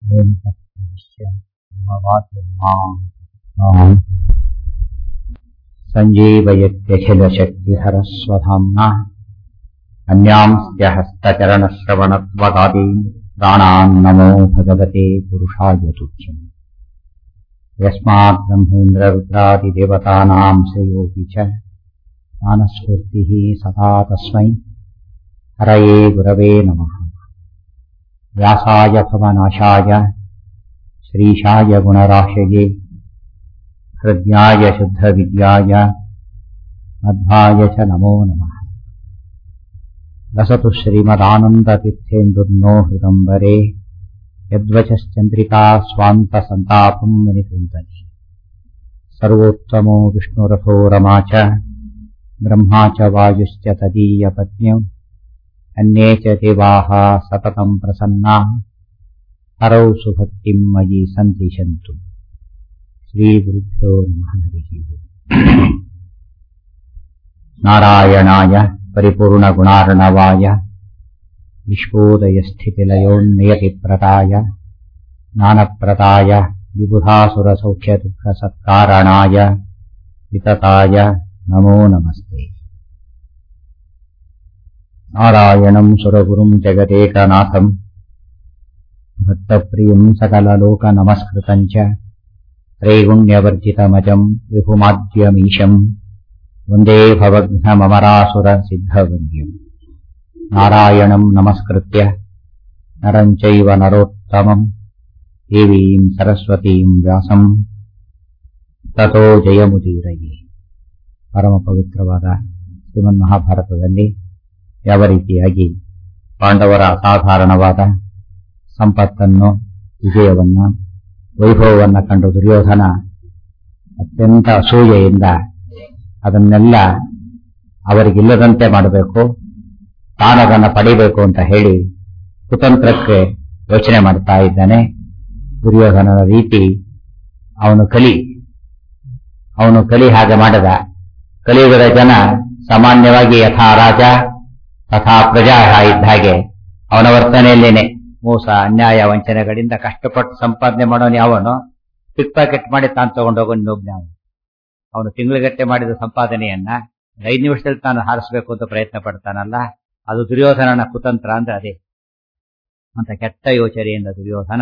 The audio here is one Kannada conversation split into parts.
सञ्जीवयत्यखिलशक्तिधरस्वधाम्ना अन्यांस्य हस्तचरणश्रवणत्वगादीन् प्राणान्नमो भगवते पुरुषाय तुभ्यम् यस्मात् ब्रह्मेन्द्ररुद्रादिदेवतानां श्रेयोऽपि च ज्ञानस्फूर्तिः सदा तस्मै हरये गुरवे नमः व्यासाय भवनाशाय श्रीशाय गुणराशये हृद्याय शुद्धविद्याय मध्वाय च नमो नमः लसतु श्रीमदानन्दतीर्थेन्दुर्नो हृदम्बरे यद्वचश्चन्द्रिका स्वान्तसन्तापम् विनिकृन्तति सर्वोत्तमो विष्णुरथो रमा च ब्रह्मा च वायुश्च तदीयपत्न्यौ अन्ये च देवाः सततम् प्रसन्ना हरौ सुभक्तिम् मयि सन्तिशन्तु श्रीगुरुभ्यो नमः हरिः नारायणाय परिपूर्णगुणार्णवाय विश्वोदयस्थितिलयोन्नियतिप्रदाय ज्ञानप्रदाय विबुधासुरसौख्यदुःखसत्कारणाय वितताय नमो नमस्ते नारायणम् सुरगुरुम् जगदेकनाथम् भक्तप्रियम् सकललोकनमस्कृतम् च त्रैगुण्यवर्जितमजम् विभुमाद्यमीशम् वन्दे भवघ्नममरासुरसिद्धवन्द्यम् नारायणम् नमस्कृत्य नरम् चैव नरोत्तमम् देवीम् सरस्वतीम् ವ್ಯಾಸम् ತಥೋ ಜಯಮುದೀರಯೇ ಪರಮ ಪವಿತ್ರವಾದ ಶ್ರೀಮನ್ ಮಹಾಭಾರತದಲ್ಲಿ ಯಾವ ರೀತಿಯಾಗಿ ಪಾಂಡವರ ಅಸಾಧಾರಣವಾದ ಸಂಪತ್ತನ್ನು ವಿಜಯವನ್ನ ವೈಭವವನ್ನ ಕಂಡು ದುರ್ಯೋಧನ ಅತ್ಯಂತ ಅಸೂಯೆಯಿಂದ ಅದನ್ನೆಲ್ಲ ಅವರಿಗಿಲ್ಲದಂತೆ ಮಾಡಬೇಕು ತಾನದನ್ನು ಪಡಿಬೇಕು ಅಂತ ಹೇಳಿ ಕುತಂತ್ರಕ್ಕೆ ಯೋಚನೆ ಮಾಡ್ತಾ ಇದ್ದಾನೆ ದುರ್ಯೋಧನನ ರೀತಿ ಅವನು ಕಲಿ ಅವನು ಕಲಿ ಹಾಗೆ ಮಾಡದ ಕಲಿಯುಗದ ಜನ ಸಾಮಾನ್ಯವಾಗಿ ಯಥಾ ರಾಜ ತಥಾ ಪ್ರಜಾ ಇದ್ದ ಹಾಗೆ ಅವನ ವರ್ತನೆಯಲ್ಲೇನೆ ಮೋಸ ಅನ್ಯಾಯ ವಂಚನೆಗಳಿಂದ ಕಷ್ಟಪಟ್ಟು ಸಂಪಾದನೆ ಮಾಡೋನು ಯಾವನು ಪಿಕ್ ಪ್ಯಾಕೆಟ್ ಮಾಡಿ ತಾನು ತಗೊಂಡೋಗೋ ಇನ್ನೊಬ್ನೇ ಅವನು ಅವನು ತಿಂಗಳಿಗಟ್ಟೆ ಮಾಡಿದ ಸಂಪಾದನೆಯನ್ನ ಐದು ನಿಮಿಷದಲ್ಲಿ ತಾನು ಹಾರಿಸಬೇಕು ಅಂತ ಪ್ರಯತ್ನ ಪಡ್ತಾನಲ್ಲ ಅದು ದುರ್ಯೋಧನನ ಕುತಂತ್ರ ಅಂದ್ರೆ ಅದೇ ಅಂತ ಕೆಟ್ಟ ಯೋಚನೆಯಿಂದ ದುರ್ಯೋಧನ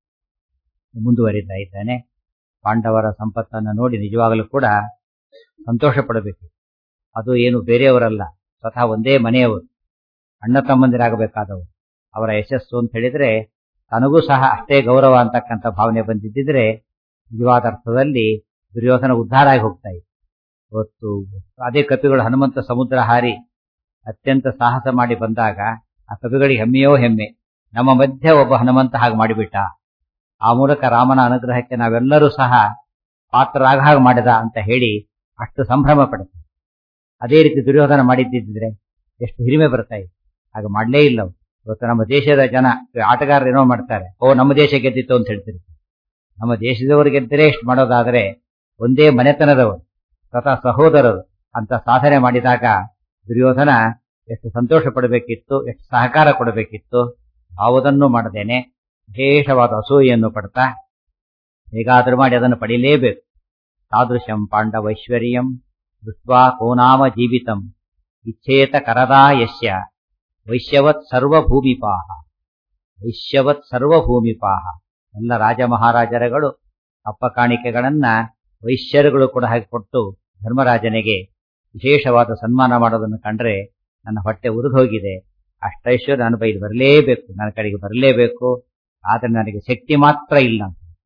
ಮುಂದುವರಿತಾ ಇದ್ದಾನೆ ಪಾಂಡವರ ಸಂಪತ್ತನ್ನು ನೋಡಿ ನಿಜವಾಗಲೂ ಕೂಡ ಸಂತೋಷ ಪಡಬೇಕು ಅದು ಏನು ಬೇರೆಯವರಲ್ಲ ಸ್ವತಃ ಒಂದೇ ಮನೆಯವರು ಅಣ್ಣ ತಮ್ಮಂದಿರಾಗಬೇಕಾದವರು ಅವರ ಯಶಸ್ಸು ಅಂತ ಹೇಳಿದ್ರೆ ತನಗೂ ಸಹ ಅಷ್ಟೇ ಗೌರವ ಅಂತಕ್ಕಂಥ ಭಾವನೆ ಬಂದಿದ್ದಿದ್ರೆ ನಿಜವಾದ ಅರ್ಥದಲ್ಲಿ ದುರ್ಯೋಧನ ಉದ್ಧಾರ ಆಗಿ ಹೋಗ್ತಾ ಇತ್ತು ಇವತ್ತು ಅದೇ ಕಪಿಗಳು ಹನುಮಂತ ಸಮುದ್ರ ಹಾರಿ ಅತ್ಯಂತ ಸಾಹಸ ಮಾಡಿ ಬಂದಾಗ ಆ ಕವಿಗಳಿಗೆ ಹೆಮ್ಮೆಯೋ ಹೆಮ್ಮೆ ನಮ್ಮ ಮಧ್ಯೆ ಒಬ್ಬ ಹನುಮಂತ ಹಾಗೆ ಮಾಡಿಬಿಟ್ಟ ಆ ಮೂಲಕ ರಾಮನ ಅನುಗ್ರಹಕ್ಕೆ ನಾವೆಲ್ಲರೂ ಸಹ ಪಾತ್ರರಾಗ ಹಾಗೆ ಮಾಡಿದ ಅಂತ ಹೇಳಿ ಅಷ್ಟು ಸಂಭ್ರಮ ಪಡುತ್ತೆ ಅದೇ ರೀತಿ ದುರ್ಯೋಧನ ಮಾಡಿದ್ದಿದ್ರೆ ಎಷ್ಟು ಹಿರಿಮೆ ಬರ್ತಾ ಇತ್ತು ಹಾಗೆ ಮಾಡಲೇ ಇಲ್ಲ ಇವತ್ತು ನಮ್ಮ ದೇಶದ ಜನ ಆಟಗಾರರು ಏನೋ ಮಾಡ್ತಾರೆ ಓ ನಮ್ಮ ದೇಶ ಗೆದ್ದಿತ್ತು ಅಂತ ಹೇಳ್ತಿರ್ತಾರೆ ನಮ್ಮ ದೇಶದವರು ಗೆದ್ದರೆ ಎಷ್ಟು ಮಾಡೋದಾದ್ರೆ ಒಂದೇ ಮನೆತನದವರು ಸ್ವತಃ ಸಹೋದರರು ಅಂತ ಸಾಧನೆ ಮಾಡಿದಾಗ ದುರ್ಯೋಧನ ಎಷ್ಟು ಸಂತೋಷ ಪಡಬೇಕಿತ್ತು ಎಷ್ಟು ಸಹಕಾರ ಕೊಡಬೇಕಿತ್ತು ಯಾವುದನ್ನು ಮಾಡದೇನೆ ವಿಶೇಷವಾದ ಅಸೂಯೆಯನ್ನು ಪಡ್ತಾ ಹೇಗಾದರೂ ಮಾಡಿ ಅದನ್ನು ಪಡೀಲೇಬೇಕು ತಾದೃಶಂ ಪಾಂಡವೈಶ್ವರ್ಯಂ ದೃಷ್ಟ್ವಾ ಕೋನಾಮ ಜೀವಿತಂ ಇಚ್ಛೇತ ಕರದಾ ಯಶ್ಯ ವೈಶ್ಯವತ್ ಸರ್ವಭೂಮಿಪಾಹ ವೈಶ್ಯವತ್ ಸರ್ವಭೂಮಿಪಾಹ ಎಲ್ಲ ರಾಜ ಮಹಾರಾಜರುಗಳು ಅಪ್ಪ ಕಾಣಿಕೆಗಳನ್ನ ವೈಶ್ಯರುಗಳು ಕೂಡ ಹಾಗೆ ಕೊಟ್ಟು ಧರ್ಮರಾಜನಿಗೆ ವಿಶೇಷವಾದ ಸನ್ಮಾನ ಮಾಡೋದನ್ನು ಕಂಡ್ರೆ ನನ್ನ ಹೊಟ್ಟೆ ಉರಿದು ಹೋಗಿದೆ ಅಷ್ಟೈಶ್ವರ್ಯ ನಾನು ಬೈದು ಬರಲೇಬೇಕು ನನ್ನ ಕಡೆಗೆ ಬರಲೇಬೇಕು ಆದ್ರೆ ನನಗೆ ಶಕ್ತಿ ಮಾತ್ರ ಇಲ್ಲ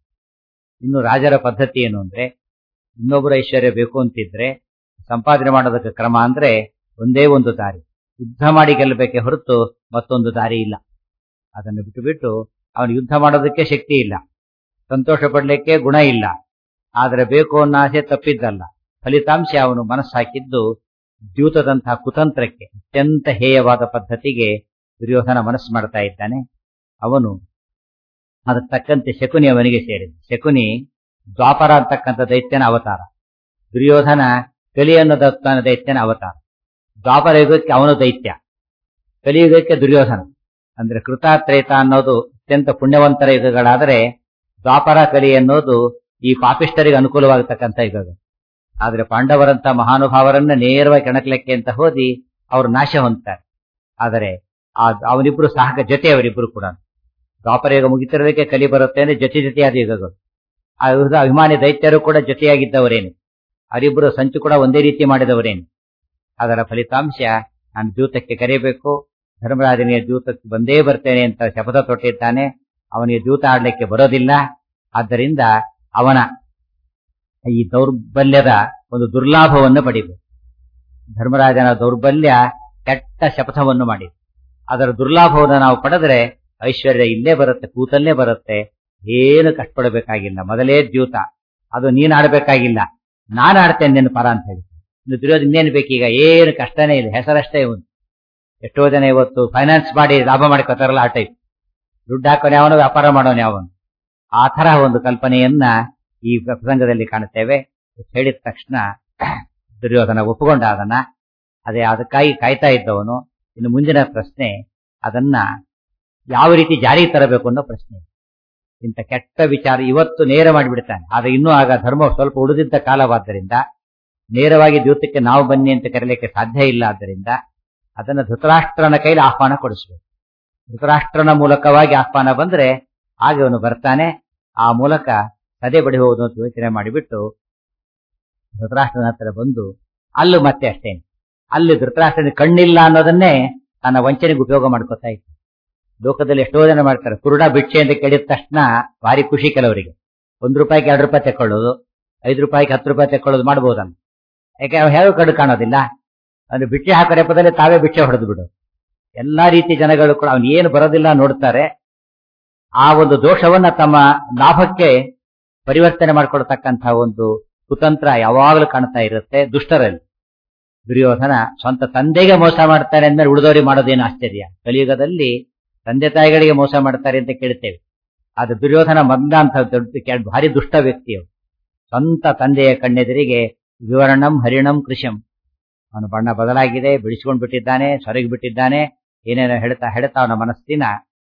ಇನ್ನು ರಾಜರ ಪದ್ಧತಿ ಏನು ಅಂದ್ರೆ ಇನ್ನೊಬ್ಬರ ಐಶ್ವರ್ಯ ಬೇಕು ಅಂತಿದ್ರೆ ಸಂಪಾದನೆ ಮಾಡೋದಕ್ಕೆ ಕ್ರಮ ಅಂದ್ರೆ ಒಂದೇ ಒಂದು ದಾರಿ ಯುದ್ಧ ಮಾಡಿ ಗೆಲ್ಲಬೇಕೆ ಹೊರತು ಮತ್ತೊಂದು ದಾರಿ ಇಲ್ಲ ಅದನ್ನು ಬಿಟ್ಟು ಬಿಟ್ಟು ಅವನು ಯುದ್ಧ ಮಾಡೋದಕ್ಕೆ ಶಕ್ತಿ ಇಲ್ಲ ಸಂತೋಷ ಪಡ್ಲಿಕ್ಕೆ ಗುಣ ಇಲ್ಲ ಆದರೆ ಬೇಕು ಅನ್ನೋ ಆಸೆ ತಪ್ಪಿದ್ದಲ್ಲ ಫಲಿತಾಂಶ ಅವನು ಮನಸ್ಸು ಹಾಕಿದ್ದು ದ್ಯೂತದಂತಹ ಕುತಂತ್ರಕ್ಕೆ ಅತ್ಯಂತ ಹೇಯವಾದ ಪದ್ಧತಿಗೆ ದುರ್ಯೋಧನ ಮನಸ್ಸು ಮಾಡ್ತಾ ಇದ್ದಾನೆ ಅವನು ಅದಕ್ಕೆ ತಕ್ಕಂತೆ ಶಕುನಿ ಅವನಿಗೆ ಸೇರಿದ ಶಕುನಿ ದ್ವಾಪರ ಅಂತಕ್ಕಂಥ ದೈತ್ಯನ ಅವತಾರ ದುರ್ಯೋಧನ ಕಲಿ ಅನ್ನೋದತ್ತಾನ ದೈತ್ಯನ ಅವತಾರ ದ್ವಾಪರ ಯುಗಕ್ಕೆ ಅವನು ದೈತ್ಯ ಕಲಿಯುಗಕ್ಕೆ ದುರ್ಯೋಧನ ಅಂದ್ರೆ ಕೃತಾತ್ರೇತ ಅನ್ನೋದು ಅತ್ಯಂತ ಪುಣ್ಯವಂತರ ಯುಗಗಳಾದರೆ ದ್ವಾಪರ ಕಲಿ ಅನ್ನೋದು ಈ ಪಾಪಿಷ್ಟರಿಗೆ ಅನುಕೂಲವಾಗತಕ್ಕಂಥ ಯುಗಗಳು ಆದ್ರೆ ಪಾಂಡವರಂತ ಮಹಾನುಭಾವರನ್ನ ನೇರವಾಗಿ ಕೆಣಕ್ಲೆಕ್ಕೆ ಅಂತ ಹೋದಿ ಅವರು ನಾಶ ಹೊಂದ್ತಾರೆ ಆದರೆ ಆ ಅವನಿಬ್ರು ಸಹ ಜೊತೆ ಅವರಿಬ್ರು ಕೂಡ ದ್ವಾಪರ ಯುಗ ಮುಗಿತಿರೋದಕ್ಕೆ ಕಲಿ ಬರುತ್ತೆ ಅಂದ್ರೆ ಜೊತೆ ಜೊತೆಯಾದ ಯುಗಗಳು ಆ ಯುಗದ ಅಭಿಮಾನಿ ದೈತ್ಯರು ಕೂಡ ಜೊತೆಯಾಗಿದ್ದವರೇನು ಅವರಿಬ್ರು ಸಂಚು ಕೂಡ ಒಂದೇ ರೀತಿ ಮಾಡಿದವರೇನು ಅದರ ಫಲಿತಾಂಶ ನಾನು ಜೂತಕ್ಕೆ ಕರೆಯಬೇಕು ಧರ್ಮರಾಜನಿಗೆ ಜೂತಕ್ಕೆ ಬಂದೇ ಬರ್ತೇನೆ ಅಂತ ಶಪಥ ತೊಟ್ಟಿದ್ದಾನೆ ಅವನಿಗೆ ಜೂತ ಆಡ್ಲಿಕ್ಕೆ ಬರೋದಿಲ್ಲ ಆದ್ದರಿಂದ ಅವನ ಈ ದೌರ್ಬಲ್ಯದ ಒಂದು ದುರ್ಲಾಭವನ್ನು ಪಡಿಬೇಕು ಧರ್ಮರಾಜನ ದೌರ್ಬಲ್ಯ ಕೆಟ್ಟ ಶಪಥವನ್ನು ಮಾಡಿ ಅದರ ದುರ್ಲಾಭವನ್ನು ನಾವು ಪಡೆದ್ರೆ ಐಶ್ವರ್ಯ ಇಲ್ಲೇ ಬರುತ್ತೆ ಕೂತಲ್ಲೇ ಬರುತ್ತೆ ಏನು ಕಷ್ಟಪಡಬೇಕಾಗಿಲ್ಲ ಮೊದಲೇ ದ್ಯೂತ ಅದು ನೀನ್ ಆಡ್ಬೇಕಾಗಿಲ್ಲ ನಾನು ಆಡ್ತೇನೆ ನಿನ್ನ ಪರ ಅಂತ ಹೇಳಿ ಇನ್ನು ದುರ್ಯೋಧನ ಇನ್ನೇನು ಬೇಕೀಗ ಏನು ಕಷ್ಟನೇ ಇಲ್ಲ ಹೆಸರಷ್ಟೇ ಇವನು ಎಷ್ಟೋ ಜನ ಇವತ್ತು ಫೈನಾನ್ಸ್ ಮಾಡಿ ಲಾಭ ಮಾಡ್ಕೋತಾರಲ್ಲ ಆ ಟೈಪ್ ದುಡ್ಡು ಹಾಕೋನು ಯಾವನು ವ್ಯಾಪಾರ ಮಾಡೋನು ಯಾವನು ಆ ತರ ಒಂದು ಕಲ್ಪನೆಯನ್ನ ಈ ಪ್ರಸಂಗದಲ್ಲಿ ಕಾಣುತ್ತೇವೆ ಹೇಳಿದ ತಕ್ಷಣ ದುರ್ಯೋಧನ ಒಪ್ಪಿಕೊಂಡ ಅದನ್ನ ಅದೇ ಅದಕ್ಕಾಗಿ ಕಾಯ್ತಾ ಇದ್ದವನು ಇನ್ನು ಮುಂದಿನ ಪ್ರಶ್ನೆ ಅದನ್ನ ಯಾವ ರೀತಿ ಜಾರಿಗೆ ತರಬೇಕು ಅನ್ನೋ ಪ್ರಶ್ನೆ ಇಂಥ ಕೆಟ್ಟ ವಿಚಾರ ಇವತ್ತು ನೇರ ಮಾಡಿಬಿಡ್ತಾನೆ ಆದ್ರೆ ಇನ್ನೂ ಆಗ ಧರ್ಮ ಸ್ವಲ್ಪ ಉಳಿದಿದ್ದ ಕಾಲವಾದ್ದರಿಂದ ನೇರವಾಗಿ ದ್ಯೂತಕ್ಕೆ ನಾವು ಬನ್ನಿ ಅಂತ ಕರೀಲಿಕ್ಕೆ ಸಾಧ್ಯ ಇಲ್ಲ ಆದ್ದರಿಂದ ಅದನ್ನ ಧೃತರಾಷ್ಟ್ರನ ಕೈಲಿ ಆಹ್ವಾನ ಕೊಡಿಸ್ಬೇಕು ಧೃತರಾಷ್ಟ್ರನ ಮೂಲಕವಾಗಿ ಆಹ್ವಾನ ಬಂದ್ರೆ ಹಾಗೆ ಅವನು ಬರ್ತಾನೆ ಆ ಮೂಲಕ ಸದೆ ಬಡಿ ಹೋಗುದು ಅಂತ ಯೋಚನೆ ಮಾಡಿಬಿಟ್ಟು ಧೃತರಾಷ್ಟ್ರನ ಹತ್ರ ಬಂದು ಅಲ್ಲೂ ಮತ್ತೆ ಅಷ್ಟೇನೆ ಅಲ್ಲಿ ಧೃತರಾಷ್ಟ್ರನ ಕಣ್ಣಿಲ್ಲ ಅನ್ನೋದನ್ನೇ ತನ್ನ ವಂಚನೆಗೆ ಉಪಯೋಗ ಮಾಡ್ಕೊತಾ ಇತ್ತು ಲೋಕದಲ್ಲಿ ಎಷ್ಟೋ ಜನ ಮಾಡ್ತಾರೆ ಕುರುಡ ಭಿಕ್ಷೆ ಅಂತ ಕೇಳಿದ ತಕ್ಷಣ ಭಾರಿ ಖುಷಿ ಕೆಲವರಿಗೆ ಒಂದ್ ರೂಪಾಯಿಗೆ ಎರಡು ರೂಪಾಯಿ ತೆಕ್ಕೊಳ್ಳೋದು ಐದು ರೂಪಾಯಿಗೆ ಹತ್ತು ರೂಪಾಯಿ ತೆಕ್ಕೊಳ್ಳೋದು ಮಾಡ್ಬೋದನ್ನ ಯಾಕೆ ಅವ್ನು ಹೇಗೆ ಕಡು ಕಾಣೋದಿಲ್ಲ ಅಂದ್ರೆ ಭಿಕ್ಷೆ ಹಾಕೋ ನೆಪದಲ್ಲಿ ತಾವೇ ಭಿಕ್ಷೆ ಹೊಡೆದು ಬಿಡು ಎಲ್ಲಾ ರೀತಿ ಜನಗಳು ಕೂಡ ಅವ್ನು ಏನು ಬರೋದಿಲ್ಲ ನೋಡ್ತಾರೆ ಆ ಒಂದು ದೋಷವನ್ನ ತಮ್ಮ ಲಾಭಕ್ಕೆ ಪರಿವರ್ತನೆ ಮಾಡ್ಕೊಳ್ತಕ್ಕಂತಹ ಒಂದು ಕುತಂತ್ರ ಯಾವಾಗಲೂ ಕಾಣ್ತಾ ಇರುತ್ತೆ ದುಷ್ಟರಲ್ಲಿ ದುರ್ಯೋಧನ ಸ್ವಂತ ತಂದೆಗೆ ಮೋಸ ಮಾಡ್ತಾರೆ ಅಂದ್ರೆ ಉಳಿದವರಿಗೆ ಮಾಡೋದೇನು ಆಶ್ಚರ್ಯ ಕಲಿಯುಗದಲ್ಲಿ ತಂದೆ ತಾಯಿಗಳಿಗೆ ಮೋಸ ಮಾಡ್ತಾರೆ ಅಂತ ಕೇಳ್ತೇವೆ ಆದ್ರೆ ದುರ್ಯೋಧನ ಮದ್ದ ಅಂತ ದೊಡ್ಡ ಭಾರಿ ದುಷ್ಟ ವ್ಯಕ್ತಿಯು ಸ್ವಂತ ತಂದೆಯ ಕಣ್ಣೆದುರಿಗೆ ವಿವರಣಂ ಹರಿಣಂ ಕೃಷಂ ಅವನ ಬಣ್ಣ ಬದಲಾಗಿದೆ ಬಿಡಿಸ್ಕೊಂಡ್ ಬಿಟ್ಟಿದ್ದಾನೆ ಸೊರಗಿ ಬಿಟ್ಟಿದ್ದಾನೆ ಏನೇನೋ ಹೇಳ್ತಾ ಹೇಳ್ತಾ ಅವನ ಮನಸ್ಸಿನ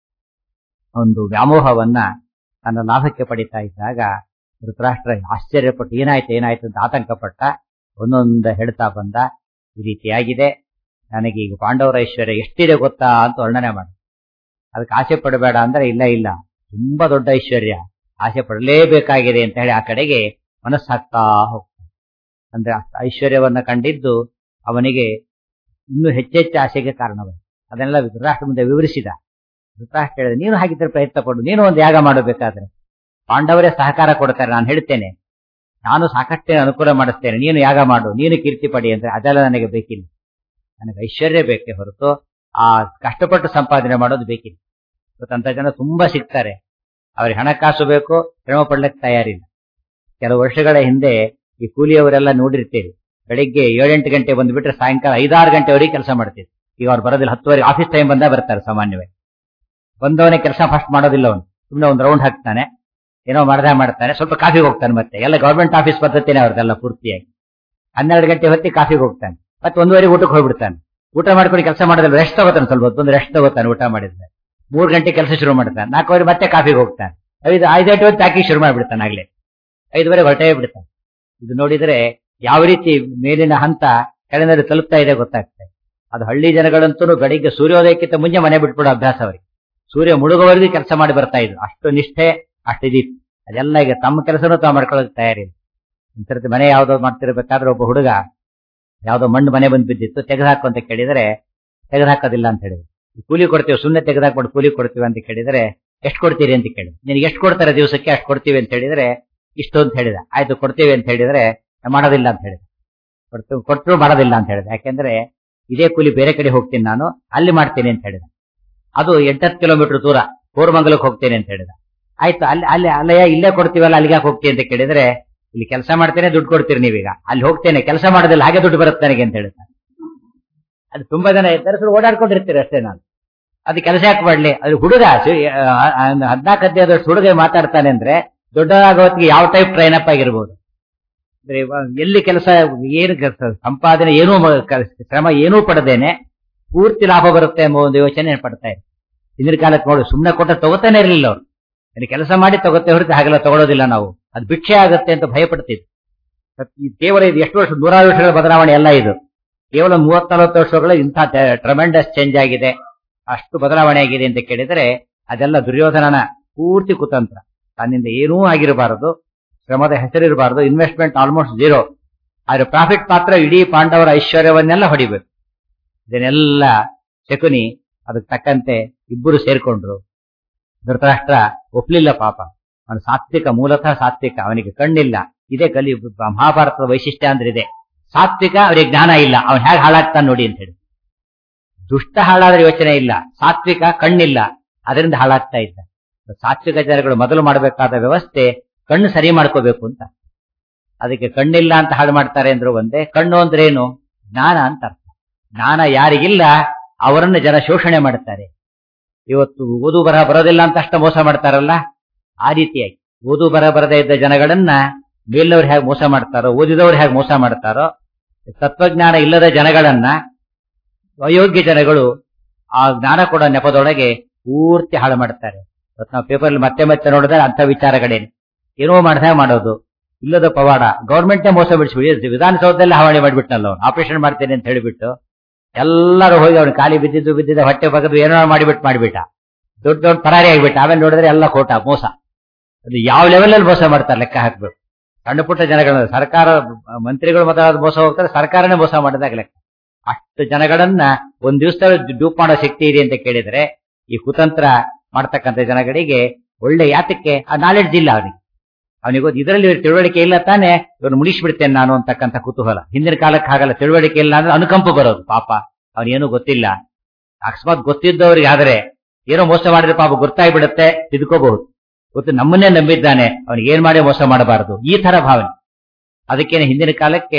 ಒಂದು ವ್ಯಾಮೋಹವನ್ನ ತನ್ನ ಲಾಭಕ್ಕೆ ಪಡಿತಾ ಇದ್ದಾಗ ಧೃತರಾಷ್ಟ್ರ ಆಶ್ಚರ್ಯಪಟ್ಟು ಏನಾಯ್ತು ಏನಾಯ್ತು ಅಂತ ಆತಂಕಪಟ್ಟ ಒಂದೊಂದು ಹೇಳ್ತಾ ಬಂದ ಈ ರೀತಿಯಾಗಿದೆ ನನಗೆ ಈಗ ಪಾಂಡವರ ಐಶ್ವರ್ಯ ಎಷ್ಟಿದೆ ಗೊತ್ತಾ ಅಂತ ವರ್ಣನೆ ಮಾಡಿ ಅದಕ್ಕೆ ಆಸೆ ಪಡಬೇಡ ಅಂದ್ರೆ ಇಲ್ಲ ಇಲ್ಲ ತುಂಬಾ ದೊಡ್ಡ ಐಶ್ವರ್ಯ ಆಸೆ ಪಡಲೇಬೇಕಾಗಿದೆ ಅಂತ ಹೇಳಿ ಆ ಕಡೆಗೆ ಮನಸ್ಸಾಗ್ತಾ ಹೋಗ್ತಾನೆ ಅಂದ್ರೆ ಐಶ್ವರ್ಯವನ್ನ ಕಂಡಿದ್ದು ಅವನಿಗೆ ಇನ್ನೂ ಹೆಚ್ಚೆಚ್ಚು ಆಸೆಗೆ ಕಾರಣವಾಯಿತು ಅದನ್ನೆಲ್ಲ ಧೃತರಾಷ್ಟ್ರ ಮುಂದೆ ವಿವರಿಸಿದ ಧೃತರಾಷ್ಟ್ರ ಹೇಳಿದ ನೀನು ಹಾಗಿದ್ರೆ ಪ್ರಯತ್ನ ಪಡು ನೀನು ಒಂದು ಯಾಗ ಮಾಡಬೇಕಾದ್ರೆ ಪಾಂಡವರೇ ಸಹಕಾರ ಕೊಡ್ತಾರೆ ನಾನು ಹೇಳ್ತೇನೆ ನಾನು ಸಾಕಷ್ಟೇ ಅನುಕೂಲ ಮಾಡಿಸ್ತೇನೆ ನೀನು ಯಾಗ ಮಾಡು ನೀನು ಕೀರ್ತಿ ಪಡಿ ಅಂದ್ರೆ ಅದೆಲ್ಲ ನನಗೆ ಬೇಕಿಲ್ಲ ನನಗೆ ಐಶ್ವರ್ಯ ಬೇಕೇ ಹೊರತು ಆ ಕಷ್ಟಪಟ್ಟು ಸಂಪಾದನೆ ಮಾಡೋದು ಬೇಕಿಲ್ಲ ಇವತ್ತಂತ ಜನ ತುಂಬಾ ಸಿಗ್ತಾರೆ ಅವ್ರಿಗೆ ಹಣಕಾಸು ಬೇಕು ಶ್ರಮ ಪಡ್ಲಿಕ್ಕೆ ತಯಾರಿಲ್ಲ ಕೆಲವು ವರ್ಷಗಳ ಹಿಂದೆ ಈ ಕೂಲಿಯವರೆಲ್ಲ ನೋಡಿರ್ತೀರಿ ಬೆಳಿಗ್ಗೆ ಏಳೆಂಟು ಗಂಟೆ ಬಂದ್ಬಿಟ್ರೆ ಸಾಯಂಕಾಲ ಐದಾರು ಗಂಟೆವರೆಗೆ ಕೆಲಸ ಮಾಡ್ತಿದ್ರು ಈಗ ಅವ್ರು ಬರೋದಿಲ್ಲ ಹತ್ತುವರೆ ಆಫೀಸ್ ಟೈಮ್ ಬಂದ ಬರ್ತಾರೆ ಸಾಮಾನ್ಯವಾಗಿ ಬಂದವನೇ ಕೆಲಸ ಫಸ್ಟ್ ಮಾಡೋದಿಲ್ಲ ಅವನು ಸುಮ್ಮನೆ ಒಂದು ರೌಂಡ್ ಹಾಕ್ತಾನೆ ಏನೋ ಮಾಡ್ದೆ ಮಾಡ್ತಾನೆ ಸ್ವಲ್ಪ ಕಾಫಿಗೆ ಹೋಗ್ತಾನೆ ಮತ್ತೆ ಎಲ್ಲ ಗವರ್ಮೆಂಟ್ ಆಫೀಸ್ ಪದ್ಧತಿನೇ ಅವ್ರದ್ದೆಲ್ಲ ಪೂರ್ತಿಯಾಗಿ ಹನ್ನೆರಡು ಗಂಟೆ ಹೊತ್ತಿ ಕಾಫಿಗೆ ಹೋಗ್ತಾನೆ ಮತ್ತೆ ಒಂದುವರೆಗೆ ಊಟಕ್ಕೆ ಹೋಗ್ಬಿಡ್ತಾನೆ ಊಟ ಮಾಡ್ಕೊಂಡು ಕೆಲಸ ಮಾಡೋದಿಲ್ಲ ರೆಸ್ಟ್ ತಗೋತಾನೆ ಸ್ವಲ್ಪ ಹೊತ್ತು ರೆಸ್ಟ್ ತಗೋತಾನೆ ಊಟ ಮಾಡಿದ್ರೆ ಮೂರ್ ಗಂಟೆ ಕೆಲಸ ಶುರು ಮಾಡ್ತಾನೆ ನಾಲ್ಕುವರೆ ಮತ್ತೆ ಕಾಫಿಗೆ ಹೋಗ್ತಾನೆ ಐದು ಐದೆಂಟು ಹೊತ್ತು ಹಾಕಿ ಶುರು ಮಾಡ್ಬಿಡ್ತಾನೆ ಆಗ್ಲೇ ಐದುವರೆ ಹೊರಟೇ ಬಿಡ್ತಾನೆ ಇದು ನೋಡಿದ್ರೆ ಯಾವ ರೀತಿ ಮೇಲಿನ ಹಂತ ಕೆಳನಲ್ಲಿ ತಲುಪ್ತಾ ಇದೆ ಗೊತ್ತಾಗ್ತದೆ ಅದು ಹಳ್ಳಿ ಜನಗಳಂತೂ ಬೆಳಿಗ್ಗೆ ಸೂರ್ಯೋದಯಕ್ಕಿಂತ ಮುಂಚೆ ಮನೆ ಬಿಟ್ಬಿಡೋ ಅಭ್ಯಾಸ ಅವರಿಗೆ ಸೂರ್ಯ ಮುಳುಗುವವರೆಗೂ ಕೆಲಸ ಮಾಡಿ ಬರ್ತಾ ಇದ್ರು ಅಷ್ಟು ನಿಷ್ಠೆ ಅಷ್ಟು ಇದಿತ್ತು ಅದೆಲ್ಲ ಈಗ ತಮ್ಮ ಕೆಲಸನೂ ತಾವು ಮಾಡ್ಕೊಳ್ಳೋಕೆ ತಯಾರಿಲ್ಲ ಇಂಥರದ್ದು ಮನೆ ಯಾವ್ದೋ ಮಾಡ್ತಿರ್ಬೇಕಾದ್ರೆ ಒಬ್ಬ ಹುಡುಗ ಯಾವ್ದೋ ಮಣ್ಣು ಮನೆ ಬಂದು ಬಿದ್ದಿತ್ತು ತೆಗೆದಾಕು ಅಂತ ಕೇಳಿದರೆ ತೆಗೆದಾಕೋದಿಲ್ಲ ಅಂತ ಹೇಳಿದ್ರು ಕೂಲಿ ಕೊಡ್ತೀವಿ ಸುಮ್ಮನೆ ತೆಗೆದಾಕ್ಬಿಟ್ಟು ಕೂಲಿ ಕೊಡ್ತೀವಿ ಅಂತ ಕೇಳಿದರೆ ಎಷ್ಟು ಕೊಡ್ತೀರಿ ಅಂತ ಕೇಳಿ ನಿನಗೆ ಎಷ್ಟು ಕೊಡ್ತಾರೆ ದಿವಸಕ್ಕೆ ಅಷ್ಟು ಕೊಡ್ತೀವಿ ಅಂತ ಹೇಳಿದ್ರೆ ಇಷ್ಟು ಅಂತ ಹೇಳಿದ ಆಯ್ತು ಕೊಡ್ತೀವಿ ಅಂತ ಹೇಳಿದ್ರೆ ಮಾಡೋದಿಲ್ಲ ಅಂತ ಹೇಳಿದ ಕೊಡ್ತು ಕೊಟ್ಟರು ಮಾಡೋದಿಲ್ಲ ಅಂತ ಹೇಳಿದ ಯಾಕೆಂದ್ರೆ ಇದೇ ಕೂಲಿ ಬೇರೆ ಕಡೆ ಹೋಗ್ತೀನಿ ನಾನು ಅಲ್ಲಿ ಮಾಡ್ತೀನಿ ಅಂತ ಹೇಳಿದ ಅದು ಎಂಟತ್ತು ಕಿಲೋಮೀಟರ್ ದೂರ ಕೋರಮಂಗಲಕ್ಕೆ ಹೋಗ್ತೇನೆ ಅಂತ ಹೇಳಿದ ಆಯ್ತು ಅಲ್ಲಿ ಅಲ್ಲಿ ಅಲ್ಲಯ್ಯ ಇಲ್ಲೇ ಕೊಡ್ತೀವಲ್ಲ ಅಲ್ಲಿಗೆ ಹೋಗ್ತೀನಿ ಅಂತ ಕೇಳಿದ್ರೆ ಇಲ್ಲಿ ಕೆಲಸ ಮಾಡ್ತೇನೆ ದುಡ್ಡು ಕೊಡ್ತೀರಿ ನೀವೀಗ ಅಲ್ಲಿ ಹೋಗ್ತೇನೆ ಕೆಲಸ ಮಾಡೋದಿಲ್ಲ ಹಾಗೆ ದುಡ್ಡು ಬರುತ್ತೆ ನನಗೆ ಅಂತ ಹೇಳ್ತಾರೆ ಅದು ತುಂಬಾ ಜನ ಇರ್ತಾರೆ ಸ್ವಲ್ಪ ಓಡಾಡ್ಕೊಂಡಿರ್ತೀರಿ ಅಷ್ಟೇ ನಾನು ಅದು ಕೆಲಸ ಯಾಕೆ ಮಾಡ್ಲಿ ಅದು ಹುಡುಗ ಹದಿನಾಲ್ಕು ಹದಿನೈದು ಹುಡುಗ ಮಾತಾಡ್ತಾನೆ ಅಂದ್ರೆ ದೊಡ್ಡದಾಗೋ ಹೊತ್ತಿಗೆ ಯಾವ ಟೈಪ್ ಟ್ರೈನ್ ಅಪ್ ಆಗಿರ್ಬೋದು ಅಂದ್ರೆ ಎಲ್ಲಿ ಕೆಲಸ ಏನು ಸಂಪಾದನೆ ಏನೂ ಶ್ರಮ ಏನೂ ಪಡದೇನೆ ಪೂರ್ತಿ ಲಾಭ ಬರುತ್ತೆ ಎಂಬ ಒಂದು ಯೋಚನೆ ಪಡ್ತಾ ಇದೆ ಹಿಂದಿನ ಕಾಲಕ್ಕೆ ನೋಡಿ ಸುಮ್ಮನೆ ಕೊಟ್ಟ ತಗೋತಾನೆ ಇರಲಿಲ್ಲ ಅವ್ರು ಅಲ್ಲಿ ಕೆಲಸ ಮಾಡಿ ತಗೋತೆ ಹೊರತು ಹಾಗೆಲ್ಲ ತಗೊಳ್ಳೋದಿಲ್ಲ ನಾವು ಅದು ಭಿಕ್ಷೆ ಆಗುತ್ತೆ ಅಂತ ಭಯಪಡ್ತಿದ್ವಿ ಈ ಕೇವಲ ಇದು ಎಷ್ಟು ವರ್ಷ ನೂರಾರು ವರ್ಷಗಳ ಬದಲಾವಣೆ ಎಲ್ಲ ಇದು ಕೇವಲ ಮೂವತ್ ನಲವತ್ತು ವರ್ಷಗಳ ಇಂಥ ಟ್ರಮೆಂಡಸ್ ಚೇಂಜ್ ಆಗಿದೆ ಅಷ್ಟು ಬದಲಾವಣೆ ಆಗಿದೆ ಅಂತ ಕೇಳಿದರೆ ಅದೆಲ್ಲ ದುರ್ಯೋಧನನ ಪೂರ್ತಿ ಕುತಂತ್ರ ತನ್ನಿಂದ ಏನೂ ಆಗಿರಬಾರದು ಶ್ರಮದ ಹೆಸರಿರಬಾರದು ಇನ್ವೆಸ್ಟ್ಮೆಂಟ್ ಆಲ್ಮೋಸ್ಟ್ ಜೀರೋ ಆದ್ರೆ ಪ್ರಾಫಿಟ್ ಮಾತ್ರ ಇಡೀ ಪಾಂಡವರ ಐಶ್ವರ್ಯವನ್ನೆಲ್ಲ ಹೊಡಿಬೇಕು ಇದನ್ನೆಲ್ಲ ಶಕುನಿ ಅದಕ್ಕೆ ತಕ್ಕಂತೆ ಇಬ್ಬರು ಸೇರ್ಕೊಂಡ್ರು ಧೃತರಾಷ್ಟ್ರ ಒಪ್ಲಿಲ್ಲ ಪಾಪ ಅವನು ಸಾತ್ವಿಕ ಮೂಲತಃ ಸಾತ್ವಿಕ ಅವನಿಗೆ ಕಣ್ಣಿಲ್ಲ ಇದೇ ಕಲಿ ಮಹಾಭಾರತದ ವೈಶಿಷ್ಟ್ಯ ಅಂದ್ರೆ ಇದೆ ಸಾತ್ವಿಕ ಅವರಿಗೆ ಜ್ಞಾನ ಇಲ್ಲ ಅವನು ಹೇಗೆ ಹಾಳಾಗ್ತಾನೆ ನೋಡಿ ಅಂತ ಹೇಳಿ ದುಷ್ಟ ಹಾಳಾದ್ರೆ ಯೋಚನೆ ಇಲ್ಲ ಸಾತ್ವಿಕ ಕಣ್ಣಿಲ್ಲ ಅದರಿಂದ ಹಾಳಾಗ್ತಾ ಇದ್ದ ಸಾತ್ವಿಕ ಜನಗಳು ಮೊದಲು ಮಾಡಬೇಕಾದ ವ್ಯವಸ್ಥೆ ಕಣ್ಣು ಸರಿ ಮಾಡ್ಕೋಬೇಕು ಅಂತ ಅದಕ್ಕೆ ಕಣ್ಣಿಲ್ಲ ಅಂತ ಹಾಳು ಮಾಡ್ತಾರೆ ಅಂದ್ರು ಒಂದೇ ಕಣ್ಣು ಅಂದ್ರೆ ಏನು ಜ್ಞಾನ ಅಂತ ಅರ್ಥ ಜ್ಞಾನ ಯಾರಿಗಿಲ್ಲ ಅವರನ್ನು ಜನ ಶೋಷಣೆ ಮಾಡ್ತಾರೆ ಇವತ್ತು ಓದು ಬರಹ ಬರೋದಿಲ್ಲ ಅಂತ ಅಷ್ಟ ಮೋಸ ಮಾಡ್ತಾರಲ್ಲ ಆ ರೀತಿಯಾಗಿ ಓದು ಬರಹ ಬರದೇ ಇದ್ದ ಜನಗಳನ್ನ ಮೇಲವ್ರು ಹೇಗೆ ಮೋಸ ಮಾಡ್ತಾರೋ ಓದಿದವ್ರು ಹೇಗೆ ಮೋಸ ಮಾಡ್ತಾರೋ ತತ್ವಜ್ಞಾನ ಇಲ್ಲದ ಜನಗಳನ್ನ ಅಯೋಗ್ಯ ಜನಗಳು ಆ ಜ್ಞಾನ ಕೊಡೋ ನೆಪದೊಳಗೆ ಪೂರ್ತಿ ಹಾಳು ಮಾಡ್ತಾರೆ ಇವತ್ತು ನಾವು ಪೇಪರ್ ಮತ್ತೆ ಮತ್ತೆ ನೋಡಿದ್ರೆ ಅಂಥ ವಿಚಾರಗಳೇನು ಏನೋ ಮಾಡ್ದೆ ಮಾಡೋದು ಇಲ್ಲದ ಪವಾಡ ಗೌರ್ಮೆಂಟ್ನೇ ಮೋಸ ಬಿಡಿಸ್ಬಿಡಿ ವಿಧಾನಸೌಧದಲ್ಲಿ ಹಾವಳಿ ಮಾಡಿಬಿಟ್ಟಲ್ಲ ಅವ್ನು ಆಪರೇಷನ್ ಮಾಡ್ತೇನೆ ಅಂತ ಹೇಳಿಬಿಟ್ಟು ಎಲ್ಲರೂ ಹೋಗಿ ಅವ್ನು ಖಾಲಿ ಬಿದ್ದಿದ್ದು ಬಿದ್ದಿದ್ದ ಹೊಟ್ಟೆ ಬಗದು ಏನೋ ಮಾಡಿಬಿಟ್ಟು ಮಾಡಿಬಿಟ್ಟ ದೊಡ್ಡ ದೊಡ್ಡ ಪರಾರಿ ಆಗಿಬಿಟ್ಟ ಆಮೇಲೆ ನೋಡಿದ್ರೆ ಎಲ್ಲ ಕೋಟ ಮೋಸ ಅದು ಯಾವ ಲೆವೆಲ್ ಅಲ್ಲಿ ಮೋಸ ಮಾಡ್ತಾರೆ ಲೆಕ್ಕ ಹಾಕ್ಬೇಕು ಸಣ್ಣ ಪುಟ್ಟ ಜನಗಳ ಸರ್ಕಾರ ಮಂತ್ರಿಗಳು ಮೊದಲಾದ ಮೋಸ ಹೋಗ್ತಾರೆ ಸರ್ಕಾರನೇ ಮೋಸ ಮಾಡಿದಾಗ ಲೆಕ್ಕ ಅಷ್ಟು ಜನಗಳನ್ನ ಒಂದ್ ದಿವಸದಲ್ಲಿ ಡೂಪ್ ಮಾಡೋ ಶಕ್ತಿ ಇದೆ ಅಂತ ಕೇಳಿದ್ರೆ ಈ ಕುತಂತ್ರ ಮಾಡ್ತಕ್ಕಂಥ ಜನಗಳಿಗೆ ಒಳ್ಳೆ ಯಾತಕ್ಕೆ ಆ ನಾಲೆಡ್ಜ್ ಇಲ್ಲ ಅವನಿಗೆ ಅವನಿಗೆ ಇದರಲ್ಲಿ ತಿಳುವಳಿಕೆ ಇಲ್ಲ ತಾನೆ ಇವನು ಮುಗಿಸ್ಬಿಡ್ತೇನೆ ನಾನು ಅಂತಕ್ಕಂಥ ಕುತೂಹಲ ಹಿಂದಿನ ಕಾಲಕ್ಕೆ ಹಾಗಲ್ಲ ತಿಳುವಳಿಕೆ ಇಲ್ಲ ಅಂದ್ರೆ ಅನುಕಂಪ ಬರೋದು ಪಾಪ ಅವನೇನು ಗೊತ್ತಿಲ್ಲ ಅಕಸ್ಮಾತ್ ಗೊತ್ತಿದ್ದವ್ರಿಗೆ ಆದ್ರೆ ಏನೋ ಮೋಸ ಮಾಡಿದ್ರೆ ಪಾಪ ಗೊತ್ತಾಗ್ಬಿಡುತ್ತೆ ತಿದ್ಕೋಬಹುದು ಗೊತ್ತು ನಮ್ಮನ್ನೇ ನಂಬಿದ್ದಾನೆ ಅವನಿಗೆ ಏನ್ ಮಾಡಿ ಮೋಸ ಮಾಡಬಾರದು ಈ ತರ ಭಾವನೆ ಅದಕ್ಕೇನೆ ಹಿಂದಿನ ಕಾಲಕ್ಕೆ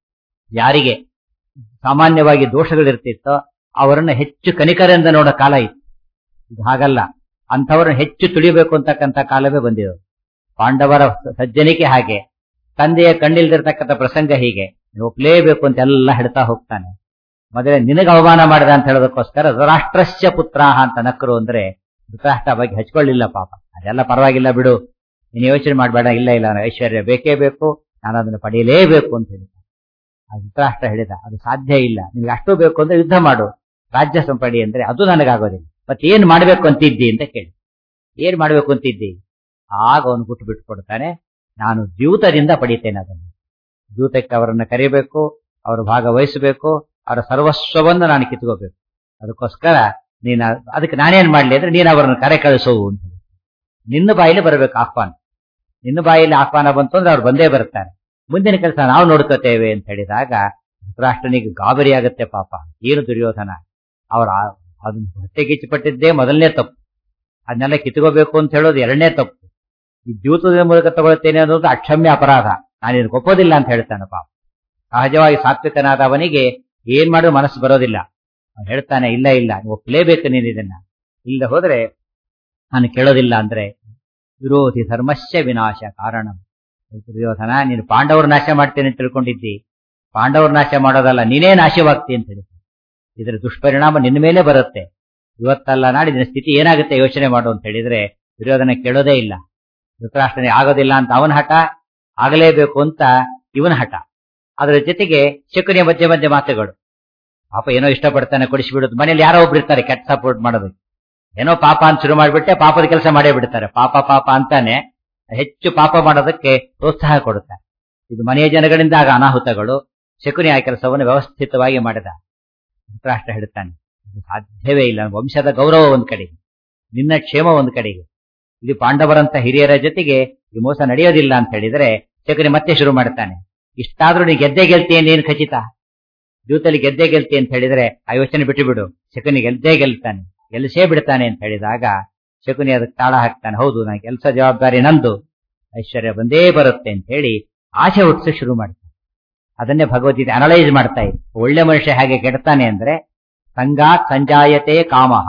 ಯಾರಿಗೆ ಸಾಮಾನ್ಯವಾಗಿ ದೋಷಗಳಿರ್ತಿತ್ತೋ ಅವರನ್ನ ಹೆಚ್ಚು ಕನಿಕರಿಂದ ನೋಡೋ ಕಾಲ ಇತ್ತು ಇದು ಹಾಗಲ್ಲ ಅಂಥವ್ರನ್ನ ಹೆಚ್ಚು ತುಳಿಬೇಕು ಅಂತಕ್ಕಂಥ ಕಾಲವೇ ಬಂದಿದೆ ಪಾಂಡವರ ಸಜ್ಜನಿಕೆ ಹಾಗೆ ತಂದೆಯ ಕಣ್ಣಿಲ್ದಿರ್ತಕ್ಕಂಥ ಪ್ರಸಂಗ ಹೀಗೆ ಒಪ್ಲೇಬೇಕು ಅಂತ ಎಲ್ಲ ಹೇಳ್ತಾ ಹೋಗ್ತಾನೆ ಮೊದಲೇ ನಿನಗೆ ಅವಮಾನ ಮಾಡಿದ ಅಂತ ಹೇಳೋದಕ್ಕೋಸ್ಕರ ರಾಷ್ಟ್ರಸ್ಯ ಪುತ್ರಾಹ ಅಂತ ನಕ್ಕರು ಅಂದ್ರೆ ಧೃತರಾಷ್ಟ್ರ ಬಗ್ಗೆ ಹಚ್ಕೊಳ್ಳಿಲ್ಲ ಪಾಪ ಅದೆಲ್ಲ ಪರವಾಗಿಲ್ಲ ಬಿಡು ನೀನು ಯೋಚನೆ ಮಾಡಬೇಡ ಇಲ್ಲ ಇಲ್ಲ ಐಶ್ವರ್ಯ ಬೇಕೇ ಬೇಕು ನಾನು ಅದನ್ನು ಪಡೆಯಲೇಬೇಕು ಅಂತ ಹೇಳಿದ ಧೃತರಾಷ್ಟ್ರ ಹೇಳಿದ ಅದು ಸಾಧ್ಯ ಇಲ್ಲ ನಿನಗೆ ಅಷ್ಟು ಬೇಕು ಅಂದ್ರೆ ಯುದ್ಧ ಮಾಡು ರಾಜ್ಯ ಸಂಪಡಿ ಅಂದ್ರೆ ಅದು ನನಗಾಗೋದಿಲ್ಲ ಮತ್ತೆ ಏನ್ ಮಾಡ್ಬೇಕು ಅಂತಿದ್ದಿ ಅಂತ ಕೇಳಿ ಏನ್ ಮಾಡ್ಬೇಕು ಅಂತಿದ್ದಿ ಆಗ ಅವನು ಬಿಟ್ಟು ಬಿಟ್ಟು ಕೊಡ್ತಾನೆ ನಾನು ದ್ಯೂತದಿಂದ ಪಡಿತೇನೆ ಅದನ್ನು ದ್ಯೂತಕ್ಕೆ ಅವರನ್ನ ಕರಿಬೇಕು ಅವರು ಭಾಗವಹಿಸಬೇಕು ಅವರ ಸರ್ವಸ್ವವನ್ನು ನಾನು ಕಿತ್ಕೋಬೇಕು ಅದಕ್ಕೋಸ್ಕರ ನೀನು ಅದಕ್ಕೆ ನಾನೇನ್ ಮಾಡ್ಲಿ ಅಂದ್ರೆ ನೀನು ಅವರನ್ನು ಕರೆ ಕಳಿಸೋವು ಅಂತ ನಿನ್ನ ಬಾಯಲ್ಲಿ ಬರಬೇಕು ಆಹ್ವಾನ ನಿನ್ನ ಬಾಯಲ್ಲಿ ಆಹ್ವಾನ ಬಂತು ಅಂದ್ರೆ ಅವ್ರು ಬಂದೇ ಬರ್ತಾರೆ ಮುಂದಿನ ಕೆಲಸ ನಾವು ನೋಡ್ಕೋತೇವೆ ಅಂತ ಹೇಳಿದಾಗ ಧೃತರಾಷ್ಟ್ರನಿಗೆ ಗಾಬರಿ ಆಗತ್ತೆ ಪಾಪ ಏನು ದುರ್ಯೋಧನ ಅವರ ಅದನ್ನ ಹೊಟ್ಟೆಗಿಚ್ಚಿ ಪಟ್ಟಿದ್ದೇ ಮೊದಲನೇ ತಪ್ಪು ಅದನ್ನೆಲ್ಲ ಕಿತ್ಕೋಬೇಕು ಅಂತ ಹೇಳೋದು ಎರಡನೇ ತಪ್ಪು ಈ ದ್ಯೂತದ ಮೂಲಕ ತಗೊಳ್ತೇನೆ ಅನ್ನೋದು ಅಕ್ಷಮ್ಯ ಅಪರಾಧ ನಾನು ಇದಕ್ಕೆ ಒಪ್ಪೋದಿಲ್ಲ ಅಂತ ಹೇಳ್ತಾನೆ ಪಾಪ ಸಹಜವಾಗಿ ಸಾತ್ವಿಕನಾದ ಅವನಿಗೆ ಏನ್ ಮಾಡೋ ಮನಸ್ಸು ಬರೋದಿಲ್ಲ ಅವ್ನು ಹೇಳ್ತಾನೆ ಇಲ್ಲ ಇಲ್ಲ ಒಪ್ಪಲೇಬೇಕು ನೀನು ಇದನ್ನ ಇಲ್ಲ ಹೋದ್ರೆ ನಾನು ಕೇಳೋದಿಲ್ಲ ಅಂದ್ರೆ ವಿರೋಧಿ ಧರ್ಮಶ್ಯ ವಿನಾಶ ಕಾರಣ ದುರ್ಯೋಧನ ನೀನು ಪಾಂಡವರು ನಾಶ ಮಾಡ್ತೇನೆ ಅಂತ ತಿಳ್ಕೊಂಡಿದ್ದಿ ಪಾಂಡವರು ನಾಶ ಮಾಡೋದಲ್ಲ ನೀನೇ ನಾಶವಾಗ್ತಿ ಅಂತ ಹೇಳಿ ಇದರ ದುಷ್ಪರಿಣಾಮ ನಿನ್ನ ಮೇಲೆ ಬರುತ್ತೆ ಇವತ್ತಲ್ಲ ನಾಡಿನ ಸ್ಥಿತಿ ಏನಾಗುತ್ತೆ ಯೋಚನೆ ಮಾಡು ಅಂತ ಹೇಳಿದ್ರೆ ದುರ್ಯೋಧನ ಕೇಳೋದೇ ಇಲ್ಲ ಧೃತರಾಷ್ಟ್ರನೇ ಆಗೋದಿಲ್ಲ ಅಂತ ಅವನ ಹಠ ಆಗಲೇಬೇಕು ಅಂತ ಇವನ ಹಠ ಅದರ ಜೊತೆಗೆ ಶಕುನಿಯ ಮಧ್ಯೆ ಮಧ್ಯೆ ಮಾತುಗಳು ಪಾಪ ಏನೋ ಇಷ್ಟಪಡ್ತಾನೆ ಕೊಡಿಸಿಬಿಡೋದು ಮನೇಲಿ ಯಾರೋ ಒಬ್ರು ಇರ್ತಾರೆ ಕೆಟ್ಟ ಸಪೋರ್ಟ್ ಮಾಡೋದಕ್ಕೆ ಏನೋ ಪಾಪ ಅಂತ ಶುರು ಮಾಡಿಬಿಟ್ಟೆ ಪಾಪದ ಕೆಲಸ ಮಾಡೇ ಬಿಡ್ತಾರೆ ಪಾಪ ಪಾಪ ಅಂತಾನೆ ಹೆಚ್ಚು ಪಾಪ ಮಾಡೋದಕ್ಕೆ ಪ್ರೋತ್ಸಾಹ ಕೊಡುತ್ತಾರೆ ಇದು ಮನೆಯ ಜನಗಳಿಂದ ಆಗ ಅನಾಹುತಗಳು ಶಕುನಿ ಆ ಕೆಲಸವನ್ನು ವ್ಯವಸ್ಥಿತವಾಗಿ ಮಾಡಿದ ಧೃತರಾಷ್ಟ್ರ ಹೇಳ್ತಾನೆ ಇದು ಸಾಧ್ಯವೇ ಇಲ್ಲ ವಂಶದ ಗೌರವ ಒಂದ್ ಕಡೆಗೆ ನಿನ್ನ ಕ್ಷೇಮ ಒಂದ್ ಕಡೆಗೆ ಇದು ಪಾಂಡವರಂತ ಹಿರಿಯರ ಜೊತೆಗೆ ಈ ಮೋಸ ನಡೆಯೋದಿಲ್ಲ ಅಂತ ಹೇಳಿದ್ರೆ ಶಕುನಿ ಮತ್ತೆ ಶುರು ಮಾಡ್ತಾನೆ ಇಷ್ಟಾದ್ರೂ ನೀ ಗೆದ್ದೆ ಗೆಲ್ತೀನಿ ಏನ್ ಖಚಿತ ಜೂತಲ್ಲಿ ಗೆದ್ದೆ ಗೆಲ್ತಿ ಅಂತ ಹೇಳಿದ್ರೆ ಆ ಯೋಚನೆ ಬಿಟ್ಟು ಬಿಡು ಶಕುನಿ ಗೆದ್ದೇ ಗೆಲ್ತಾನೆ ಗೆಲ್ಸೇ ಬಿಡ್ತಾನೆ ಅಂತ ಹೇಳಿದಾಗ ಶಕುನಿ ಅದಕ್ಕೆ ತಾಳ ಹಾಕ್ತಾನೆ ಹೌದು ನಾನು ಕೆಲಸ ಜವಾಬ್ದಾರಿ ನಂದು ಐಶ್ವರ್ಯ ಬಂದೇ ಬರುತ್ತೆ ಅಂತ ಹೇಳಿ ಆಸೆ ಹುಟ್ಟಿಸ ಶುರು ಮಾಡ್ತಾನೆ ಅದನ್ನೇ ಭಗವದ್ಗೀತೆ ಅನಲೈಸ್ ಮಾಡ್ತಾ ಇತ್ತು ಒಳ್ಳೆ ಮನುಷ್ಯ ಹೇಗೆ ಕೆಡ್ತಾನೆ ಅಂದ್ರೆ ಸಂಗಾತ್ ಸಂಜಾಯತೆ ಕಾಮಃ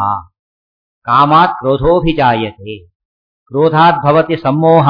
ಕಾಮಾತ್ ಕ್ರೋಧೋಭಿಜಾಯತೆ ಕ್ರೋಧಾತ್ ಭವತಿ ಸಮ್ಮೋಹ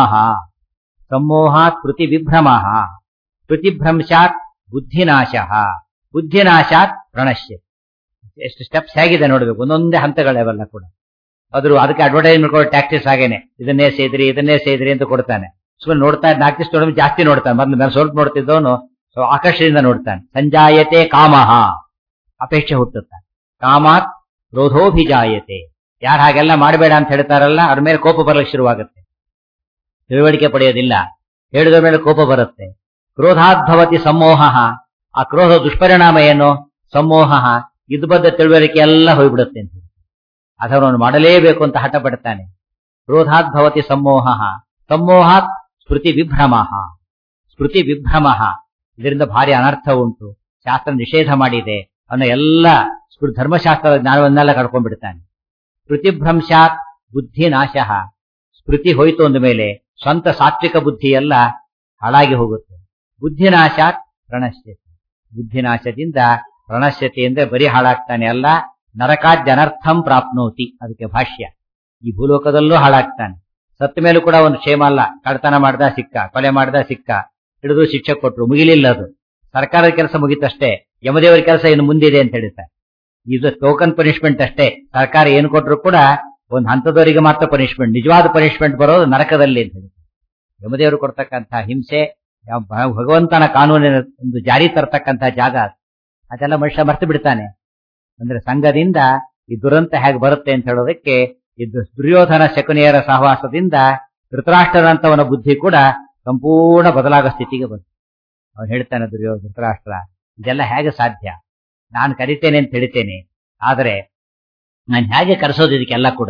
ಸಮ್ಮೋಹಾತ್ ಕೃತಿ ವಿಭ್ರಮ ಕೃತಿಭ್ರಂಶಾತ್ ಬುದ್ಧಿನಾಶ ಬುದ್ಧಿನಾಶಾತ್ ಪ್ರಣಶ್ಯ ಎಷ್ಟು ಸ್ಟೆಪ್ಸ್ ಹೇಗಿದೆ ನೋಡ್ಬೇಕು ಒಂದೊಂದೇ ಹಂತಗಳವೆಲ್ಲ ಕೂಡ ಅದ್ರ ಅದಕ್ಕೆ ಅಡ್ವರ್ಟೈಸ್ಮೆಂಟ್ ಕೊಡೋ ಟ್ಯಾಕ್ಟಿಸ್ ಹಾಗೇನೆ ಇದನ್ನೇ ಸೇದ್ರಿ ಇದನ್ನೇ ಸೇದ್ರಿ ಅಂತ ಕೊಡ್ತಾನೆ ಸುಮ್ಮನೆ ನೋಡ್ತಾ ನಾಲ್ಕು ದಿವಸ ನೋಡಿದ್ರೆ ಜಾಸ್ತಿ ನೋಡ್ತಾನೆ ಮೊದ್ಲು ನಾನು ಸ್ವಲ್ಪ ನೋಡ್ತಿದ್ದವನು ಆಕರ್ಷಣೆಯಿಂದ ನೋಡ್ತಾನೆ ಸಂಜಾಯತೆ ಕಾಮಹ ಅಪೇಕ್ಷೆ ಹುಟ್ಟುತ್ತಾನೆ ಕಾಮಾತ್ ಕ್ರೋಧೋಭಿಜಾಯತೆ ಯಾರು ಹಾಗೆಲ್ಲ ಮಾಡಬೇಡ ಅಂತ ಹೇಳ್ತಾರಲ್ಲ ಅವ್ರ ಮೇಲೆ ಕೋಪ ಬರಲಿಕ್ಕೆ ಶುರುವಾಗುತ್ತೆ ತಿಳುವಳಿಕೆ ಪಡೆಯೋದಿಲ್ಲ ಹೇಳಿದ ಮೇಲೆ ಕೋಪ ಬರುತ್ತೆ ಕ್ರೋಧಾದ್ಭವತಿ ಸಮೋಹ ಆ ಕ್ರೋಧ ದುಷ್ಪರಿಣಾಮ ಏನು ಸಮೋಹ ಇದು ಬದ್ದ ತಿಳುವಳಿಕೆ ಎಲ್ಲ ಹೋಗ್ಬಿಡುತ್ತೆ ಅಂತ ಅದನ್ನು ಮಾಡಲೇಬೇಕು ಅಂತ ಹಠ ಪಡ್ತಾನೆ ಕ್ರೋಧಾದ್ಭವತಿ ಸಮೋಹ ಸಮೋಹಾತ್ ಸ್ಮೃತಿ ವಿಭ್ರಮ ಸ್ಮೃತಿ ವಿಭ್ರಮ ಇದರಿಂದ ಭಾರಿ ಅನರ್ಥ ಉಂಟು ಶಾಸ್ತ್ರ ನಿಷೇಧ ಮಾಡಿದೆ ಅನ್ನೋ ಎಲ್ಲ ಧರ್ಮಶಾಸ್ತ್ರದ ಜ್ಞಾನವನ್ನೆಲ್ಲ ಕಳ್ಕೊಂಡ್ಬಿಡ್ತಾನೆ ಸ್ಮೃತಿಭ್ರಂಶಾತ್ ಬುದ್ಧಿ ನಾಶ ಸ್ಮೃತಿ ಹೋಯ್ತು ಅಂದ ಮೇಲೆ ಸ್ವಂತ ಸಾತ್ವಿಕ ಬುದ್ಧಿ ಎಲ್ಲ ಹಾಳಾಗಿ ಹೋಗುತ್ತೆ ಬುದ್ಧಿನಾಶಾತ್ ಪ್ರಣಶ್ಯತೆ ಬುದ್ಧಿನಾಶದಿಂದ ಪ್ರಣಶ್ಯತೆ ಅಂದ್ರೆ ಬರೀ ಹಾಳಾಗ್ತಾನೆ ಅಲ್ಲ ನರಕಾದ್ಯನರ್ಥಂ ಪ್ರಾಪ್ನೋತಿ ಅದಕ್ಕೆ ಭಾಷ್ಯ ಈ ಭೂಲೋಕದಲ್ಲೂ ಹಾಳಾಗ್ತಾನೆ ಸತ್ತ ಮೇಲೂ ಕೂಡ ಒಂದು ಕ್ಷೇಮ ಅಲ್ಲ ಕಳ್ತನ ಮಾಡ್ದ ಸಿಕ್ಕ ಕೊಲೆ ಮಾಡ್ದ ಸಿಕ್ಕ ಹಿಡಿದು ಶಿಕ್ಷೆ ಕೊಟ್ರು ಮುಗಿಲಿಲ್ಲ ಅದು ಸರ್ಕಾರದ ಕೆಲಸ ಮುಗಿತಷ್ಟೇ ಯಮದೇವರ ಕೆಲಸ ಇನ್ನು ಮುಂದಿದೆ ಅಂತ ಹೇಳ್ತಾರೆ ಇದು ಟೋಕನ್ ಪನಿಷ್ಮೆಂಟ್ ಅಷ್ಟೇ ಸರ್ಕಾರ ಏನು ಕೊಟ್ರು ಕೂಡ ಒಂದು ಹಂತದವರಿಗೆ ಮಾತ್ರ ಪನಿಷ್ಮೆಂಟ್ ನಿಜವಾದ ಪನಿಷ್ಮೆಂಟ್ ಬರೋದು ನರಕದಲ್ಲಿ ಅಂತ ಹೇಳಿ ಯಮದೇವರು ಕೊಡ್ತಕ್ಕಂಥ ಹಿಂಸೆ ಭಗವಂತನ ಕಾನೂನಿನ ಒಂದು ಜಾರಿ ತರ್ತಕ್ಕಂಥ ಜಾಗ ಅದೆಲ್ಲ ಮನುಷ್ಯ ಮರ್ತು ಬಿಡ್ತಾನೆ ಅಂದ್ರೆ ಸಂಘದಿಂದ ಈ ದುರಂತ ಹೇಗೆ ಬರುತ್ತೆ ಅಂತ ಹೇಳೋದಕ್ಕೆ ಇದು ದುರ್ಯೋಧನ ಶಕುನಿಯರ ಸಹವಾಸದಿಂದ ಧೃತರಾಷ್ಟ್ರನಂತವನ ಬುದ್ಧಿ ಕೂಡ ಸಂಪೂರ್ಣ ಬದಲಾಗೋ ಸ್ಥಿತಿಗೆ ಬಂತು ಅವನು ಹೇಳ್ತಾನೆ ದುರ್ಯೋಧನ ಧೃತರಾಷ್ಟ್ರ ಇದೆಲ್ಲ ಹೇಗೆ ಸಾಧ್ಯ ನಾನು ಕರಿತೇನೆ ಅಂತ ಹೇಳ್ತೇನೆ ಆದರೆ ನಾನು ಹೇಗೆ ಕರೆಸೋದು ಇದಕ್ಕೆಲ್ಲ ಕೂಡ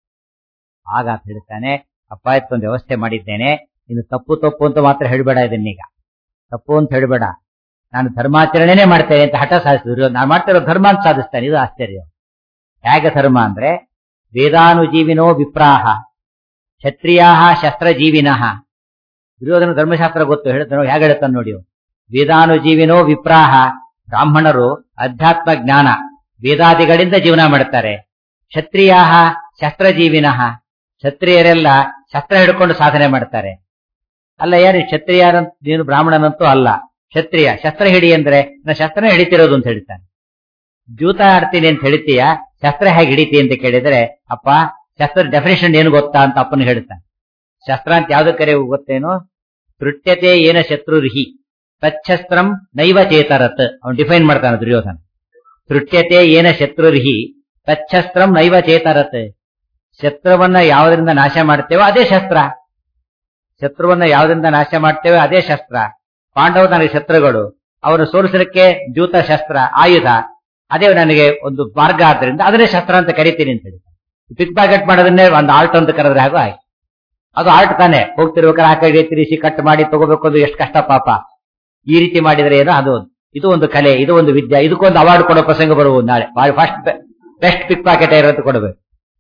ಆಗ ಅಂತ ಹೇಳ್ತಾನೆ ಅಪ್ಪ ಒಂದು ವ್ಯವಸ್ಥೆ ಮಾಡಿದ್ದೇನೆ ಇನ್ನು ತಪ್ಪು ತಪ್ಪು ಅಂತ ಮಾತ್ರ ಹೇಳಬೇಡ ಇದನ್ನೀಗ ತಪ್ಪು ಅಂತ ಹೇಳಬೇಡ ನಾನು ಧರ್ಮಾಚರಣೆನೇ ಮಾಡ್ತೇನೆ ಅಂತ ಹಠ ಸಾಧಿಸಿದ್ರು ನಾನು ಮಾಡ್ತಿರೋ ಧರ್ಮ ಅಂತ ಸಾಧಿಸ್ತೇನೆ ಇದು ಆಶ್ಚರ್ಯ ಹೇಗೆ ಧರ್ಮ ಅಂದ್ರೆ ವೇದಾನುಜೀವಿನೋ ವಿಪ್ರಾಹ ಕ್ಷತ್ರಿಯಾ ಶಸ್ತ್ರಜೀವಿನಃ ದುರ್ಯೋಧನ ಧರ್ಮಶಾಸ್ತ್ರ ಗೊತ್ತು ಹೇಳ್ತಾನೋ ಹೇಗೆ ಹೇಳ್ತಾನೆ ನೋಡಿ ವೇದಾನುಜೀವಿನೋ ವಿಪ್ರಾಹ ಬ್ರಾಹ್ಮಣರು ಅಧ್ಯಾತ್ಮ ಜ್ಞಾನ ವೇದಾದಿಗಳಿಂದ ಜೀವನ ಮಾಡ್ತಾರೆ ಕ್ಷತ್ರಿಯಾ ಶಸ್ತ್ರಜೀವಿನಃ ಕ್ಷತ್ರಿಯರೆಲ್ಲ ಶಸ್ತ್ರ ಹಿಡ್ಕೊಂಡು ಸಾಧನೆ ಮಾಡ್ತಾರೆ ಅಲ್ಲ ಯಾರು ಕ್ಷತ್ರಿಯರ ನೀನು ಬ್ರಾಹ್ಮಣನಂತೂ ಅಲ್ಲ ಕ್ಷತ್ರಿಯ ಶಸ್ತ್ರ ಹಿಡಿ ಅಂದ್ರೆ ನಾ ಶಸ್ತ್ರನೇ ಹಿಡಿತಿರೋದು ಅಂತ ಹೇಳ್ತಾನೆ ಜೂತ ಆಡ್ತೀನಿ ಅಂತ ಹೇಳ್ತೀಯ ಶಸ್ತ್ರ ಹೇಗೆ ಹಿಡಿತಿ ಅಂತ ಕೇಳಿದ್ರೆ ಅಪ್ಪ ಶಸ್ತ್ರ ಡೆಫಿನೇಷನ್ ಏನು ಗೊತ್ತಾ ಅಂತ ಅಪ್ಪನ ಹೇಳ್ತಾನೆ ಶಸ್ತ್ರ ಅಂತ ಯಾವ್ದು ಕರೆ ಗೊತ್ತೇನೋ ತೃಟ್ಯತೆ ಏನ ಶತ್ರುರ್ಹಿ ತಚ್ಛಸ್ತ್ರಂ ನೈವ ಚೇತರತ್ ಅವನು ಡಿಫೈನ್ ಮಾಡ್ತಾನೆ ದುರ್ಯೋಧನ ತೃಟ್ಯತೆ ಏನ ಶತ್ರುರ್ಹಿ ತಚ್ಛಸ್ತ್ರಂ ನೈವ ಚೇತರತ್ ಶತ್ರುವನ್ನ ಯಾವುದರಿಂದ ನಾಶ ಮಾಡ್ತೇವೋ ಅದೇ ಶಸ್ತ್ರ ಶತ್ರುವನ್ನ ಯಾವುದರಿಂದ ನಾಶ ಮಾಡ್ತೇವೆ ಅದೇ ಶಸ್ತ್ರ ಪಾಂಡವ ನನಗೆ ಶತ್ರುಗಳು ಅವನು ಸೋಲಿಸಲಿಕ್ಕೆ ಜೂತ ಶಸ್ತ್ರ ಆಯುಧ ಅದೇ ನನಗೆ ಒಂದು ಮಾರ್ಗ ಆದ್ರಿಂದ ಅದನ್ನೇ ಶಸ್ತ್ರ ಅಂತ ಕರಿತೀನಿ ಅಂತ ಹೇಳಿ ಪಿಕ್ ಪ್ಯಾಕೆಟ್ ಮಾಡೋದನ್ನೇ ಒಂದು ಆಲ್ಟ್ ಅಂತ ಕರೆದ್ರೆ ಹಾಗೂ ಆಯ್ತು ಅದು ಆಲ್ಟ್ ತಾನೆ ಹೋಗ್ತಿರ್ಬೇಕಾದ್ರೆ ಆ ಕೈಗೆ ತಿರುಗಿಸಿ ಕಟ್ ಮಾಡಿ ತಗೋಬೇಕು ಅದು ಎಷ್ಟು ಕಷ್ಟ ಪಾಪ ಈ ರೀತಿ ಮಾಡಿದ್ರೆ ಏನೋ ಅದು ಇದು ಒಂದು ಕಲೆ ಇದು ಒಂದು ವಿದ್ಯೆ ಇದಕ್ಕೊಂದು ಅವಾರ್ಡ್ ಕೊಡೋ ಪ್ರಸಂಗ ಬರುವುದು ನಾಳೆ ಫಸ್ಟ್ ಬೆಸ್ಟ್ ಪಿಕ್ ಪ್ಯಾಕೆಟ್ ಇರೋದು ಕೊಡಬೇಕು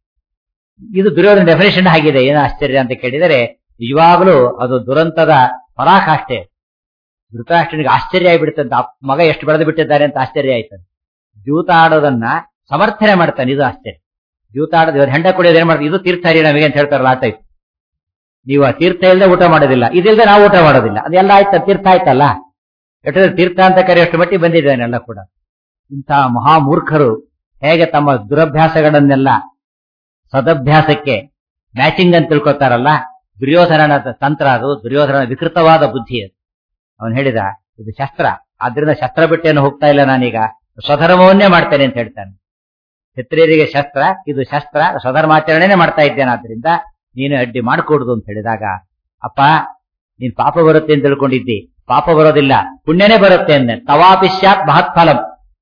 ಇದು ದುರ್ಯೋಧನ ಡೆಫಿನೇಷನ್ ಆಗಿದೆ ಏನು ಆಶ್ಚರ್ಯ ಅಂತ ಕೇಳಿದರೆ ನಿಜವಾಗಲೂ ಅದು ದುರಂತದ ಪರಾಕಾಷ್ಠೆ ಧೃತರಾಷ್ಟ್ರನಿಗೆ ಆಶ್ಚರ್ಯ ಆಗಿಬಿಡ್ತಂತ ಮಗ ಎಷ್ಟು ಬೆಳೆದು ಬಿಟ್ಟಿದ್ದಾರೆ ಅಂತ ಆಶ್ಚರ್ಯ ಆಯ್ತಂತೆ ಜೂತ ಆಡೋದನ್ನ ಸಮರ್ಥನೆ ಮಾಡ್ತಾನೆ ಇದು ಆಶ್ಚರ್ಯ ಜೂತ ಆಡೋದು ಇವಾಗ ಹೆಂಡ ಕುಡಿಯೋದು ಏನ್ ಮಾಡ್ತಾರೆ ಇದು ತೀರ್ಥ ಹರಿ ನಮಗೆ ಅಂತ ಹೇಳ್ತಾರಲ್ಲ ಆ ಟೈಪ್ ನೀವು ಆ ತೀರ್ಥ ಇಲ್ಲದೆ ಊಟ ಮಾಡೋದಿಲ್ಲ ಇದಿಲ್ಲದೆ ನಾವು ಊಟ ಮಾಡೋದಿಲ್ಲ ಅದೆಲ್ಲ ಆಯ್ತಾ ತೀರ್ಥ ಆಯ್ತಲ್ಲ ಯಾಕಂದ್ರೆ ತೀರ್ಥ ಅಂತ ಕರೆಯೋಷ್ಟು ಮಟ್ಟಿಗೆ ಬಂದಿದ್ದಾನೆಲ್ಲ ಕೂಡ ಇಂತಹ ಮಹಾಮೂರ್ಖರು ಹೇಗೆ ತಮ್ಮ ದುರಭ್ಯಾಸಗಳನ್ನೆಲ್ಲ ಸದಭ್ಯಾಸಕ್ಕೆ ಮ್ಯಾಚಿಂಗ್ ಅಂತ ತಿಳ್ಕೊತಾರಲ್ಲ ದುರ್ಯೋಧನನ ತಂತ್ರ ಅದು ದುರ್ಯೋಧನನ ವಿಕೃತವಾದ ಬುದ್ಧಿ ಅದು ಅವನು ಹೇಳಿದ ಇದು ಶಸ್ತ್ರ ಆದ್ರಿಂದ ಶಸ್ತ್ರ ಬಿಟ್ಟೇನು ಹೋಗ್ತಾ ಇಲ್ಲ ನಾನೀಗ ಸ್ವಧರ್ಮವನ್ನೇ ಮಾಡ್ತೇನೆ ಅಂತ ಹೇಳ್ತಾನೆ ಕ್ಷತ್ರಿಯರಿಗೆ ಶಸ್ತ್ರ ಇದು ಶಸ್ತ್ರ ಸ್ವಧರ್ಮಾಚರಣೆನೇ ಮಾಡ್ತಾ ಇದ್ದೇನೆ ಆದ್ರಿಂದ ನೀನು ಅಡ್ಡಿ ಮಾಡ್ಕೊಡುದು ಅಂತ ಹೇಳಿದಾಗ ಅಪ್ಪ ನೀನ್ ಪಾಪ ಬರುತ್ತೆ ಅಂತ ತಿಳ್ಕೊಂಡಿದ್ದಿ ಪಾಪ ಬರೋದಿಲ್ಲ ಪುಣ್ಯನೇ ಬರುತ್ತೆ ಅಂದೆ ತವಾಪಿಶ್ಯಾತ್ ಮಹತ್ ಫಲಂ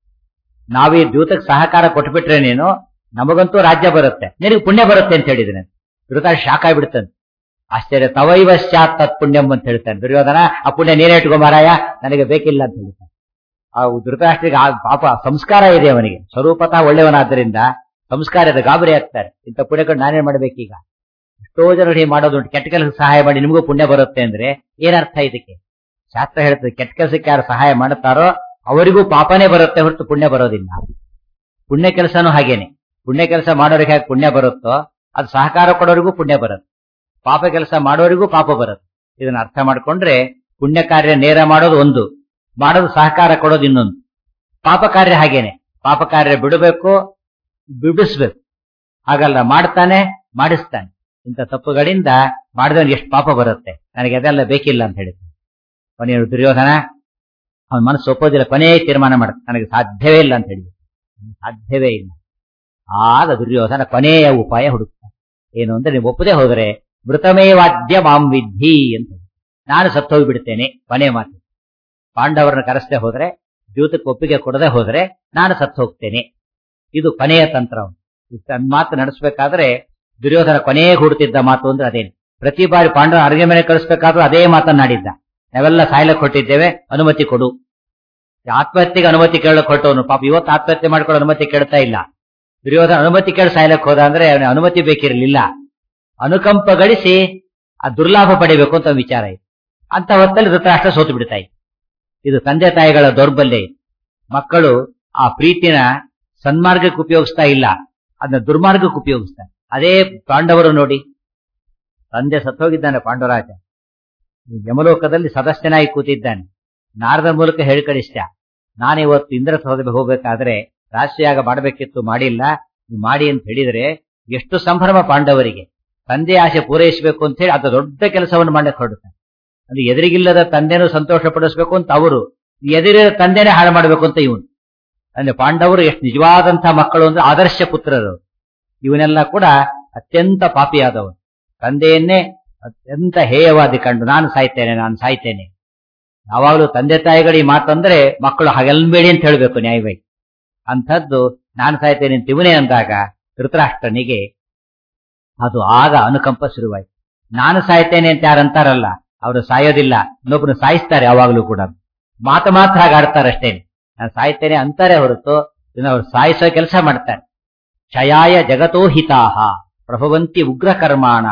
ನಾವೀ ದ್ಯೂತಕ್ಕೆ ಸಹಕಾರ ಕೊಟ್ಬಿಟ್ರೆ ನೀನು ನಮಗಂತೂ ರಾಜ್ಯ ಬರುತ್ತೆ ನಿನಗೆ ಪುಣ್ಯ ಬರುತ್ತೆ ಅಂತ ಹೇಳಿದ್ರೆ ಧೃತ ಶಾಕ್ ಆಗ್ಬಿಡ್ತಾನೆ ಆಶ್ಚರ್ಯ ತವೈವ ಸ್ಯಾತ್ ತತ್ ಪುಣ್ಯಂ ಅಂತ ಹೇಳ್ತಾನೆ ದುರ್ಯೋಧನ ಆ ಪುಣ್ಯ ನೀನೇ ಇಟ್ಕೊ ಮಾರಾಯ ನನಗೆ ಬೇಕಿಲ್ಲ ಅಂತ ಹೇಳ್ತಾನೆ ಆ ಧೃತರಾಷ್ಟ್ರಿಗೆ ಆ ಪಾಪ ಸಂಸ್ಕಾರ ಇದೆ ಅವನಿಗೆ ಸ್ವರೂಪತಃ ಒಳ್ಳೆಯವನಾದ್ದರಿಂದ ಸಂಸ್ಕಾರದ ಗಾಬರಿ ಆಗ್ತಾರೆ ಇಂಥ ಪುಣ್ಯಗಳು ನಾನೇ ಮಾಡ್ಬೇಕೀಗ ಎಷ್ಟೋ ಜನರು ಹೀಗೆ ಮಾಡೋದುಂಟು ಕೆಟ್ಟ ಕೆಲಸ ಸಹಾಯ ಮಾಡಿ ನಿಮಗೂ ಪುಣ್ಯ ಬರುತ್ತೆ ಅಂದ್ರೆ ಏನರ್ಥ ಇದಕ್ಕೆ ಶಾಸ್ತ್ರ ಹೇಳ್ತದೆ ಕೆಟ್ಟ ಕೆಲಸಕ್ಕೆ ಯಾರು ಸಹಾಯ ಮಾಡುತ್ತಾರೋ ಅವರಿಗೂ ಪಾಪನೇ ಬರುತ್ತೆ ಹೊರತು ಪುಣ್ಯ ಬರೋದಿಲ್ಲ ಪುಣ್ಯ ಕೆಲಸನೂ ಹಾಗೇನೆ ಪುಣ್ಯ ಕೆಲಸ ಮಾಡೋರಿಗೆ ಹೇಗೆ ಪುಣ್ಯ ಬರುತ್ತೋ ಅದು ಸಹಕಾರ ಕೊಡೋರಿಗೂ ಪುಣ್ಯ ಬರುತ್ತೆ ಪಾಪ ಕೆಲಸ ಮಾಡೋರಿಗೂ ಪಾಪ ಬರುತ್ತೆ ಇದನ್ನ ಅರ್ಥ ಮಾಡ್ಕೊಂಡ್ರೆ ಪುಣ್ಯ ಕಾರ್ಯ ನೇರ ಮಾಡೋದು ಒಂದು ಮಾಡೋದು ಸಹಕಾರ ಕೊಡೋದು ಇನ್ನೊಂದು ಪಾಪ ಕಾರ್ಯ ಹಾಗೇನೆ ಪಾಪ ಕಾರ್ಯ ಬಿಡಬೇಕು ಬಿಡಿಸ್ಬೇಕು ಹಾಗಲ್ಲ ಮಾಡ್ತಾನೆ ಮಾಡಿಸ್ತಾನೆ ಇಂಥ ತಪ್ಪುಗಳಿಂದ ಮಾಡಿದವನಿಗೆ ಎಷ್ಟು ಪಾಪ ಬರುತ್ತೆ ನನಗೆ ಅದೆಲ್ಲ ಬೇಕಿಲ್ಲ ಅಂತ ಹೇಳಿದ್ರು ಕೊನೆಯ ದುರ್ಯೋಧನ ಅವನ ಮನಸ್ಸು ಒಪ್ಪೋದಿಲ್ಲ ಕೊನೆಯ ತೀರ್ಮಾನ ಮಾಡುತ್ತೆ ನನಗೆ ಸಾಧ್ಯವೇ ಇಲ್ಲ ಅಂತ ಹೇಳಿದ್ರು ಸಾಧ್ಯವೇ ಇಲ್ಲ ಆಗ ದುರ್ಯೋಧನ ಕೊನೆಯ ಉಪಾಯ ಹುಡುಕ್ತಾನೆ ಏನು ಅಂದ್ರೆ ನೀವು ಒಪ್ಪದೇ ಹೋದರೆ ಮೃತಮೇವಾದ್ಯ ಮಾಂ ವಿದ್ಧಿ ಅಂತ ನಾನು ಸತ್ತು ಹೋಗ್ಬಿಡ್ತೇನೆ ಕೊನೆ ಮಾತು ಪಾಂಡವರನ್ನ ಕರೆಸದೆ ಹೋದ್ರೆ ಜೂತಕ್ಕೆ ಒಪ್ಪಿಗೆ ಕೊಡದೆ ಹೋದ್ರೆ ನಾನು ಸತ್ತು ಹೋಗ್ತೇನೆ ಇದು ಕೊನೆಯ ತಂತ್ರ ಅವನು. ಈ ತನ್ನ ಮಾತು ನಡೆಸಬೇಕಾದ್ರೆ ದುರ್ಯೋಧನ ಕೊನೆಗೆ ಹುಡುತಿದ್ದ ಮಾತು ಅಂದ್ರೆ ಅದೇನು ಪ್ರತಿ ಬಾರಿ ಪಾಂಡವ ಅಡುಗೆ ಮನೆ ಕಳಿಸ್ಬೇಕಾದ್ರೂ ಅದೇ ಮಾತನ್ನಾಡಿದ್ದ ನಾವೆಲ್ಲ ಸಾಯ್ಲಕ್ಕೆ ಹೊಟ್ಟಿದ್ದೇವೆ ಅನುಮತಿ ಕೊಡು ಈ ಆತ್ಮಹತ್ಯೆಗೆ ಅನುಮತಿ ಕೇಳಕ್ ಹೊರಟವನು ಪಾಪ ಇವತ್ತು ಆತ್ಮಹತ್ಯೆ ಮಾಡ್ಕೊಳ್ಳೋ ಅನುಮತಿ ಕೇಳ್ತಾ ಇಲ್ಲ ದುರ್ಯೋಧನ ಅನುಮತಿ ಕೇಳಿ ಸಾಯ್ಲಕ್ಕೆ ಹೋದ ಅಂದ್ರೆ ಅವನಿಗೆ ಅನುಮತಿ ಬೇಕಿರಲಿಲ್ಲ ಅನುಕಂಪ ಗಳಿಸಿ ಆ ದುರ್ಲಾಭ ಪಡಿಬೇಕು ಅಂತ ವಿಚಾರ ಇದೆ ಅಂತ ಹೊತ್ತಲ್ಲಿ ಧೃತರಾಷ್ಟ್ರ ಸೋತು ಬಿಡ್ತಾ ಇತ್ತು ಇದು ತಂದೆ ತಾಯಿಗಳ ದೌರ್ಬಲ್ಯ ಇದು ಮಕ್ಕಳು ಆ ಪ್ರೀತಿನ ಸನ್ಮಾರ್ಗಕ್ಕೆ ಉಪಯೋಗಿಸ್ತಾ ಇಲ್ಲ ಅದನ್ನ ದುರ್ಮಾರ್ಗಕ್ಕೆ ಉಪಯೋಗಿಸ್ತಾರೆ ಅದೇ ಪಾಂಡವರು ನೋಡಿ ತಂದೆ ಸತ್ತೋಗಿದ್ದಾನೆ ಪಾಂಡವರಾಜ ಯಮಲೋಕದಲ್ಲಿ ಸದಸ್ಯನಾಗಿ ಕೂತಿದ್ದಾನೆ ನಾರದ ಮೂಲಕ ಹೇಳಿ ಕಳಿಸ್ತ ನಾನಿವತ್ತು ಇಂದ್ರ ಸೌಧಕ್ಕೆ ಹೋಗ್ಬೇಕಾದ್ರೆ ರಾಷ್ಟ್ರೀಯಾಗ ಮಾಡಬೇಕಿತ್ತು ಮಾಡಿಲ್ಲ ನೀವು ಮಾಡಿ ಅಂತ ಹೇಳಿದ್ರೆ ಎಷ್ಟು ಸಂಭ್ರಮ ಪಾಂಡವರಿಗೆ ತಂದೆ ಆಸೆ ಪೂರೈಸಬೇಕು ಅಂತ ಹೇಳಿ ಅದು ದೊಡ್ಡ ಕೆಲಸವನ್ನು ಮಾಡಕ್ಕೆ ಹೊರಡುತ್ತಾರೆ ಅದು ಎದುರಿಗಿಲ್ಲದ ತಂದೆನೂ ಸಂತೋಷ ಪಡಿಸ್ಬೇಕು ಅಂತ ಅವರು ಎದುರಿದ ತಂದೆನೇ ಹಾಳು ಮಾಡಬೇಕು ಅಂತ ಇವನು ಅಂದ್ರೆ ಪಾಂಡವರು ಎಷ್ಟು ನಿಜವಾದಂತಹ ಮಕ್ಕಳು ಅಂದ್ರೆ ಆದರ್ಶ ಪುತ್ರರು ಇವನೆಲ್ಲ ಕೂಡ ಅತ್ಯಂತ ಪಾಪಿಯಾದವರು ತಂದೆಯನ್ನೇ ಅತ್ಯಂತ ಹೇಯವಾದಿ ಕಂಡು ನಾನು ಸಾಯ್ತೇನೆ ನಾನು ಸಾಯ್ತೇನೆ ಯಾವಾಗಲೂ ತಂದೆ ತಾಯಿಗಳು ಈ ಮಾತಂದ್ರೆ ಮಕ್ಕಳು ಹಾಗೆಲ್ಬೇಡಿ ಅಂತ ಹೇಳ್ಬೇಕು ನ್ಯಾಯವಾಗಿ ಅಂಥದ್ದು ನಾನು ಸಾಯ್ತೇನೆ ಅಂತ ಇವನೇ ಅಂದಾಗ ಧೃತರಾಷ್ಟ್ರನಿಗೆ ಅದು ಆಗ ಅನುಕಂಪ ಶುರುವಾಯ್ತು ನಾನು ಸಾಯ್ತೇನೆ ಅಂತ ಯಾರಂತಾರಲ್ಲ ಅವರು ಸಾಯೋದಿಲ್ಲ ಇನ್ನೊಬ್ಬರು ಸಾಯಿಸ್ತಾರೆ ಯಾವಾಗಲೂ ಕೂಡ ಮಾತು ಮಾತ್ರ ಹಾಗೆ ಆಡ್ತಾರೆ ಅಷ್ಟೇನೆ ನಾನು ಸಾಯ್ತೇನೆ ಅಂತಾರೆ ಹೊರತು ಇನ್ನು ಅವ್ರು ಸಾಯಿಸೋ ಕೆಲಸ ಮಾಡ್ತಾರೆ ಕ್ಷಯಾಯ ಜಗತೋ ಹಿತಾಹ ಪ್ರಭವಂತಿ ಉಗ್ರ ಕರ್ಮಾಣ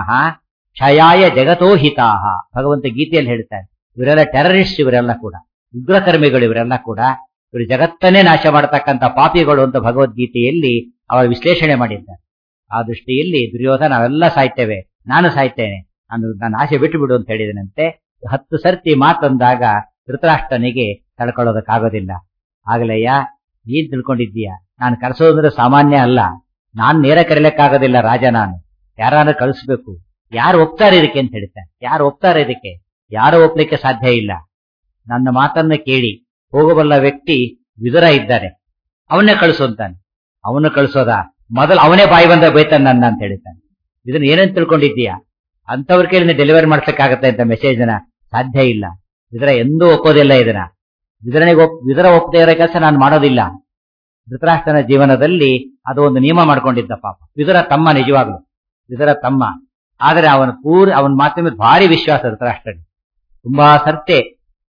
ಕ್ಷಯಾಯ ಜಗತೋ ಹಿತಾಹ ಭಗವಂತ ಗೀತೆಯಲ್ಲಿ ಹೇಳ್ತಾರೆ ಇವರೆಲ್ಲ ಟೆರರಿಸ್ಟ್ ಇವರೆಲ್ಲ ಕೂಡ ಉಗ್ರಕರ್ಮಿಗಳು ಇವರೆಲ್ಲ ಕೂಡ ಇವರು ಜಗತ್ತನ್ನೇ ನಾಶ ಮಾಡತಕ್ಕಂಥ ಪಾಪಿಗಳು ಅಂತ ಭಗವದ್ಗೀತೆಯಲ್ಲಿ ಅವರ ವಿಶ್ಲೇಷಣೆ ಮಾಡಿದ್ದಾರೆ ಆ ದೃಷ್ಟಿಯಲ್ಲಿ ದುರ್ಯೋಧನ ನಾವೆಲ್ಲ ಸಾಯ್ತೇವೆ ನಾನು ಸಾಯ್ತೇನೆ ನಾನು ನನ್ನ ಆಸೆ ಬಿಟ್ಟು ಬಿಡು ಅಂತ ಹೇಳಿದನಂತೆ ಹತ್ತು ಸರ್ತಿ ಮಾತಂದಾಗ ಧೃತರಾಷ್ಟ್ರನಿಗೆ ತಡ್ಕೊಳ್ಳೋದಕ್ಕಾಗೋದಿಲ್ಲ ಆಗಲಯ್ಯ ನೀನ್ ತಿಳ್ಕೊಂಡಿದ್ದೀಯ ನಾನು ಕರೆಸೋದಂದ್ರೆ ಸಾಮಾನ್ಯ ಅಲ್ಲ ನಾನ್ ನೇರ ಕರೀಲಿಕ್ಕಾಗೋದಿಲ್ಲ ರಾಜ ನಾನು ಯಾರನ್ನ ಕಳಿಸ್ಬೇಕು ಯಾರು ಒಪ್ತಾರೆ ಇದಕ್ಕೆ ಅಂತ ಹೇಳ್ತಾರೆ ಯಾರು ಒಪ್ತಾರೆ ಇದಕ್ಕೆ ಯಾರು ಒಪ್ಲಿಕ್ಕೆ ಸಾಧ್ಯ ಇಲ್ಲ ನನ್ನ ಮಾತನ್ನ ಕೇಳಿ ಹೋಗಬಲ್ಲ ವ್ಯಕ್ತಿ ವಿದುರ ಇದ್ದಾನೆ ಅವನ್ನೇ ಕಳಿಸು ಅಂತಾನೆ ಅವನು ಕಳಿಸೋದ ಮೊದಲು ಅವನೇ ಬಾಯಿ ಬಂದ ಬೈತಾನೆ ನನ್ನ ಅಂತ ಹೇಳ್ತಾನೆ ಇದನ್ನ ಏನೇನ್ ತಿಳ್ಕೊಂಡಿದ್ದೀಯಾ ಅಂತವ್ರ ಕೈಲಿ ಡೆಲಿವರಿ ಮಾಡ್ಸಕ್ಕಾಗತ್ತೆ ಅಂತ ಮೆಸೇಜ್ನ ಸಾಧ್ಯ ಇಲ್ಲ ವಿದುರ ಎಂದೂ ಒಪ್ಪೋದಿಲ್ಲ ಇದನ್ನ ವಿದುರನಿಗೆ ಒಪ್ ವಿದುರ ಒಪ್ಪದೇ ಇರೋ ಕೆಲಸ ನಾನು ಮಾಡೋದಿಲ್ಲ ಧೃತರಾಷ್ಟ್ರನ ಜೀವನದಲ್ಲಿ ಅದು ಒಂದು ನಿಯಮ ಮಾಡ್ಕೊಂಡಿದ್ದ ಪಾಪ ವಿದುರ ತಮ್ಮ ನಿಜವಾಗ್ಲು ವಿದುರ ತಮ್ಮ ಆದರೆ ಅವನ ಪೂರ್ ಅವನ ಮಾತಿನ ಮೇಲೆ ಭಾರಿ ವಿಶ್ವಾಸ ಧೃತರಾಷ್ಟ್ರನಿಗೆ ತುಂಬಾ ಸರ್ತೆ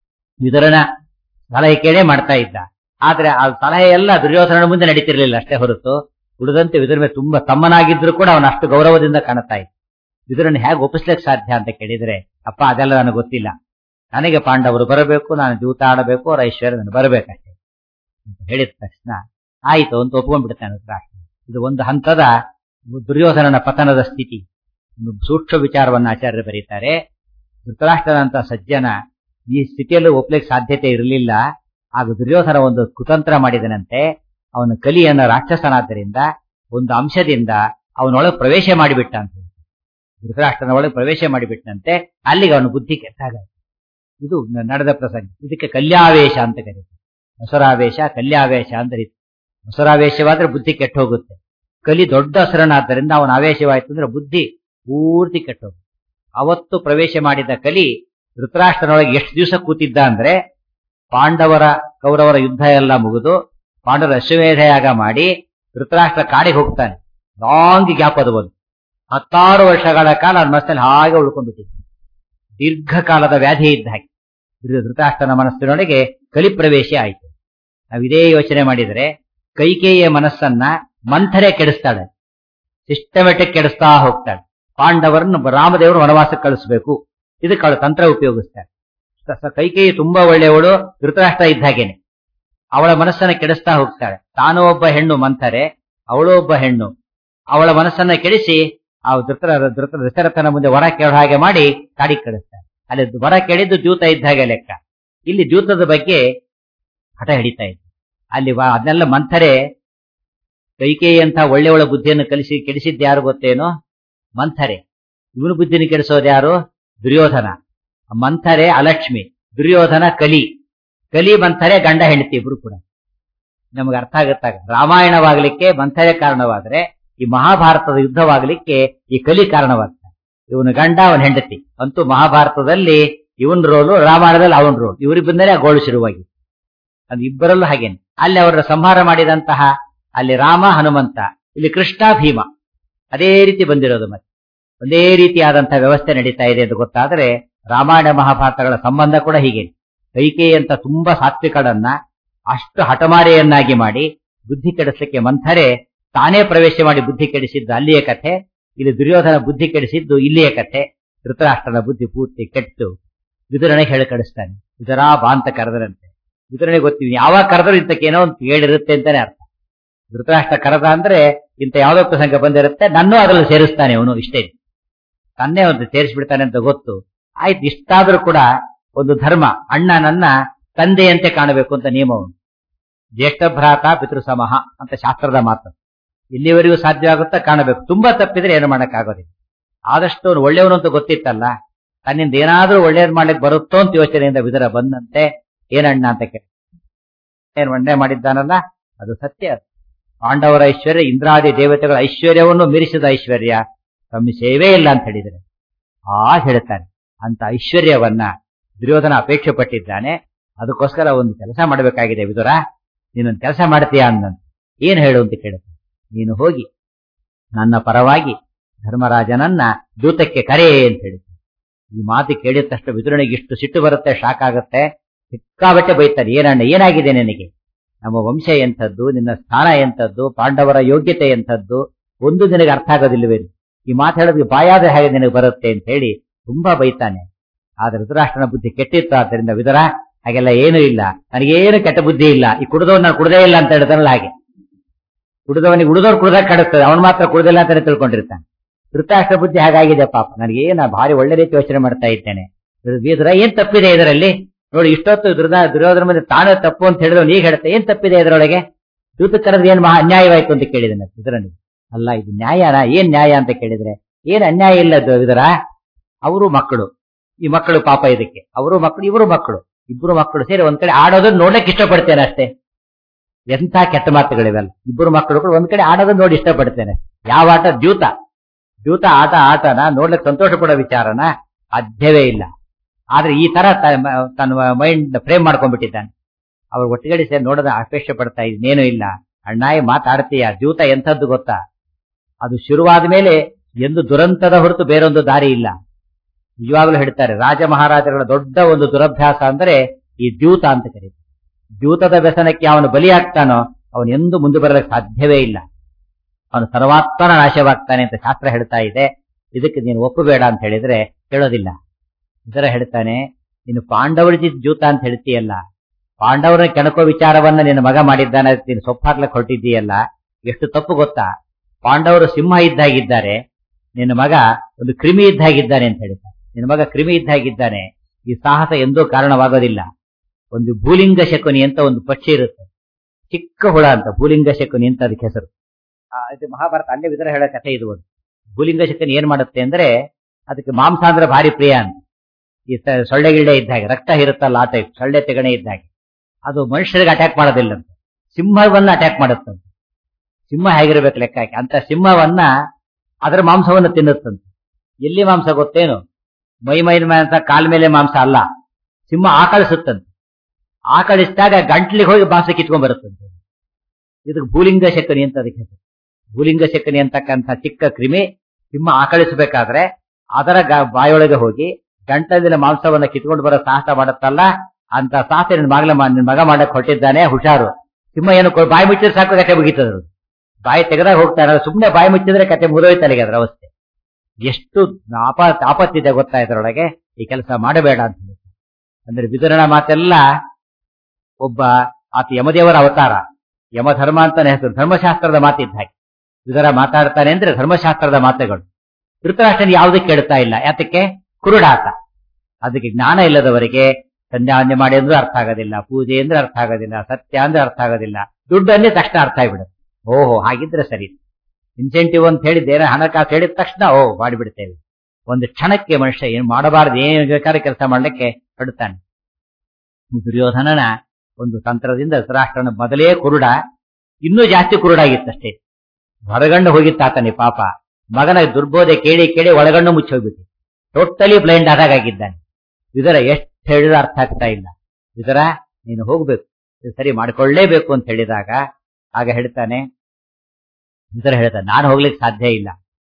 ವಿದುರನ ಸಲಹೆ ಕೇಳೇ ಮಾಡ್ತಾ ಇದ್ದ ಆದ್ರೆ ಆ ಸಲಹೆ ಎಲ್ಲ ದುರ್ಯೋಧನನ ಮುಂದೆ ನಡೀತಿರ್ಲಿಲ್ಲ ಅಷ್ಟೇ ಹೊರತು ಉಳಿದಂತೆ ವಿದುರ ಮೇಲೆ ತುಂಬಾ ತಮ್ಮನಾಗಿದ್ರು ಕೂಡ ಅವನ ಅಷ್ಟು ಗೌರವದಿಂದ ಕಾಣುತ್ತಾ ಇದ್ದ ವಿದುರನ್ನ ಹೇಗೆ ಒಪ್ಪಿಸ್ಲಿಕ್ಕೆ ಸಾಧ್ಯ ಅಂತ ಕೇಳಿದ್ರೆ ಅಪ್ಪ ಅದೆಲ್ಲ ನನಗೆ ಗೊತ್ತಿಲ್ಲ ನನಗೆ ಪಾಂಡವರು ಬರಬೇಕು ನಾನು ಜೂತ ಆಡಬೇಕು ಅವರ ಐಶ್ವರ್ಯ ನನಗೆ ಬರಬೇಕಷ್ಟೇ ಅಂತ ಹೇಳಿದ ತಕ್ಷಣ ಆಯ್ತು ಅಂತ ಒಪ್ಕೊಂಡ್ಬಿಡ್ತಾನೆ ಧೃತರಾಷ್ಟ್ರ ಇದು ಒಂದು ಹಂತದ ದುರ್ಯೋಧನನ ಪತನದ ಸ್ಥಿತಿ ಒಂದು ಸೂಕ್ಷ್ಮ ವಿಚಾರವನ್ನು ಆಚಾರ್ಯರು ಬರೀತಾರೆ ಧೃತರಾಷ್ಟ್ರನಂತ ಸಜ್ಜನ ಈ ಸ್ಥಿತಿಯಲ್ಲೂ ಒಪ್ಲಿಕ್ಕೆ ಸಾಧ್ಯತೆ ಇರಲಿಲ್ಲ ಆಗ ದುರ್ಯೋಧನ ಒಂದು ಕುತಂತ್ರ ಮಾಡಿದನಂತೆ ಅವನ ಕಲಿಯನ್ನ ರಾಕ್ಷಸನಾದ್ದರಿಂದ ಒಂದು ಅಂಶದಿಂದ ಅವನೊಳಗೆ ಪ್ರವೇಶ ಮಾಡಿಬಿಟ್ಟ ಅಂತ ಧೃತರಾಷ್ಟ್ರನ ಒಳಗೆ ಪ್ರವೇಶ ಮಾಡಿಬಿಟ್ಟಂತೆ ಅಲ್ಲಿಗೆ ಅವನ ಬುದ್ಧಿ ಕೆಟ್ಟಾಗ ಇದು ನಡೆದ ಪ್ರಸಂಗ ಇದಕ್ಕೆ ಕಲ್ಯಾವೇಶ ಅಂತ ಕರೀತಾರೆ ಮೊಸರಾವೇಶ ಕಲ್ಯಾವೇಶ ಅಂದ್ರೆ ಮೊಸರಾವೇಶವಾದ್ರೆ ಬುದ್ಧಿ ಕೆಟ್ಟ ಹೋಗುತ್ತೆ ಕಲಿ ದೊಡ್ಡ ಹಸರನಾದ್ದರಿಂದ ಅವನ ಆವೇಶವಾಯ್ತು ಅಂದ್ರೆ ಬುದ್ಧಿ ಪೂರ್ತಿ ಕೆಟ್ಟೋಗುತ್ತೆ ಅವತ್ತು ಪ್ರವೇಶ ಮಾಡಿದ ಕಲಿ ಧೃತರಾಷ್ಟ್ರನೊಳಗೆ ಎಷ್ಟು ದಿವಸ ಕೂತಿದ್ದ ಅಂದ್ರೆ ಪಾಂಡವರ ಕೌರವರ ಯುದ್ಧ ಎಲ್ಲ ಮುಗಿದು ಪಾಂಡವರ ಅಶ್ವಮೇಧಯಾಗ ಮಾಡಿ ಧೃತರಾಷ್ಟ್ರ ಕಾಡಿಗೆ ಹೋಗ್ತಾನೆ ಲಾಂಗ್ ಗ್ಯಾಪ್ ಅದು ಒಂದು ಹತ್ತಾರು ವರ್ಷಗಳ ಕಾಲ ಅವನ ಮನಸ್ಸಿನಲ್ಲಿ ಹಾಗೆ ಉಳ್ಕೊಂಡ್ಬಿಟ್ಟಿದ್ದ ದೀರ್ಘಕಾಲದ ವ್ಯಾಧಿ ಇದ್ದ ಹಾಗೆ ಧೃತರಾಷ್ಟ್ರನ ಮನಸ್ಸಿನೊಳಗೆ ಕಲಿ ಪ್ರವೇಶ ಆಯಿತು ನಾವು ಇದೇ ಯೋಚನೆ ಮಾಡಿದರೆ ಕೈಕೇಯಿಯ ಮನಸ್ಸನ್ನ ಮಂಥರೆ ಕೆಡಿಸ್ತಾಳೆ ಸಿಸ್ಟಮೆಟಿಕ್ ಕೆಡಿಸ್ತಾ ಹೋಗ್ತಾಳೆ ಪಾಂಡವರನ್ನು ರಾಮದೇವರು ವನವಾಸಕ್ಕೆ ಕಳಿಸ್ಬೇಕು ಇದಕ್ಕೆ ಅವಳು ತಂತ್ರ ಉಪಯೋಗಿಸ್ತಾಳೆ ಕೈಕೇಯಿ ತುಂಬಾ ಒಳ್ಳೆಯವಳು ಧೃತರಾಷ್ಟ್ರ ಇದ್ದ ಹಾಗೇನೆ ಅವಳ ಮನಸ್ಸನ್ನ ಕೆಡಿಸ್ತಾ ಹೋಗ್ತಾಳೆ ತಾನು ಒಬ್ಬ ಹೆಣ್ಣು ಮಂಥರೆ ಅವಳು ಒಬ್ಬ ಹೆಣ್ಣು ಅವಳ ಮನಸ್ಸನ್ನ ಕೆಡಿಸಿ ಆ ಧೃತರ ಧೃತ ದಶರಥನ ಮುಂದೆ ವರ ಕೇಳೋ ಹಾಗೆ ಮಾಡಿ ಕಾಡಿಗೆ ಕಳಿಸ್ತಾಳೆ ಅಲ್ಲಿ ವರ ಕೇಳಿದ್ದು ದ್ಯೂತ ಇದ್ದ ಹಾಗೆ ಲೆಕ್ಕ ಇಲ್ಲಿ ದ್ಯೂತದ ಬಗ್ಗೆ ಹಠ ಹಿಡಿತಾ ಇತ್ತು ಅಲ್ಲಿ ಅದನ್ನೆಲ್ಲ ಮಂಥರೆ ಕೈಕೇಯಿ ಅಂತ ಒಳ್ಳೆ ಒಳ್ಳೆ ಬುದ್ಧಿಯನ್ನು ಕಲಿಸಿ ಕೆಡಿಸಿದ್ದು ಯಾರು ಗೊತ್ತೇನೋ ಮಂಥರೆ ಇವನು ಬುದ್ಧಿನ ಕೆಡಿಸೋದು ಯಾರು ದುರ್ಯೋಧನ ಮಂಥರೆ ಅಲಕ್ಷ್ಮಿ ದುರ್ಯೋಧನ ಕಲಿ ಕಲಿ ಮಂಥರೆ ಗಂಡ ಹೆಂಡತಿ ಇಬ್ರು ಕೂಡ ನಮಗೆ ಅರ್ಥ ಆಗುತ್ತಾಗ ರಾಮಾಯಣವಾಗಲಿಕ್ಕೆ ಮಂಥರೆ ಕಾರಣವಾದ್ರೆ ಈ ಮಹಾಭಾರತದ ಯುದ್ಧವಾಗಲಿಕ್ಕೆ ಈ ಕಲಿ ಕಾರಣವಾಗ್ತದೆ ಇವನು ಗಂಡ ಅವನ ಹೆಂಡತಿ ಅಂತೂ ಮಹಾಭಾರತದಲ್ಲಿ ಇವನ್ ರೋಲು ರಾಮಾಯಣದಲ್ಲಿ ಅವನ್ ರೋಲ್ ಇವರಿಬ್ಬಂದರೆ ಆ ಗೋಳು ಶುರುವಾಗಿ ಅದು ಇಬ್ಬರಲ್ಲೂ ಹಾಗೇನೆ ಅಲ್ಲಿ ಅವರ ಸಂಹಾರ ಮಾಡಿದಂತಹ ಅಲ್ಲಿ ರಾಮ ಹನುಮಂತ ಇಲ್ಲಿ ಕೃಷ್ಣ ಭೀಮ ಅದೇ ರೀತಿ ಬಂದಿರೋದು ಮತ್ತೆ ಒಂದೇ ರೀತಿಯಾದಂತಹ ವ್ಯವಸ್ಥೆ ನಡೀತಾ ಇದೆ ಅಂತ ಗೊತ್ತಾದ್ರೆ ರಾಮಾಯಣ ಮಹಾಭಾರತಗಳ ಸಂಬಂಧ ಕೂಡ ಹೀಗೆ ಕೈಕೇಯಿ ಅಂತ ತುಂಬಾ ಸಾತ್ವಿಕಳನ್ನ ಅಷ್ಟು ಹಠಮಾರಿಯನ್ನಾಗಿ ಮಾಡಿ ಬುದ್ಧಿ ಕೆಡಿಸಲಿಕ್ಕೆ ಮಂಥರೆ ತಾನೇ ಪ್ರವೇಶ ಮಾಡಿ ಬುದ್ಧಿ ಕೆಡಿಸಿದ್ದು ಅಲ್ಲಿಯ ಕಥೆ ಇಲ್ಲಿ ದುರ್ಯೋಧನ ಬುದ್ಧಿ ಕೆಡಿಸಿದ್ದು ಇಲ್ಲಿಯ ಕಥೆ ಧೃತರಾಷ್ಟ್ರನ ಬುದ್ಧಿ ಪೂರ್ತಿ ಕೆಟ್ಟು ವಿದುರನೆ ಹೇಳಿ ಕಳಿಸ್ತಾನೆ ವಿದುರಾ ಬಾ ಅಂತ ಕರೆದರಂತೆ ವಿದುರನೆ ಗೊತ್ತೀವಿ ಯಾವಾಗ ಕರೆದ್ರು ಇಂತಕ್ಕೇನೋ ಒಂದು ಹೇಳಿರುತ್ತೆ ಅಂತಾನೆ ಅರ್ಥ ಧೃತರಾಷ್ಟ್ರ ಕರೆದ ಅಂದ್ರೆ ಇಂತ ಯಾವುದೋ ಪ್ರಸಂಗ ಬಂದಿರುತ್ತೆ ನನ್ನೂ ಅದರಲ್ಲಿ ಸೇರಿಸ್ತಾನೆ ಅವನು ಇಷ್ಟೇ ತನ್ನೇ ಒಂದು ಸೇರಿಸ್ಬಿಡ್ತಾನೆ ಅಂತ ಗೊತ್ತು ಆಯ್ತು ಇಷ್ಟಾದ್ರೂ ಕೂಡ ಒಂದು ಧರ್ಮ ಅಣ್ಣ ನನ್ನ ತಂದೆಯಂತೆ ಕಾಣಬೇಕು ಅಂತ ನಿಯಮವನು ಜ್ಯೇಷ್ಠ ಭ್ರಾತ ಪಿತೃ ಸಮಹ ಅಂತ ಶಾಸ್ತ್ರದ ಮಾತು ಇಲ್ಲಿವರೆಗೂ ಸಾಧ್ಯವಾಗುತ್ತಾ ಕಾಣಬೇಕು ತುಂಬಾ ತಪ್ಪಿದ್ರೆ ಏನು ಮಾಡಕ್ಕಾಗೋದಿಲ್ಲ ಆದಷ್ಟು ಅವನು ಒಳ್ಳೆಯವನು ಅಂತ ಗೊತ್ತಿತ್ತಲ್ಲ ತನ್ನಿಂದ ಏನಾದ್ರೂ ಒಳ್ಳೇದ್ ಮಾಡ್ಲಿಕ್ಕೆ ಬರುತ್ತೋ ಅಂತ ಯೋಚನೆಯಿಂದ ವಿದುರ ಬಂದಂತೆ ಏನಣ್ಣ ಅಂತ ಕೇಳಿ ಏನ್ ಒಳ್ಳೆ ಮಾಡಿದ್ದಾನಲ್ಲ ಅದು ಸತ್ಯ ಅದು ಪಾಂಡವರ ಐಶ್ವರ್ಯ ಇಂದ್ರಾದಿ ದೇವತೆಗಳ ಐಶ್ವರ್ಯವನ್ನು ಮೀರಿಸಿದ ಐಶ್ವರ್ಯ ತಮ್ಮ ಸೇವೇ ಇಲ್ಲ ಅಂತ ಹೇಳಿದರೆ ಆ ಹೇಳ್ತಾನೆ ಅಂತ ಐಶ್ವರ್ಯವನ್ನ ದುರ್ಯೋಧನ ಅಪೇಕ್ಷೆ ಪಟ್ಟಿದ್ದಾನೆ ಅದಕ್ಕೋಸ್ಕರ ಒಂದು ಕೆಲಸ ಮಾಡಬೇಕಾಗಿದೆ ವಿದುರ ನೀನೊಂದು ಕೆಲಸ ಮಾಡ್ತೀಯಾ ಅಂದಂತ ಏನ್ ಹೇಳು ಅಂತ ಕೇಳುತ್ತೆ ನೀನು ಹೋಗಿ ನನ್ನ ಪರವಾಗಿ ಧರ್ಮರಾಜನನ್ನ ದೂತಕ್ಕೆ ಕರೆ ಅಂತ ಹೇಳಿ ಈ ಮಾತು ಕೇಳಿದ ತಕ್ಷಣ ವಿದುರನಿಗೆ ಇಷ್ಟು ಸಿಟ್ಟು ಬರುತ್ತೆ ಶಾಕ್ ಆಗುತ್ತೆ ಸಿಕ್ಕಾಬಟ್ಟೆ ಬೈತಾನೆ ಏನಣ್ಣ ಏನಾಗಿದೆ ನಿನಗೆ ನಮ್ಮ ವಂಶ ಎಂಥದ್ದು ನಿನ್ನ ಸ್ಥಾನ ಎಂಥದ್ದು ಪಾಂಡವರ ಯೋಗ್ಯತೆ ಎಂಥದ್ದು ಒಂದು ನಿನಗೆ ಅರ್ಥ ಆಗೋದಿಲ್ಲವೇ ಈ ಮಾತು ಹೇಳೋದಕ್ಕೆ ಬಾಯಾದ ಹಾಗೆ ನಿನಗೆ ಬರುತ್ತೆ ಅಂತ ಹೇಳಿ ತುಂಬಾ ಬೈತಾನೆ ಆದ್ರೆ ಧೃತರಾಷ್ಟ್ರನ ಬುದ್ಧಿ ಕೆಟ್ಟಿತ್ತು ಆದ್ದರಿಂದ ವಿದುರ ಹಾಗೆಲ್ಲ ಏನೂ ಇಲ್ಲ ನನಗೇನು ಕೆಟ್ಟ ಬುದ್ಧಿ ಇಲ್ಲ ಈ ಕುಡಿದವನ್ ನಾನು ಕುಡದೇ ಇಲ್ಲ ಅಂತ ಹೇಳ್ತಾನಲ್ಲ ಹಾಗೆ ಕುಡಿದವನಿಗೆ ಉಳಿದವ್ರು ಕುಡ್ದಾಗ ಕಾಡುತ್ತದೆ ಅವನು ಮಾತ್ರ ಕುಡ್ದಿಲ್ಲ ಅಂತಾನೆ ತಿಳ್ಕೊಂಡಿರ್ತಾನೆ ಧೃತರಾಷ್ಟ್ರ ಬುದ್ಧಿ ಹಾಗಾಗಿದೆ ಪಾಪ ನನಗೆ ಏನ ಭಾರಿ ಒಳ್ಳೆ ರೀತಿ ಯೋಚನೆ ಮಾಡ್ತಾ ಇದ್ದೇನೆ ವಿದುರ ಏನ್ ತಪ್ಪಿದೆ ಇದರಲ್ಲಿ ನೋಡಿ ಇಷ್ಟೊತ್ತು ದುರ್ದ ದುರ್ಯೋಧನ ಮುಂದೆ ತಾನೇ ತಪ್ಪು ಅಂತ ಹೇಳಿದ್ರು ನೀಗ ಹೇಳ್ತಾ ಏನ್ ತಪ್ಪಿದೆ ಇದರೊಳಗೆ ದೂತ ಕರೆದ್ರೆ ಏನ್ ಮಹಾ ಅನ್ಯಾಯವಾಯ್ತು ಅಂತ ಕೇಳಿದನು ವಿದುರನಿಗೆ ಅಲ್ಲ ಇದು ನ್ಯಾಯನಾ ಏನ್ ನ್ಯಾಯ ಅಂತ ಕೇಳಿದ್ರೆ ಏನ್ ಅನ್ಯಾಯ ಇಲ್ಲ ವಿದುರ ಅವರು ಮಕ್ಕಳು ಈ ಮಕ್ಕಳು ಪಾಪ ಇದಕ್ಕೆ ಅವರು ಮಕ್ಕಳು ಇವರು ಮಕ್ಕಳು ಇಬ್ಬರು ಮಕ್ಕಳು ಸೇರಿ ಒಂದ್ ಕಡೆ ಆಡೋದನ್ನ ನೋಡ್ಲಿಕ್ಕೆ ಇಷ್ಟಪಡ್ತೇನೆ ಅಷ್ಟೇ ಎಂಥ ಕೆಟ್ಟ ಮಾತುಗಳಿವೆಲ್ಲ ಇಬ್ಬರು ಮಕ್ಕಳು ಕೂಡ ಒಂದ್ ಕಡೆ ಆಡೋದನ್ನ ನೋಡಿ ಇಷ್ಟಪಡ್ತೇನೆ ಯಾವ ಆಟ ದ್ಯೂತ ದ್ಯೂತ ಆಟ ಆಟನ ನೋಡ್ಲಿಕ್ಕೆ ಸಂತೋಷ ಪಡೋ ವಿಚಾರನ ಸಾಧ್ಯವೇ ಇಲ್ಲ ಆದ್ರೆ ಈ ತರ ತನ್ನ ಮೈಂಡ್ ಫ್ರೇಮ್ ಮಾಡ್ಕೊಂಡ್ಬಿಟ್ಟಿದ್ದಾನೆ ಅವ್ರು ಒಟ್ಟಿಗಡೆ ಸೇರಿ ನೋಡೋದ ಅಪೇಕ್ಷೆ ಪಡ್ತಾ ಇನ್ನೇನು ಇಲ್ಲ ಅಣ್ಣಾಯಿ ಮಾತಾಡ್ತೀಯ ದ್ಯೂತ ಎಂಥದ್ದು ಗೊತ್ತಾ ಅದು ಶುರುವಾದ ಮೇಲೆ ಎಂದು ದುರಂತದ ಹೊರತು ಬೇರೊಂದು ದಾರಿ ಇಲ್ಲ ನಿಜವಾಗ್ಲೂ ಹೇಳ್ತಾರೆ ರಾಜ ಮಹಾರಾಜಗಳ ದೊಡ್ಡ ಒಂದು ದುರಭ್ಯಾಸ ಅಂದ್ರೆ ಈ ದ್ಯೂತ ಅಂತ ಕರೀತಾರೆ ದ್ಯೂತದ ವ್ಯಸನಕ್ಕೆ ಅವನು ಬಲಿಯಾಗ್ತಾನೋ ಅವನು ಎಂದು ಮುಂದೆ ಬರಲಿಕ್ಕೆ ಸಾಧ್ಯವೇ ಇಲ್ಲ ಅವನು ಸರ್ವಾತ್ಮನ ನಾಶವಾಗ್ತಾನೆ ಅಂತ ಶಾಸ್ತ್ರ ಹೇಳ್ತಾ ಇದೆ ಇದಕ್ಕೆ ನೀನು ಒಪ್ಪಬೇಡ ಅಂತ ಹೇಳಿದ್ರೆ ಹೇಳೋದಿಲ್ಲ ಇದರ ಹೇಳ್ತಾನೆ ನೀನು ಪಾಂಡವರ ದ್ಯೂತ ಅಂತ ಹೇಳ್ತೀಯಲ್ಲ ಪಾಂಡವರನ್ನ ಕೆಣಕೋ ವಿಚಾರವನ್ನ ನಿನ್ನ ಮಗ ಮಾಡಿದ್ದಾನೆ ನೀನು ಸೊಪ್ಪಾಗ್ಲಕ್ಕೆ ಹೊರಟಿದ್ದೀಯಲ್ಲ ಎಷ್ಟು ತಪ್ಪು ಗೊತ್ತಾ ಪಾಂಡವರು ಸಿಂಹ ಇದ್ದಾಗಿದ್ದಾರೆ ನಿನ್ನ ಮಗ ಒಂದು ಕ್ರಿಮಿ ಇದ್ದಾಗಿದ್ದಾನೆ ಅಂತ ಹೇಳ್ತಾನೆ ನಿನ್ನ ಮಗ ಕ್ರಿಮಿ ಇದ್ದಾಗಿದ್ದಾನೆ ಈ ಸಾಹಸ ಎಂದೂ ಕಾರಣವಾಗೋದಿಲ್ಲ ಒಂದು ಭೂಲಿಂಗ ಶಕುನಿ ಅಂತ ಒಂದು ಪಕ್ಷಿ ಇರುತ್ತೆ ಚಿಕ್ಕ ಹುಳ ಅಂತ ಭೂಲಿಂಗ ಶಕುನಿ ಅಂತ ಅದಕ್ಕೆ ಹೆಸರು ಇದು ಮಹಾಭಾರತ ಅಲ್ಲೇ ವಿದ್ರ ಹೇಳೋ ಕಥೆ ಇದು ಒಂದು ಭೂಲಿಂಗ ಶಕುನಿ ಏನ್ ಮಾಡುತ್ತೆ ಅಂದ್ರೆ ಅದಕ್ಕೆ ಮಾಂಸ ಅಂದ್ರೆ ಭಾರಿ ಪ್ರಿಯ ಅಂತ ಈ ಸೊಳ್ಳೆ ಗಿಳ್ಳೆ ಇದ್ದಾಗೆ ರಕ್ತ ಇರುತ್ತಲ್ಲ ಆ ಟೈಪ್ ಸೊಳ್ಳೆ ತೆಗಣೆ ಇದ್ದಾಗೆ ಅದು ಮನುಷ್ಯರಿಗೆ ಅಟ್ಯಾಕ್ ಮಾಡೋದಿಲ್ಲ ಅಂತ ಸಿಂಹವನ್ನ ಅಟ್ಯಾಕ್ ಮಾಡುತ್ತಂತೆ ಸಿಂಹ ಹೇಗಿರ್ಬೇಕು ಲೆಕ್ಕ ಹಾಕಿ ಅಂತ ಸಿಂಹವನ್ನ ಅದರ ಮಾಂಸವನ್ನು ತಿನ್ನುತ್ತಂತೆ ಎಲ್ಲಿ ಮಾಂಸ ಗೊತ್ತೇನು ಮೈ ಮೈ ಮಾಂಸ ಕಾಲ್ ಮೇಲೆ ಮಾಂಸ ಅಲ್ಲ ಸಿಂಹ ಆಕಳಿಸುತ್ತಂತೆ ಆಕಳಿಸಿದಾಗ ಗಂಟ್ಲಿಗೆ ಹೋಗಿ ಮಾಂಸ ಕಿತ್ಕೊಂಡ್ ಬರುತ್ತಂತೆ ಇದಕ್ಕೆ ಭೂಲಿಂಗ ಶಕನಿ ಅಂತ ಅದಕ್ಕೆ ಹೆಸರು ಭೂಲಿಂಗ ಶಕನಿ ಅಂತಕ್ಕಂಥ ಚಿಕ್ಕ ಕ್ರಿಮಿ ಸಿಂಹ ಆಕಳಿಸಬೇಕಾದ್ರೆ ಅದರ ಬಾಯೊಳಗೆ ಹೋಗಿ ಗಂಟಲಿನ ಮಾಂಸವನ್ನ ಕಿತ್ಕೊಂಡು ಬರೋ ಸಾಹಸ ಮಾಡುತ್ತಲ್ಲ ಅಂತ ಸಾಹಸ ನಿನ್ ಮಗಳ ನಿನ್ ಮಗ ಮಾಡಕ್ ಹೊಟ್ಟಿದ್ದಾನೆ ಹುಷಾರು ಸಿಂಹ ಏನು ಬಾಯಿ ಮುಚ್ಚಿದ್ರೆ ಸಾಕು ಕತೆ ಮುಗಿತದ್ರು ಬಾಯಿ ತೆಗೆದಾಗ ಹೋಗ್ತಾನೆ ಸುಮ್ಮನೆ ಬಾಯಿ ಮುಚ್ಚಿದ್ರೆ ಕತೆ ಮುರಿದೋಯ್ತಲ್ಲಿಗೆ ಅದರ ಅವಸ್ಥೆ ಎಷ್ಟು ಆಪ ಆಪತ್ತಿದೆ ಗೊತ್ತಾ ಇದರೊಳಗೆ ಈ ಕೆಲಸ ಮಾಡಬೇಡ ಅಂತ ಹೇಳಿ ಅಂದ್ರೆ ವಿದುರನ ಮಾತೆಲ್ಲ ಒಬ್ಬ ಆತ ಯಮದೇವರ ಅವತಾರ ಯಮಧರ್ಮ ಅಂತಾನೆ ಹೆಸರು ಧರ್ಮಶಾಸ್ತ್ರದ ಮಾತಿದ್ದ ಹಾಗೆ ವಿದುರ ಮಾತಾಡ್ತಾನೆ ಅಂದ್ರೆ ಧರ್ಮಶಾಸ್ತ್ರದ ಮಾತುಗಳು ಧೃತರಾಷ್ಟ್ರನ್ ಯಾವುದಕ್ಕೆ ಕೇಳ್ತಾ ಇಲ್ಲ ಯಾತಕ್ಕೆ ಕುರುಡಾತ ಅದಕ್ಕೆ ಜ್ಞಾನ ಇಲ್ಲದವರಿಗೆ ಸಂಧ್ಯಾವಂದನೆ ಮಾಡಿ ಅಂದ್ರೆ ಅರ್ಥ ಆಗೋದಿಲ್ಲ ಪೂಜೆ ಅಂದ್ರೆ ಅರ್ಥ ಆಗೋದಿಲ್ಲ ಸತ್ಯ ಅಂದ್ರೆ ಅರ್ಥ ಆಗೋದಿಲ್ಲ ದುಡ್ಡು ಅಂದ್ರೆ ತಕ್ಷಣ ಅರ್ಥ ಆಗ್ಬಿಡುತ್ತೆ ಓಹೋ ಹಾಗಿದ್ರೆ ಸರಿ ಇನ್ಸೆಂಟಿವ್ ಅಂತ ಹೇಳಿದ್ದೆ ಏನೋ ಹಣಕಾಸು ಹೇಳಿದ ತಕ್ಷಣ ಓ ಮಾಡಿಬಿಡ್ತೇವೆ ಒಂದು ಕ್ಷಣಕ್ಕೆ ಮನುಷ್ಯ ಏನು ಮಾಡಬಾರದು ಏನು ಬೇಕಾದ್ರೆ ಕೆಲಸ ಮಾಡ್ಲಿಕ್ಕೆ ಹೊಡ್ತಾನೆ ಈ ದುರ್ಯೋಧನನ ಒಂದು ತಂತ್ರದಿಂದ ಧೃತರಾಷ್ಟ್ರನ ಮೊದಲೇ ಕುರುಡ ಇನ್ನೂ ಜಾಸ್ತಿ ಕುರುಡಾಗಿತ್ತಷ್ಟೇ ಹೊರಗಣ್ಣು ಹೋಗಿತ್ತಾತನೆ ಪಾಪ ಮಗನ ದುರ್ಬೋಧೆ ಕೇಳಿ ಕೇಳಿ ಒಳಗಣ್ಣು ಮುಚ್ಚೋಗ್ಬಿಟ್ಟು ಟೋಟಲಿ ಬ್ಲೈಂಡ್ ಆದಾಗಿದ್ದಾನೆ ಇದರ ಎಷ್ಟು ಹೇಳಿದ ಅರ್ಥ ಆಗ್ತಾ ಇಲ್ಲ ಇದರ ನೀನು ಹೋಗ್ಬೇಕು ಇದು ಸರಿ ಮಾಡ್ಕೊಳ್ಳೇಬೇಕು ಅಂತ ಹೇಳಿದಾಗ ಆಗ ಹೇಳ್ತಾನೆ ಇದರ ಹೇಳ್ತಾನೆ ನಾನು ಹೋಗ್ಲಿಕ್ಕೆ ಸಾಧ್ಯ ಇಲ್ಲ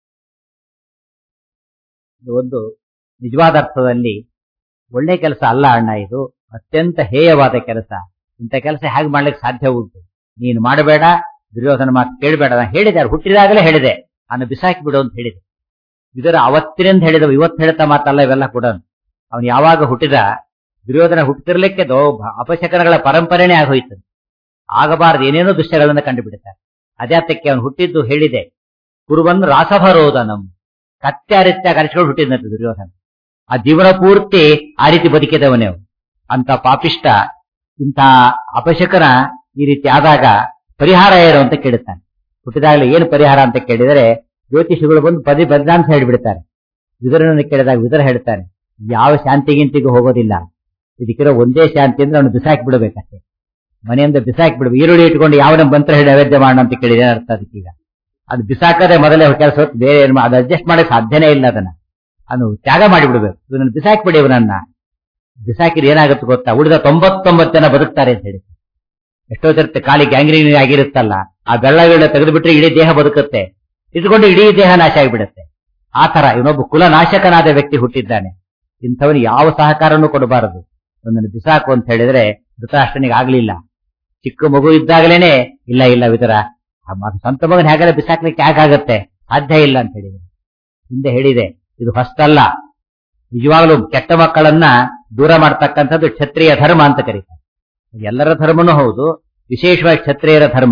ಇದು ಒಂದು ನಿಜವಾದ ಅರ್ಥದಲ್ಲಿ ಒಳ್ಳೆ ಕೆಲಸ ಅಲ್ಲ ಅಣ್ಣ ಇದು ಅತ್ಯಂತ ಹೇಯವಾದ ಕೆಲಸ ಇಂಥ ಕೆಲಸ ಹೇಗೆ ಮಾಡ್ಲಿಕ್ಕೆ ಸಾಧ್ಯ ಉಂಟು ನೀನು ಮಾಡಬೇಡ ದುರ್ಯೋಧನ ಮಾತು ಕೇಳಬೇಡ ನಾನು ಹೇಳಿದೆ ಅವ್ರು ಹುಟ್ಟಿದಾಗಲೇ ಹೇಳಿದೆ ಅವನು ಬಿಸಾಕಿ ಬಿಡು ಅಂತ ಹೇಳಿದೆ ಇದರ ಅವತ್ತಿನಿಂದ ಹೇಳಿದ ಇವತ್ತು ಹೇಳ್ತಾ ಮಾತಲ್ಲ ಇವೆಲ್ಲ ಕೂಡ ಅವನು ಯಾವಾಗ ಹುಟ್ಟಿದ ದುರ್ಯೋಧನ ಹುಟ್ಟಿರ್ಲಿಕ್ಕೆ ದೋ ಅಪಶಕನಗಳ ಪರಂಪರೆನೇ ಆಗೋಯ್ತು ಆಗಬಾರದು ಏನೇನೋ ದೃಶ್ಯಗಳನ್ನ ಕಂಡುಬಿಡ್ತಾರೆ ಅದ್ಯಾತಕ್ಕೆ ಅವನು ಹುಟ್ಟಿದ್ದು ಹೇಳಿದೆ ಕುರುಬನ್ ರಾಸಭರೋದನಂ ಕತ್ತೆ ರೀತಿಯಾಗಿ ಕರೆಸ್ಕೊಂಡು ಹುಟ್ಟಿದ್ನಂತೆ ದುರ್ಯೋಧನ ಆ ಜೀವನ ಪೂರ್ತಿ ಆ ರೀತಿ ಬದುಕಿದವನೇ ಅವನು ಅಂತ ಪಾಪಿಷ್ಟ ಇಂಥ ಅಪಶಕನ ಈ ರೀತಿ ಆದಾಗ ಪರಿಹಾರ ಏನು ಅಂತ ಕೇಳುತ್ತಾನೆ ಹುಟ್ಟಿದಾಗಲೇ ಏನು ಪರಿಹಾರ ಅಂತ ಕೇಳಿದರೆ ಜ್ಯೋತಿಷಿಗಳು ಬಂದು ಪದಿ ಬದಲಾಂತ ಹೇಳಿಬಿಡ್ತಾರೆ ವಿದುರನನ್ನು ಕೇಳಿದಾಗ ವಿದುರ ಹೇಳ್ತಾನೆ ಯಾವ ಶಾಂತಿಗಿಂತಿಗೂ ಹೋಗೋದಿಲ್ಲ ಇದಕ್ಕಿರೋ ಒಂದೇ ಶಾಂತಿ ಅಂದ್ರೆ ಅವನು ಬಿಸಾಕಿ ಬಿಡಬೇಕಷ್ಟೇ ಮನೆಯಿಂದ ಬಿಸಾಕಿ ಬಿಡ್ಬೇಕು ಈರುಳ್ಳಿ ಇಟ್ಕೊಂಡು ಯಾವನ ಮಂತ್ರ ಹೇಳಿ ನೈವೇದ್ಯ ಮಾಡೋಣ ಅಂತ ಕೇಳಿದೆ ಅರ್ಥ ಅದಕ್ಕೀಗ ಅದು ಬಿಸಾಕದೆ ಮೊದಲೇ ಕೆಲಸ ಹೊತ್ತು ಬೇರೆ ಏನು ಅದು ಅಡ್ಜಸ್ಟ್ ಮಾಡಕ್ ಸಾಧ್ಯನೇ ಇಲ್ಲ ಅದನ್ನ ಅದು ತ್ಯಾಗ ಮಾಡಿಬಿಡ್ಬೇಕು ಇವನನ್ನು ಬಿಸಾಕಿ ಬಿಡಿ ಇವನನ್ನ ಬಿಸಾಕಿದ್ರೆ ಏನಾಗುತ್ತೆ ಗೊತ್ತಾ ಉಳಿದ ತೊಂಬತ್ತೊಂಬತ್ತು ಜನ ಬದುಕ್ತಾರೆ ಅಂತ ಹೇಳಿ ಎಷ್ಟೋ ಸರ್ತಿ ಖಾಲಿ ಗ್ಯಾಂಗ್ರೀನ್ ಆಗಿರುತ್ತಲ್ಲ ಆ ಬೆಳ್ಳಗಳ ತೆಗೆದುಬಿಟ್ರೆ ಇಡೀ ದೇಹ ಬದುಕುತ್ತೆ ಇಟ್ಕೊಂಡು ಇಡೀ ದೇಹ ನಾಶ ಆಗಿಬಿಡುತ್ತೆ ಆ ತರ ಇವನೊಬ್ಬ ಕುಲನಾಶಕನಾದ ವ್ಯಕ್ತಿ ಹುಟ್ಟಿದ್ದಾನೆ ಇಂಥವನು ಯಾವ ಸಹಕಾರನೂ ಕೊಡಬಾರದು ಒಂದನ್ನು ಬಿಸಾಕು ಅಂತ ಹೇಳಿದ್ರೆ ಧೃತರಾಷ್ಟ್ರನಿಗೆ ಆಗ್ಲಿಲ್ಲ ಚಿಕ್ಕ ಮಗು ಇದ್ದಾಗಲೇನೆ ಇಲ್ಲ ಇಲ್ಲ ವಿತರ ಸ್ವಂತ ಮಗನ ಹೇಗಾದ್ರೆ ಬಿಸಾಕ್ಲಿಕ್ಕೆ ಹೇಗಾಗತ್ತೆ ಸಾಧ್ಯ ಇಲ್ಲ ಅಂತ ಹೇಳಿದೆ ಹಿಂದೆ ಹೇಳಿದೆ ಇದು ಹೊಸ್ತಲ್ಲ ನಿಜವಾಗ್ಲೂ ಕೆಟ್ಟ ಮಕ್ಕಳನ್ನ ದೂರ ಮಾಡ್ತಕ್ಕಂಥದ್ದು ಕ್ಷತ್ರಿಯ ಧರ್ಮ ಅಂತ ಕರೀತಾರೆ ಎಲ್ಲರ ಧರ್ಮನೂ ಹೌದು ವಿಶೇಷವಾಗಿ ಕ್ಷತ್ರಿಯರ ಧರ್ಮ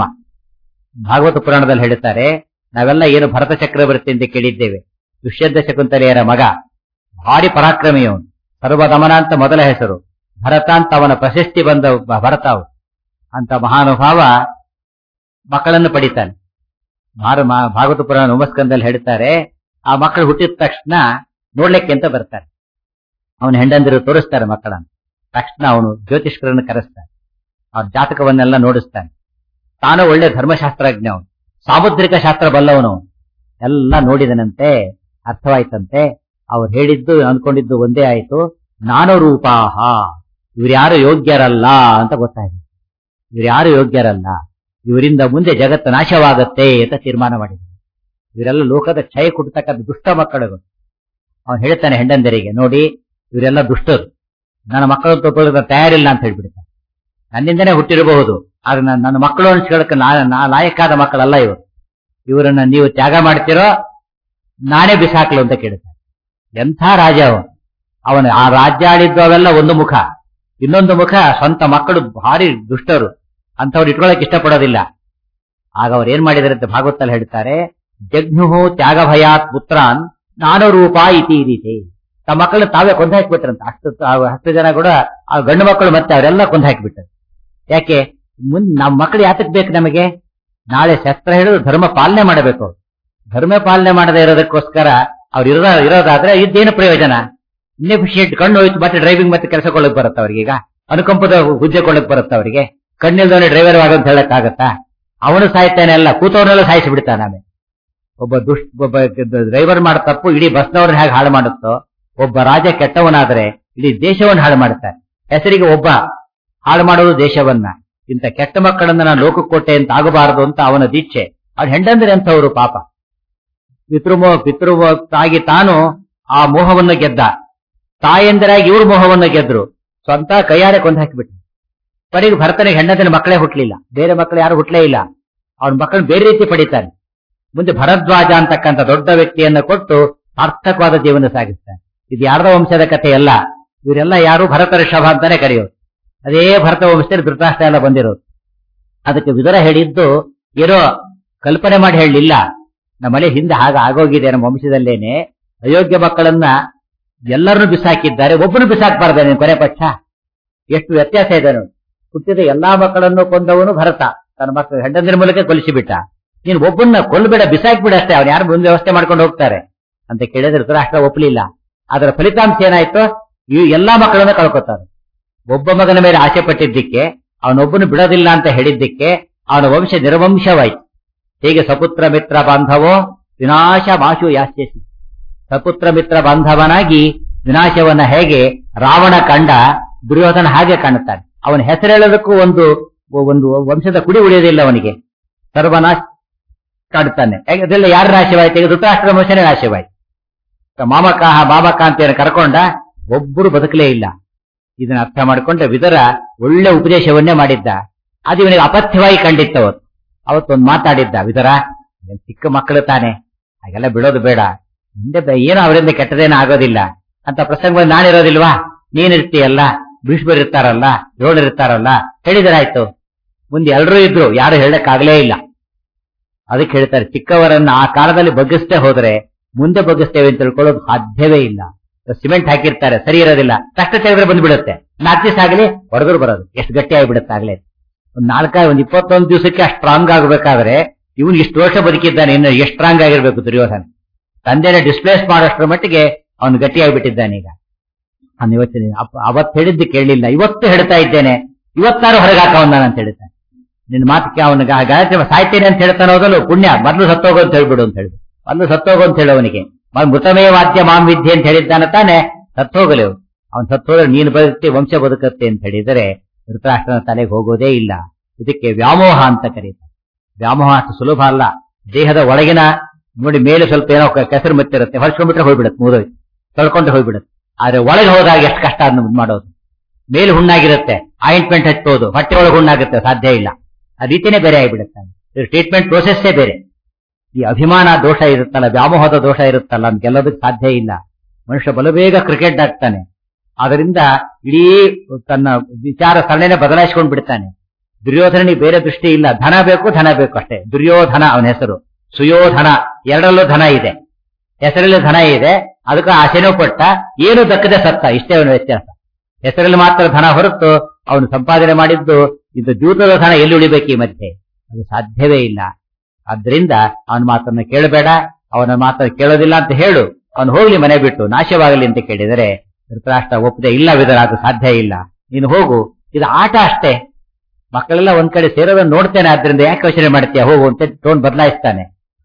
ಭಾಗವತ ಪುರಾಣದಲ್ಲಿ ಹೇಳುತ್ತಾರೆ ನಾವೆಲ್ಲ ಏನು ಭರತ ಚಕ್ರವರ್ತಿ ಅಂತ ಕೇಳಿದ್ದೇವೆ ದುಷ್ಯಂತ ಶಕುಂತಲೆಯರ ಮಗ ಭಾರಿ ಪರಾಕ್ರಮಿಯವನು ಸರ್ವದಮನ ಅಂತ ಮೊದಲ ಹೆಸರು ಭರತ ಅಂತ ಅವನ ಪ್ರಶಸ್ತಿ ಬಂದ ಭರತ ಅವನು ಅಂತ ಮಹಾನುಭಾವ ಮಕ್ಕಳನ್ನು ಪಡಿತಾನೆ ಭಾರ ಭಾಗವತ ಪುರಾಣ ನಮಸ್ಕಂದಲ್ಲಿ ಹೇಳ್ತಾರೆ ಆ ಮಕ್ಕಳು ಹುಟ್ಟಿದ ತಕ್ಷಣ ನೋಡ್ಲಿಕ್ಕೆ ಅಂತ ಬರ್ತಾರೆ ಅವನ ಹೆಂಡಂದಿರು ತೋರಿಸ್ತಾರೆ ಮಕ್ಕಳನ್ನು ತಕ್ಷಣ ಅವನು ಜ್ಯೋತಿಷ್ಕರನ್ನು ಕರೆಸ್ತಾನೆ ಅವ್ರ ಜಾತಕವನ್ನೆಲ್ಲ ನೋಡಿಸ್ತಾನೆ ತಾನು ಒಳ್ಳೆ ಧರ್ಮಶಾಸ್ತ್ರಜ್ಞ ಅವನು ಸಾಮುದ್ರಿಕ ಶಾಸ್ತ್ರ ಬಲ್ಲವನು ಎಲ್ಲ ನೋಡಿದನಂತೆ ಅರ್ಥವಾಯ್ತಂತೆ ಅವ್ರು ಹೇಳಿದ್ದು ಅಂದ್ಕೊಂಡಿದ್ದು ಒಂದೇ ಆಯ್ತು ನಾನು ರೂಪಾಹ ಇವ್ರ್ಯಾರು ಯೋಗ್ಯರಲ್ಲ ಅಂತ ಗೊತ್ತಾಯ್ತು ಇವ್ರ್ಯಾರು ಯೋಗ್ಯರಲ್ಲ ಇವರಿಂದ ಮುಂದೆ ಜಗತ್ತು ನಾಶವಾಗತ್ತೆ ಅಂತ ತೀರ್ಮಾನ ಮಾಡಿದ್ರು ಇವರೆಲ್ಲ ಲೋಕದ ಕ್ಷಯ ಕೊಡ್ತಕ್ಕಂಥ ದುಷ್ಟ ಮಕ್ಕಳುಗಳು ಅವನು ಹೇಳ್ತಾನೆ ಹೆಂಡಂದರಿಗೆ ನೋಡಿ ಇವರೆಲ್ಲ ದುಷ್ಟರು ನನ್ನ ಮಕ್ಕಳು ತಗೊಳ್ಳೋದ ತಯಾರಿಲ್ಲ ಅಂತ ಹೇಳ್ಬಿಡ್ತಾನೆ ನನ್ನಿಂದನೇ ಹುಟ್ಟಿರಬಹುದು ಆದ್ರೆ ನನ್ನ ಮಕ್ಕಳು ಅನ್ಸ್ಕೊಳ್ಳಕ್ಕೆ ನಾ ಲಾಯಕ್ಕಾದ ಮಕ್ಕಳಲ್ಲ ಇವರು ಇವರನ್ನ ನೀವು ತ್ಯಾಗ ಮಾಡ್ತಿರೋ ನಾನೇ ಬಿಸಾಕ್ಲು ಅಂತ ಕೇಳ್ತಾನೆ ಎಂಥ ರಾಜ ಅವನು ಅವನು ಆ ರಾಜ್ಯ ಆಳಿದ್ದು ಅವೆಲ್ಲ ಒಂದು ಮುಖ ಇನ್ನೊಂದು ಮುಖ ಸ್ವಂತ ಮಕ್ಕಳು ಭಾರಿ ದುಷ್ಟರು ಅಂತವ್ರು ಇಟ್ಕೊಳಕ್ ಇಷ್ಟಪಡೋದಿಲ್ಲ ಆಗ ಅವ್ರು ಏನ್ ಮಾಡಿದಾರೆ ಅಂತ ಭಾಗವತಲ್ಲಿ ಹೇಳ್ತಾರೆ ಜಗ್ನುಹು ತ್ಯಾಗ ಭಯಾತ್ ಪುತ್ರಾನ್ ನಾನು ರೂಪ ಇತಿ ರೀತಿ ತಮ್ಮ ಮಕ್ಕಳು ತಾವೇ ಕೊಂದು ಹಾಕಿಬಿಟ್ರಂತ ಅಷ್ಟು ಹತ್ತು ಜನ ಕೂಡ ಆ ಗಂಡು ಮಕ್ಕಳು ಮತ್ತೆ ಅವರೆಲ್ಲ ಕೊಂದು ಹಾಕಿಬಿಟ್ರು ಯಾಕೆ ಮುಂದ್ ನಮ್ಮ ಮಕ್ಕಳು ಯಾತಕ್ ಬೇಕು ನಮಗೆ ನಾಳೆ ಶಸ್ತ್ರ ಹಿಡಿದು ಧರ್ಮ ಪಾಲನೆ ಮಾಡಬೇಕು ಧರ್ಮ ಪಾಲನೆ ಮಾಡದೇ ಇರೋದಕ್ಕೋಸ್ಕರ ಅವ್ರು ಇರೋ ಇರೋದಾದ್ರೆ ಇದ್ದೇನು ಪ್ರಯೋಜನ ಇನ್ನೆಫಿಷಿಯಂಟ್ ಕಣ್ಣು ಹೋಯ್ತು ಮತ್ತೆ ಡ್ರೈವಿಂಗ್ ಮತ್ತೆ ಕೆಲಸ ಕೊಳ್ಳಕ್ ಬರುತ್ತೆ ಅವ್ರಿಗೆ ಈಗ ಅನುಕಂಪದ ಹುದ್ದೆ ಕೊಳ್ಳಕ್ ಬರುತ್ತೆ ಅವರಿಗೆ ಕಣ್ಣಿಲ್ದವನೇ ಡ್ರೈವರ್ ಆಗಂತ ಹೇಳಕ್ಕಾಗತ್ತಾ ಅವನು ಸಾಯ್ತಾನೆ ಅಲ್ಲ ಕೂತವನ್ನೆಲ್ಲ ಸಾಯಿಸಿ ಬಿಡ್ತಾನೆ ಆಮೇಲೆ ಒಬ್ಬ ದುಷ್ಟ ಒಬ್ಬ ಡ್ರೈವರ್ ಮಾಡೋ ತಪ್ಪು ಇಡೀ ಬಸ್ನವ್ರನ್ನ ಹೇಗೆ ಹಾಳು ಮಾಡುತ್ತೋ ಒಬ್ಬ ರಾಜ ಕೆಟ್ಟವನಾದ್ರೆ ಇಡೀ ದೇಶವನ್ನು ಹಾಳು ಮಾಡ್ತಾನೆ ಹೆಸರಿಗೆ ಒಬ್ಬ ಹಾಳು ಮಾಡೋದು ದೇಶವನ್ನ ಇಂಥ ಕೆಟ್ಟ ಮಕ್ಕಳನ್ನ ನಾನು ಲೋಕಕ್ಕೊಟ್ಟೆ ಅಂತ ಆಗಬಾರದು ಅಂತ ಅವನ ದೀಕ್ಷೆ ಅವ್ನ ಹೆಂಡಂದ್ರೆ ಅಂತವರು ಪಾಪ ಪಿತೃಮೋ ಪಿತೃವಾಗಿ ತಾನು ಆ ಮೋಹವನ್ನು ಗೆದ್ದ ತಾಯಂದಿರಾಗಿ ಇವ್ರ ಮೋಹವನ್ನು ಗೆದ್ರು ಸ್ವಂತ ಕೈಯಾರೆ ಕೊಂದು ಹಾಕಿಬಿಟ್ರು ಕೊನೆಗೆ ಭರತನಿಗೆ ಹೆಂಡತಿನ ಮಕ್ಕಳೇ ಹುಟ್ಟಲಿಲ್ಲ ಬೇರೆ ಮಕ್ಕಳು ಯಾರು ಹುಟ್ಟಲೇ ಇಲ್ಲ ಅವನ ಮಕ್ಕಳನ್ನ ಬೇರೆ ರೀತಿ ಪಡಿತಾನೆ ಮುಂದೆ ಭರದ್ವಾಜ ಅಂತಕ್ಕಂಥ ದೊಡ್ಡ ವ್ಯಕ್ತಿಯನ್ನ ಕೊಟ್ಟು ಸಾರ್ಥಕವಾದ ಜೀವನ ಸಾಗಿಸ್ತಾನೆ ಇದು ಯಾರದ ವಂಶದ ಕಥೆ ಅಲ್ಲ ಇವರೆಲ್ಲ ಯಾರು ಭರತ ಋಷಭ ಅಂತಾನೆ ಕರೆಯೋದು ಅದೇ ಭರತ ವಂಶದಲ್ಲಿ ಧೃತರಾಷ್ಟ್ರ ಎಲ್ಲ ಬಂದಿರೋದು ಅದಕ್ಕೆ ವಿದುರ ಹೇಳಿದ್ದು ಏನೋ ಕಲ್ಪನೆ ಮಾಡಿ ಹೇಳಲಿಲ್ಲ ನಮ್ಮನೆ ಹಿಂದೆ ಹಾಗೆ ಆಗೋಗಿದೆ ನಮ್ಮ ವಂಶದಲ್ಲೇನೆ ಅಯೋಗ್ಯ ಮಕ್ಕಳನ್ನ ಎಲ್ಲರನ್ನು ಬಿಸಾಕಿದ್ದಾರೆ ಒಬ್ಬನು ಬಿಸಾಕ್ಬಾರ್ದಾನೆ ಕೊನೆ ಪಕ್ಷ ಎಷ್ಟು ವ್ಯತ್ಯಾಸ ಇದೆ ನೋಡಿ ಹುಟ್ಟಿದ ಎಲ್ಲಾ ಮಕ್ಕಳನ್ನು ಕೊಂದವನು ಭರತ ತನ್ನ ಮಕ್ಕಳು ಹೆಂಡಂದಿರ ಮೂಲಕ ಕೊಲಿಸಿಬಿಟ್ಟ ನೀನು ಒಬ್ಬನ್ನ ಕೊಲ್ಲಬೇಡ ಬಿಸಾಕ್ಬಿಡ ಅಷ್ಟೇ ಅವ್ನು ಯಾರು ಮುಂದೆ ವ್ಯವಸ್ಥೆ ಮಾಡ್ಕೊಂಡು ಹೋಗ್ತಾರೆ ಅಂತ ಕೇಳಿದ್ರೆ ಧೃತರಾಷ್ಟ್ರ ಒಪ್ಪಲಿಲ್ಲ ಅದರ ಫಲಿತಾಂಶ ಏನಾಯ್ತು ಈ ಎಲ್ಲಾ ಮಕ್ಕಳನ್ನ ಕಳ್ಕೊತಾರೆ ಒಬ್ಬ ಮಗನ ಮೇಲೆ ಆಸೆ ಪಟ್ಟಿದ್ದಕ್ಕೆ ಅವನೊಬ್ಬನು ಬಿಡೋದಿಲ್ಲ ಅಂತ ಹೇಳಿದ್ದಕ್ಕೆ ಅವನ ವಂಶ ನಿರ್ವಂಶವಾಯಿತು ಹೇಗೆ ಸಪುತ್ರ ಮಿತ್ರ ಬಾಂಧವೋ ವಿನಾಶ ಮಾಶು ಯಾಸ್ಯಸಿ ಸಪುತ್ರ ಮಿತ್ರ ಬಾಂಧವನಾಗಿ ವಿನಾಶವನ್ನ ಹೇಗೆ ರಾವಣ ಕಂಡ ದುರ್ಯೋಧನ ಹಾಗೆ ಕಾಣುತ್ತಾನೆ ಅವನ ಹೆಸರೇಳೋದಕ್ಕೂ ಒಂದು ಒಂದು ವಂಶದ ಕುಡಿ ಉಳಿಯೋದಿಲ್ಲ ಅವನಿಗೆ ಸರ್ವನಾಶ ಕಾಡುತ್ತಾನೆ ಯಾಕೆ ಅದೆಲ್ಲ ಯಾರ ನಾಶವಾಯ್ತು ಈಗ ಧೃತರಾಷ್ಟ್ರ ವಂಶನೇ ನಾಶವಾಯ್ತು ಮಾಮಕಾಹ ಮಾಮಕ ಅಂತ ಕರ್ಕೊಂಡ ಒಬ್ಬರು ಬದುಕಲೇ ಇಲ್ಲ ಇದನ್ನ ಅರ್ಥ ಮಾಡಿಕೊಂಡ್ರೆ ವಿದರ ಒಳ್ಳೆ ಉಪದೇಶವನ್ನೇ ಮಾಡಿದ್ದ ಅದು ಇವನಿಗೆ ಅಪಥ್ಯವಾಗಿ ಕಂಡಿತ್ತು ಅವತ್ತು ಅವತ್ತೊಂದು ಮಾತಾಡಿದ್ದ ವಿದರ ಏನ್ ಚಿಕ್ಕ ಮಕ್ಕಳು ತಾನೆ ಹಾಗೆಲ್ಲ ಬಿಡೋದು ಬೇಡ ಮುಂದೆ ಬ- ಏನು ಅವರಿಂದ ಕೆಟ್ಟದೇನೂ ಆಗೋದಿಲ್ಲ ಅಂತ ಪ್ರಸಂಗದಲ್ಲಿ ನಾನಿರೋದಿಲ್ವಾ ನೀನಿರ್ತೀಯಲ್ಲ ಭೀಷ್ಮರು ಇರ್ತಾರಲ್ಲ ದ್ರೋಣರು ಇರ್ತಾರಲ್ಲ ಹೇಳಿದರಾಯ್ತು ಮುಂದೆ ಎಲ್ಲರೂ ಇದ್ರು ಯಾರು ಹೇಳಕ್ಕಾಗಲೇ ಇಲ್ಲ ಅದಕ್ಕೆ ಹೇಳ್ತಾರೆ ಚಿಕ್ಕವರನ್ನ ಆ ಕಾಲದಲ್ಲಿ ಬಗ್ಗಿಸ್ತೇ ಹೋದ್ರೆ ಮುಂದೆ ಬಗ್ಗಿಸ್ತೇವೆ ಅಂತ ತಿಳ್ಕೊಳ್ಳೋದು ಸಾಧ್ಯವೇ ಇಲ್ಲ ಸಿಮೆಂಟ್ ಹಾಕಿರ್ತಾರೆ ಸರಿ ಇರೋದಿಲ್ಲ ಕಷ್ಟ ತೆಗೆದ್ರೆ ಬಂದ್ಬಿಡುತ್ತೆ ನಾಲ್ಕು ದಿವಸ ಆಗಲಿ ಹೊಡೆದ್ರು ಬರೋದು ಎಷ್ಟು ಗಟ್ಟಿ ಆಗಿಬಿಡುತ್ತೆ ಆಗ್ಲೇ ಒಂದ್ ನಾಲ್ಕ ಒಂದ್ ಇಪ್ಪತ್ತೊಂದು ದಿವಸಕ್ಕೆ ಅಷ್ಟು ಸ್ಟ್ರಾಂಗ್ ಆಗಬೇಕಾದ್ರೆ ಇವನು ಇಷ್ಟು ವರ್ಷ ಬದುಕಿದ್ದಾನೆ ಇನ್ನು ಎಷ್ಟು ಸ್ಟ್ರಾಂಗ್ ಆಗಿರ್ಬೇಕು ದುರ್ಯೋಧನ ತಂದೆನ ಡಿಸ್ಪ್ಲೇಸ್ ಮಾಡೋಷ್ಟರ ಮಟ್ಟಿಗೆ ಅವನು ಗಟ್ಟಿಯಾಗಿಬಿಟ್ಟಿದ್ದಾನೆ ಈಗ ನಾನು ಇವತ್ತಿನ ಅಪ್ಪ- ಅವತ್ತು ಹೇಳಿದ್ದು ಕೇಳಲಿಲ್ಲ ಇವತ್ತು ಹೇಳ್ತಾ ಇದ್ದೇನೆ ಇವತ್ತಾರು ಹೊರಗೆ ಹಾಕವನ್ನ ಅಂತ ಹೇಳ್ತಾನೆ ನಿನ್ನ ಮಾತಕ್ಕೆ ಅವನಿಗೆ ಆ ಗಾಯತ್ರಿ ಸಾಯ್ತೇನೆ ಅಂತ ಹೇಳ್ತಾನೆ ಹೋದಲು ಪುಣ್ಯ ಮೊದಲು ಸತ್ತೋಗು ಅಂತ ಹೇಳ್ಬಿಡು ಅಂತ ಹೇಳಿದ್ರು ಮೊದಲು ಸತ್ತೋಗು ಅಂತ ಹೇಳು ಅವನಿಗೆ ಮ- ಮೃತಮೇ ವಾದ್ಯ ಮಾಂ ವಿದ್ಯೆ ಅಂತ ಹೇಳಿದ್ದಾನೆ ತಾನೆ ಸತ್ತೋಗಲಿ ಅವನು ಅವನು ಸತ್ತೋದ್ರೆ ನೀನು ಬದುಕುತ್ತೆ ವಂಶ ಬದುಕತ್ತೆ ಅಂತ ಹೇಳಿದರೆ ಧೃತರಾಷ್ಟ್ರನ ತಲೆಗೆ ಹೋಗೋದೇ ಇಲ್ಲ ಇದಕ್ಕೆ ವ್ಯಾಮೋಹ ಅಂತ ಕರೀತಾರೆ ವ್ಯಾಮೋಹ ಅಷ್ಟು ಸುಲಭ ಅಲ್ಲ ದೇಹದ ಒಳಗಿನ ನೋಡಿ ಮೇಲೆ ಸ್ವಲ್ಪ ಏನೋ ಕ- ಕೆಸರು ಮತ್ತಿರುತ್ತೆ ಹೊರ್ಸ್ಕೊಂಡ್ಬಿಟ್ರೆ ಹೋಗ್ಬಿಡುತ್ತೆ ಮುಗಿದೋಯ್ತು ತೊಳ್ಕೊಂಡು ಹೋಗ್ಬಿಡುತ್ತೆ ಆದ್ರೆ ಒಳಗೆ ಹೋದಾಗ ಎಷ್ಟು ಕಷ್ಟ ಅದನ್ನ ಮಾಡೋದು ಮೇಲೆ ಹುಣ್ಣಾಗಿರುತ್ತೆ ಆಯಿಂಟ್ಮೆಂಟ್ ಹಚ್ಚಬಹುದು ಹೊಟ್ಟೆ ಒಳಗೆ ಹುಣ್ಣಾಗುತ್ತೆ ಸಾಧ್ಯ ಇಲ್ಲ ಆ ರೀತಿನೇ ಬೇರೆ ಆಗಿಬಿಡುತ್ತೆ ಟ್ರೀಟ್ಮೆಂಟ್ ಪ್ರೋಸೆಸ್ಸೇ ಬೇರೆ ಈ ಅಭಿಮಾನ ದೋಷ ಇರುತ್ತಲ್ಲ ವ್ಯಾಮೋಹದ ದೋಷ ಇರುತ್ತಲ್ಲ ಅಂತ ಗೆಲ್ಲೋದಕ್ಕೆ ಸಾಧ್ಯ ಇಲ್ಲ ಮನುಷ್ಯ ಬಲಬೇಗ ಕ್ರಿಕೆಟ್ ಆಗ್ತಾನೆ ಅದರಿಂದ ಇಡೀ ತನ್ನ ವಿಚಾರ ಸರಣಿನೇ ಬದಲಾಯಿಸ್ಕೊಂಡು ಬಿಡ್ತಾನೆ ದುರ್ಯೋಧನಿಗೆ ಬೇರೆ ದೃಷ್ಟಿ ಇಲ್ಲ ಧನ ಬೇಕು ಧನ ಬೇಕು ಅಷ್ಟೇ ದುರ್ಯೋಧನ ಅವನ ಹೆಸರು ಸುಯೋಧನ ಎರಡರಲ್ಲೂ ಧನ ಇದೆ ಹೆಸರಲ್ಲಿ ಧನ ಇದೆ ಅದಕ್ಕೆ ಆಸೆನೂ ಪಟ್ಟ ಏನು ದಕ್ಕದೆ ಸತ್ತ ಇಷ್ಟೇ ಅವನ ವ್ಯತ್ಯಾಸ ಹೆಸರಲ್ಲಿ ಮಾತ್ರ ಧನ ಹೊರತು ಅವನು ಸಂಪಾದನೆ ಮಾಡಿದ್ದು ಇದು ಜೂತದ ಧನ ಎಲ್ಲಿ ಉಳಿಬೇಕು ಈ ಮಧ್ಯೆ ಅದು ಸಾಧ್ಯವೇ ಇಲ್ಲ ಆದ್ರಿಂದ ಅವನ ಮಾತನ್ನ ಕೇಳಬೇಡ ಅವನ ಮಾತನ್ನ ಕೇಳೋದಿಲ್ಲ ಅಂತ ಹೇಳು ಅವನು ಹೋಗ್ಲಿ ಮನೆ ಬಿಟ್ಟು ನಾಶವಾಗಲಿ ಅಂತ ಕೇಳಿದರೆ ಧೃತರಾಷ್ಟ್ರ ಒಪ್ಪದೆ ಇಲ್ಲ ವಿದರ ಅದು ಸಾಧ್ಯ ಇಲ್ಲ ನೀನು ಹೋಗು ಇದು ಆಟ ಅಷ್ಟೇ ಮಕ್ಕಳೆಲ್ಲ ಒಂದ್ ಕಡೆ ಸೇರೋದನ್ನ ನೋಡ್ತೇನೆ ಆದ್ರಿಂದ ಯಾಕೆ ಯೋಚನೆ ಮಾಡ್ತೀಯ ಹೋಗು ಅಂತ ಟೋನ್ ಬದಲಾಯಿಸ್ತಾನೆ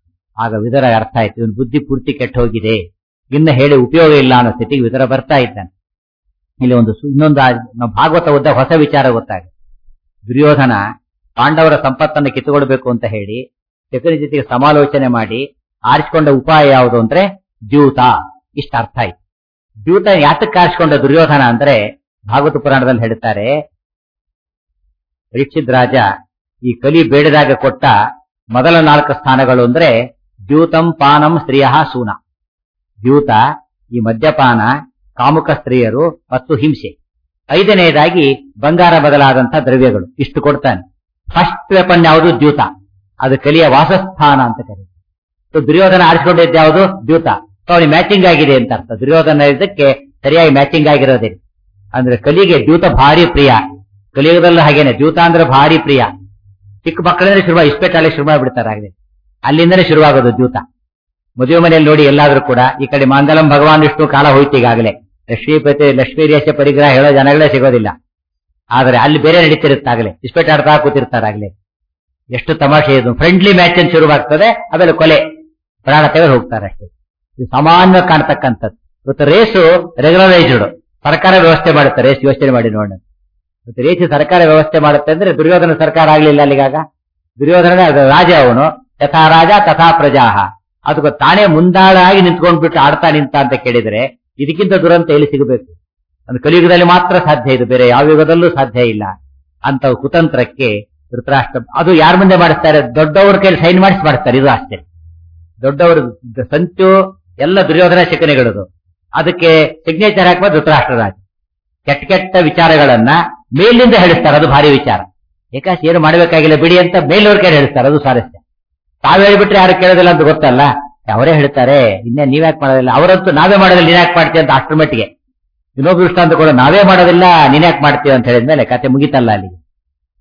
ಆಗ ವಿದರ ಅರ್ಥ ಆಯ್ತು ಇವನು ಬುದ್ಧಿ ಪೂರ್ತಿ ಕೆಟ್ಟ ಹೋಗಿದೆ ಇನ್ನ ಹೇಳಿ ಉಪಯೋಗ ಇಲ್ಲ ಅನ್ನೋ ಸ್ಥಿತಿಗೆ ವಿದರ ಬರ್ತಾ ಇದ್ದಾನೆ ಇಲ್ಲಿ ಒಂದು ಸು- ಇನ್ನೊಂದು ಆ- ನಾವು ಭಾಗವತ ಓದ್ದ ಹೊಸ ವಿಚಾರ ಗೊತ್ತಾಗ ದುರ್ಯೋಧನ ಪಾಂಡವರ ಸಂಪತ್ತನ್ನು ಕಿತ್ತುಕೊಳ್ಬೇಕು ಅಂತ ಹೇಳಿ ಶಕುನಿ ಜೊತೆಗೆ ಸಮಾಲೋಚನೆ ಮಾಡಿ ಆರಿಸಿಕೊಂಡ ಉಪಾಯ ಯಾವುದು ಅಂದ್ರೆ ದ್ಯೂತ ಇಷ್ಟ ಅರ್ಥ ಆಯ್ತು ದ್ಯೂತ ಯಾತಕ್ಕೆ ಆರಿಸಿಕೊಂಡ ದುರ್ಯೋಧನ ಅಂದ್ರೆ ಭಾಗವತ ಪುರಾಣದಲ್ಲಿ ಹೇಳ್ತಾರೆ ಪರೀಕ್ಷಿತ್ ರಾಜ ಈ ಕಲಿ ಬೇಡದಾಗ ಕೊಟ್ಟ ಮೊದಲ ನಾಲ್ಕು ಸ್ಥಾನಗಳು ಅಂದ್ರೆ ದ್ಯೂತಂ ಪಾನಂ ಸ್ತ್ರೀಯ ಸೂನ ದ್ಯೂತ ಈ ಮದ್ಯಪಾನ ಕಾಮುಕ ಸ್ತ್ರೀಯರು ಮತ್ತು ಹಿಂಸೆ ಐದನೆಯದಾಗಿ ಬಂಗಾರ ಬದಲಾದಂತಹ ದ್ರವ್ಯಗಳು ಇಷ್ಟು ಕೊಡ್ತಾನೆ ಫಸ್ಟ್ ವೆಪನ್ ಯಾವುದು ದ್ಯೂತ ಅದು ಕಲಿಯ ವಾಸಸ್ಥಾನ ಅಂತ ಕರೀತಾರೆ ಸೊ ದುರ್ಯೋಧನ ಆರಿಸಿಕೊಂಡಿದ್ದು ಯಾವುದು ದ್ಯೂತ ಸೊ ಅವನಿಗೆ ಮ್ಯಾಚಿಂಗ್ ಆಗಿದೆ ಅಂತ ಅರ್ಥ ದುರ್ಯೋಧನ ಇದಕ್ಕೆ ಸರಿಯಾಗಿ ಮ್ಯಾಚಿಂಗ್ ಆಗಿರೋದೇ ಅಂದ್ರೆ ಕಲಿಗೆ ದ್ಯೂತ ಭಾರಿ ಪ್ರಿಯ ಕಲಿಯುಗದಲ್ಲೂ ಹಾಗೇನೆ ದ್ಯೂತ ಅಂದ್ರೆ ಭಾರಿ ಪ್ರಿಯ ಚಿಕ್ಕ ಮಕ್ಕಳಿಂದ ಶುರು ಇಸ್ಪೆಟ್ಟಾಲೆ ಶುರು ಮಾಡಿಬಿಡ್ತಾರೆ ಆಗಲೇ ಅಲ್ಲಿಂದನೇ ಶುರುವಾಗೋದು ದ್ಯೂತ ಮದುವೆ ಮನೆಯಲ್ಲಿ ನೋಡಿ ಎಲ್ಲಾದ್ರೂ ಕೂಡ ಈ ಕಡೆ ಮಾಂಗಲಂ ಭಗವಾನ್ ವಿಷ್ಣು ಕಾಲ ಹೋಯ್ತು ಈಗಾಗಲೇ ಲಕ್ಷ್ಮೀಪತಿ ಲಕ್ಷ್ಮೀ ರೇಷ ಪರಿಗ್ರಹ ಹೇಳೋ ಜನಗಳೇ ಸಿಗೋದಿಲ್ಲ ಆದ್ರೆ ಅಲ್ಲಿ ಬೇರೆ ನಡೀತಿರುತ್ತಾಗಲೇ ಇಸ್ಪೆಟ್ ಆಡ್ತಾ ಕೂತಿರ್ತಾರಾಗ್ಲೇ ಎಷ್ಟು ತಮಾಷೆ ಇದು ಫ್ರೆಂಡ್ಲಿ ಮ್ಯಾಚ್ ಅಂತ ಶುರುವಾಗ್ತದೆ ಆಮೇಲೆ ಕೊಲೆ ಪ್ರಾಣ ತೆಗೆದು ಹೋಗ್ತಾರೆ ಅಷ್ಟೇ ಇದು ಸಾಮಾನ್ಯ ಕಾಣ್ತಕ್ಕಂಥದ್ದು ಇವತ್ತು ರೇಸು ರೆಗ್ಯುಲರೈಸ್ಡ್ ಸರ್ಕಾರ ವ್ಯವಸ್ಥೆ ಮಾಡುತ್ತೆ ರೇಸ್ ಯೋಚನೆ ಮಾಡಿ ನೋಡೋಣ ಇವತ್ತು ರೇಸ್ ಸರ್ಕಾರ ವ್ಯವಸ್ಥೆ ಮಾಡುತ್ತೆ ಅಂದ್ರೆ ದುರ್ಯೋಧನ ಸರ್ಕಾರ ಆಗ್ಲಿಲ್ಲ ಅಲ್ಲಿಗಾಗ ದುರ್ಯೋಧನ ಅದು ರಾಜ ಅವನು ಯಥಾ ರಾಜ ತಥಾ ಪ್ರಜಾಹ ಅದಕ್ಕೆ ತಾನೇ ಮುಂದಾಳಾಗಿ ನಿಂತ್ಕೊಂಡ್ಬಿಟ್ಟು ಆಡ್ತಾ ನಿಂತ ಅಂತ ಕೇಳಿದ್ರೆ ಇದಕ್ಕಿಂತ ದುರಂತ ಎಲ್ಲಿ ಸಿಗಬೇಕು ಅದು ಕಲಿಯುಗದಲ್ಲಿ ಮಾತ್ರ ಸಾಧ್ಯ ಇದು ಬೇರೆ ಯಾವ ಯುಗದಲ್ಲೂ ಸಾಧ್ಯ ಇಲ್ಲ ಅಂತ ಕುತಂತ್ರಕ್ಕೆ ಧೃತರಾಷ್ಟ್ರ ಅದು ಯಾರ ಮುಂದೆ ಮಾಡಿಸ್ತಾರೆ ದೊಡ್ಡವ್ರ ಕೈಲಿ ಸೈನ್ ಮಾಡಿಸಿ ಮಾಡಿಸ್ತಾರೆ ಇದು ಅಷ್ಟೇ ದೊಡ್ಡವರು ದ- ಸಂಚು ಎಲ್ಲ ದುರ್ಯೋಧನ ಶಿಕನೆಗಳದು ಅದಕ್ಕೆ ಸಿಗ್ನೇಚರ್ ಹಾಕುವ ಧೃತರಾಷ್ಟ್ರ ರಾಜ ಕೆಟ್ಟ ಕೆಟ್ಟ ವಿಚಾರಗಳನ್ನ ಮೇಲಿಂದ ಹೇಳಿಸ್ತಾರೆ ಅದು ಭಾರಿ ವಿಚಾರ ಏಕಾಶಿ ಏನು ಮಾಡಬೇಕಾಗಿಲ್ಲ ಬಿಡಿ ಅಂತ ಮೇಲವ್ರ ಕೈ ಹೇಳಿಸ್ತಾರೆ ಅದು ಸಾರಸ್ಯ ತಾವ್ ಹೇಳ್ಬಿಟ್ರೆ ಯಾರು ಕೇಳೋದಿಲ್ಲ ಅಂತ ಗೊತ್ತಲ್ಲ ಅವರೇ ಹೇಳ್ತಾರೆ ಇನ್ನೇ ನೀವ್ಯಾಕೆ ಮಾಡೋದಿಲ್ಲ ಅವರಂತೂ ನಾವೇ ಮಾಡೋದಿಲ್ಲ ನೀನ್ ಯಾಕೆ ಮಾಡ್ತೀಯ ಅಂತ ಅಷ್ಟ್ರ ಮಟ್ಟಿಗೆ ಇನ್ನೊಬ್ರು ದೃಷ್ಟಾಂತ ಕೂಡ ನಾವೇ ಮಾಡೋದಿಲ್ಲ ನೀನ್ ಯಾಕೆ ಮಾಡ್ತೀಯ ಅಂತ ಹೇಳಿದ್ಮೇಲೆ ಕತೆ ಮುಗಿತಲ್ಲ ಅಲ್ಲಿಗೆ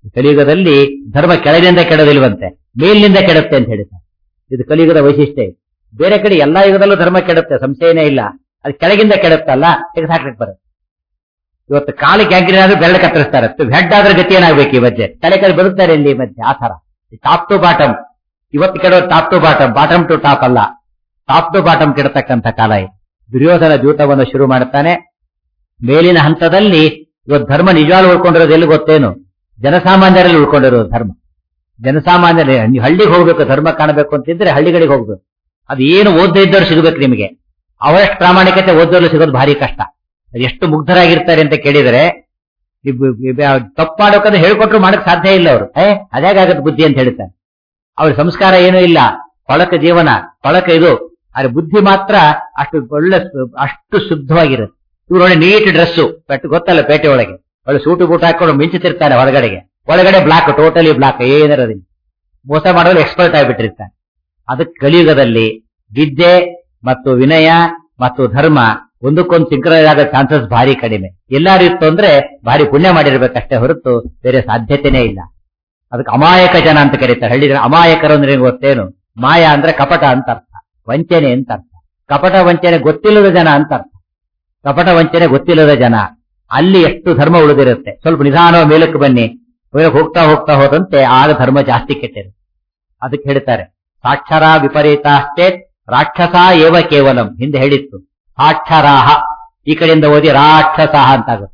ಕಲಿಯುಗದಲ್ಲಿ ಧರ್ಮ ಕೆಳಗಿನಿಂದ ಕೆಡೋದಿಲ್ವಂತೆ ಮೇಲಿನಿಂದ ಕೆಡುತ್ತೆ ಅಂತ ಹೇಳ್ತಾರೆ ಇದು ಕಲಿಯುಗದ ವೈಶಿಷ್ಟ್ಯ ಇದು. ಬೇರೆ ಕಡೆ ಎಲ್ಲಾ ಯುಗದಲ್ಲೂ ಧರ್ಮ ಕೆಡುತ್ತೆ ಸಂಶಯನೇ ಇಲ್ಲ ಅದು ಕೆಳಗಿಂದ ಕೆಡುತ್ತಲ್ಲ ತೆಗೆದುಹಾಕ್ಲಿಕ್ಕೆ ಬರುತ್ತೆ ಇವತ್ತು ಕಾಲಿ ಗ್ಯಾಂಗ್ರೀನ್ ಆದ್ರೂ ಬೆರಳು ಕತ್ತರಿಸ್ತಾರೆ ಹೆಡ್ ಆದ್ರೆ ಗತಿ ಏನಾಗ್ಬೇಕು ಈ ಮಧ್ಯೆ ತಲೆ ಕಡೆ ಬರುತ್ತಾರೆ ಇಲ್ಲಿ ಈ ಮಧ್ಯೆ ಆ ತರ ಟಾಪ್ ಟು ಬಾಟಮ್ ಇವತ್ತು ಕೆಡೋ top to bottom bottom to top ಅಲ್ಲ ಟಾಪ್ ಟು ಬಾಟಮ್ ಕೆಡತಕ್ಕಂಥ ಕಾಲ ಇದು ದುರ್ಯೋಧನ ಜೂಟವನ್ನು ಶುರು ಮಾಡುತ್ತಾನೆ ಮೇಲಿನ ಹಂತದಲ್ಲಿ ಇವತ್ತು ಧರ್ಮ ನಿಜವಾಗ್ಲೂ ಉಳ್ಕೊಂಡಿರೋದು ಎಲ್ಲಿ ಗೊತ್ತೇನು ಜನಸಾಮಾನ್ಯರಲ್ಲಿ ಉಳ್ಕೊಂಡಿರೋದು ಧರ್ಮ ಜನಸಾಮಾನ್ಯರೇ ನೀವು ಹಳ್ಳಿಗೆ ಹೋಗ್ಬೇಕು ಧರ್ಮ ಕಾಣಬೇಕು ಅಂತಿದ್ರೆ ಹಳ್ಳಿಗಳಿಗೆ ಹೋಗ್ಬೇಕು ಅದು ಏನು ಓದ್ದೇ ಇದ್ದವ್ರು ಸಿಗಬೇಕು ನಿಮಗೆ ಅವರಷ್ಟು ಪ್ರಾಮಾಣಿಕತೆ ಓದೋರು ಸಿಗೋದು ಭಾರಿ ಕಷ್ಟ ಅದು ಎಷ್ಟು ಮುಗ್ಧರಾಗಿರ್ತಾರೆ ಅಂತ ಕೇಳಿದರೆ ತಪ್ಪು ಮಾಡೋಕಂದ್ರೆ ಹೇಳ್ಕೊಟ್ರು ಮಾಡಕ್ ಸಾಧ್ಯ ಇಲ್ಲ ಅವರು ಏ ಅದ್ಯಾಗತ್ತೆ ಬುದ್ಧಿ ಅಂತ ಹೇಳ್ತಾರೆ ಅವ್ರ ಸಂಸ್ಕಾರ ಏನೂ ಇಲ್ಲ ಕೊಳಕ ಜೀವನ ಕೊಳಕ ಇದು ಆದ್ರೆ ಬುದ್ಧಿ ಮಾತ್ರ ಅಷ್ಟು ಒಳ್ಳೆ ಅಷ್ಟು ಶುದ್ಧವಾಗಿರುತ್ತೆ ಇವ್ರು ಒಳ್ಳೆ ನೀಟ್ ಡ್ರೆಸ್ಸು ಪೆಟ್ಟು ಗೊತ್ತಲ್ಲ ಪೇಟೆ ಒಳಗೆ ಒಳ್ಳೆ ಸೂಟು ಬೂಟ್ ಹಾಕೊಂಡು ಮಿಂಚುತ್ತಿರ್ತಾನೆ ಹೊರಗಡೆಗೆ ಒಳಗಡೆ ಬ್ಲಾಕ್ ಟೋಟಲಿ ಬ್ಲಾಕ್ ಏನಿರೋದಿಲ್ಲ ಮೋಸ ಮಾಡೋದು ಎಕ್ಸ್ಪರ್ಟ್ ಆಗಿಬಿಟ್ಟಿರ್ತಾನೆ ಅದಕ್ಕೆ ಕಲಿಯುಗದಲ್ಲಿ ವಿದ್ಯೆ ಮತ್ತು ವಿನಯ ಮತ್ತು ಧರ್ಮ ಒಂದಕ್ಕೊಂದು ಸಿಂಕ್ರೈಸ್ ಆಗೋ ಚಾನ್ಸಸ್ ಭಾರಿ ಕಡಿಮೆ ಎಲ್ಲಾರು ಇತ್ತು ಅಂದ್ರೆ ಭಾರಿ ಪುಣ್ಯ ಮಾಡಿರ್ಬೇಕಷ್ಟೇ ಹೊರತು ಬೇರೆ ಸಾಧ್ಯತೆನೇ ಇಲ್ಲ ಅದಕ್ಕೆ ಅಮಾಯಕ ಜನ ಅಂತ ಕರೀತಾರೆ ಹಳ್ಳಿ ಜನ ಅಮಾಯಕರು ಅಂದ್ರೆ ಏನ್ ಗೊತ್ತೇನು ಮಾಯ ಅಂದ್ರೆ ಕಪಟ ಅಂತ ಅರ್ಥ ವಂಚನೆ ಅಂತ ಅರ್ಥ ಕಪಟ ವಂಚನೆ ಗೊತ್ತಿಲ್ಲದ ಜನ ಅಂತ ಅರ್ಥ ಕಪಟ ವಂಚನೆ ಗೊತ್ತಿಲ್ಲದ ಜನ ಅಲ್ಲಿ ಎಷ್ಟು ಧರ್ಮ ಉಳಿದಿರುತ್ತೆ ಸ್ವಲ್ಪ ನಿಧಾನ ಮೇಲಕ್ಕೆ ಬನ್ನಿ ಮೇಲಕ್ಕೆ ಹೋಗ್ತಾ ಹೋಗ್ತಾ ಹೋದಂತೆ ಆಗ ಧರ್ಮ ಜಾಸ್ತಿ ಕೆಟ್ಟಿರುತ್ತೆ ಅದಕ್ಕೆ ಹೇಳ್ತಾರೆ ಸಾಕ್ಷರ ವಿಪರೀತಾಶ್ಚೇತ್ ರಾಕ್ಷಸ ಏವ ಕೇವಲಂ ಹಿಂದೆ ಹೇಳಿತ್ತು ಸಾಕ್ಷರಾಹ ಈ ಕಡೆಯಿಂದ ಓದಿ ರಾಕ್ಷಸಃ ಅಂತಾಗುತ್ತೆ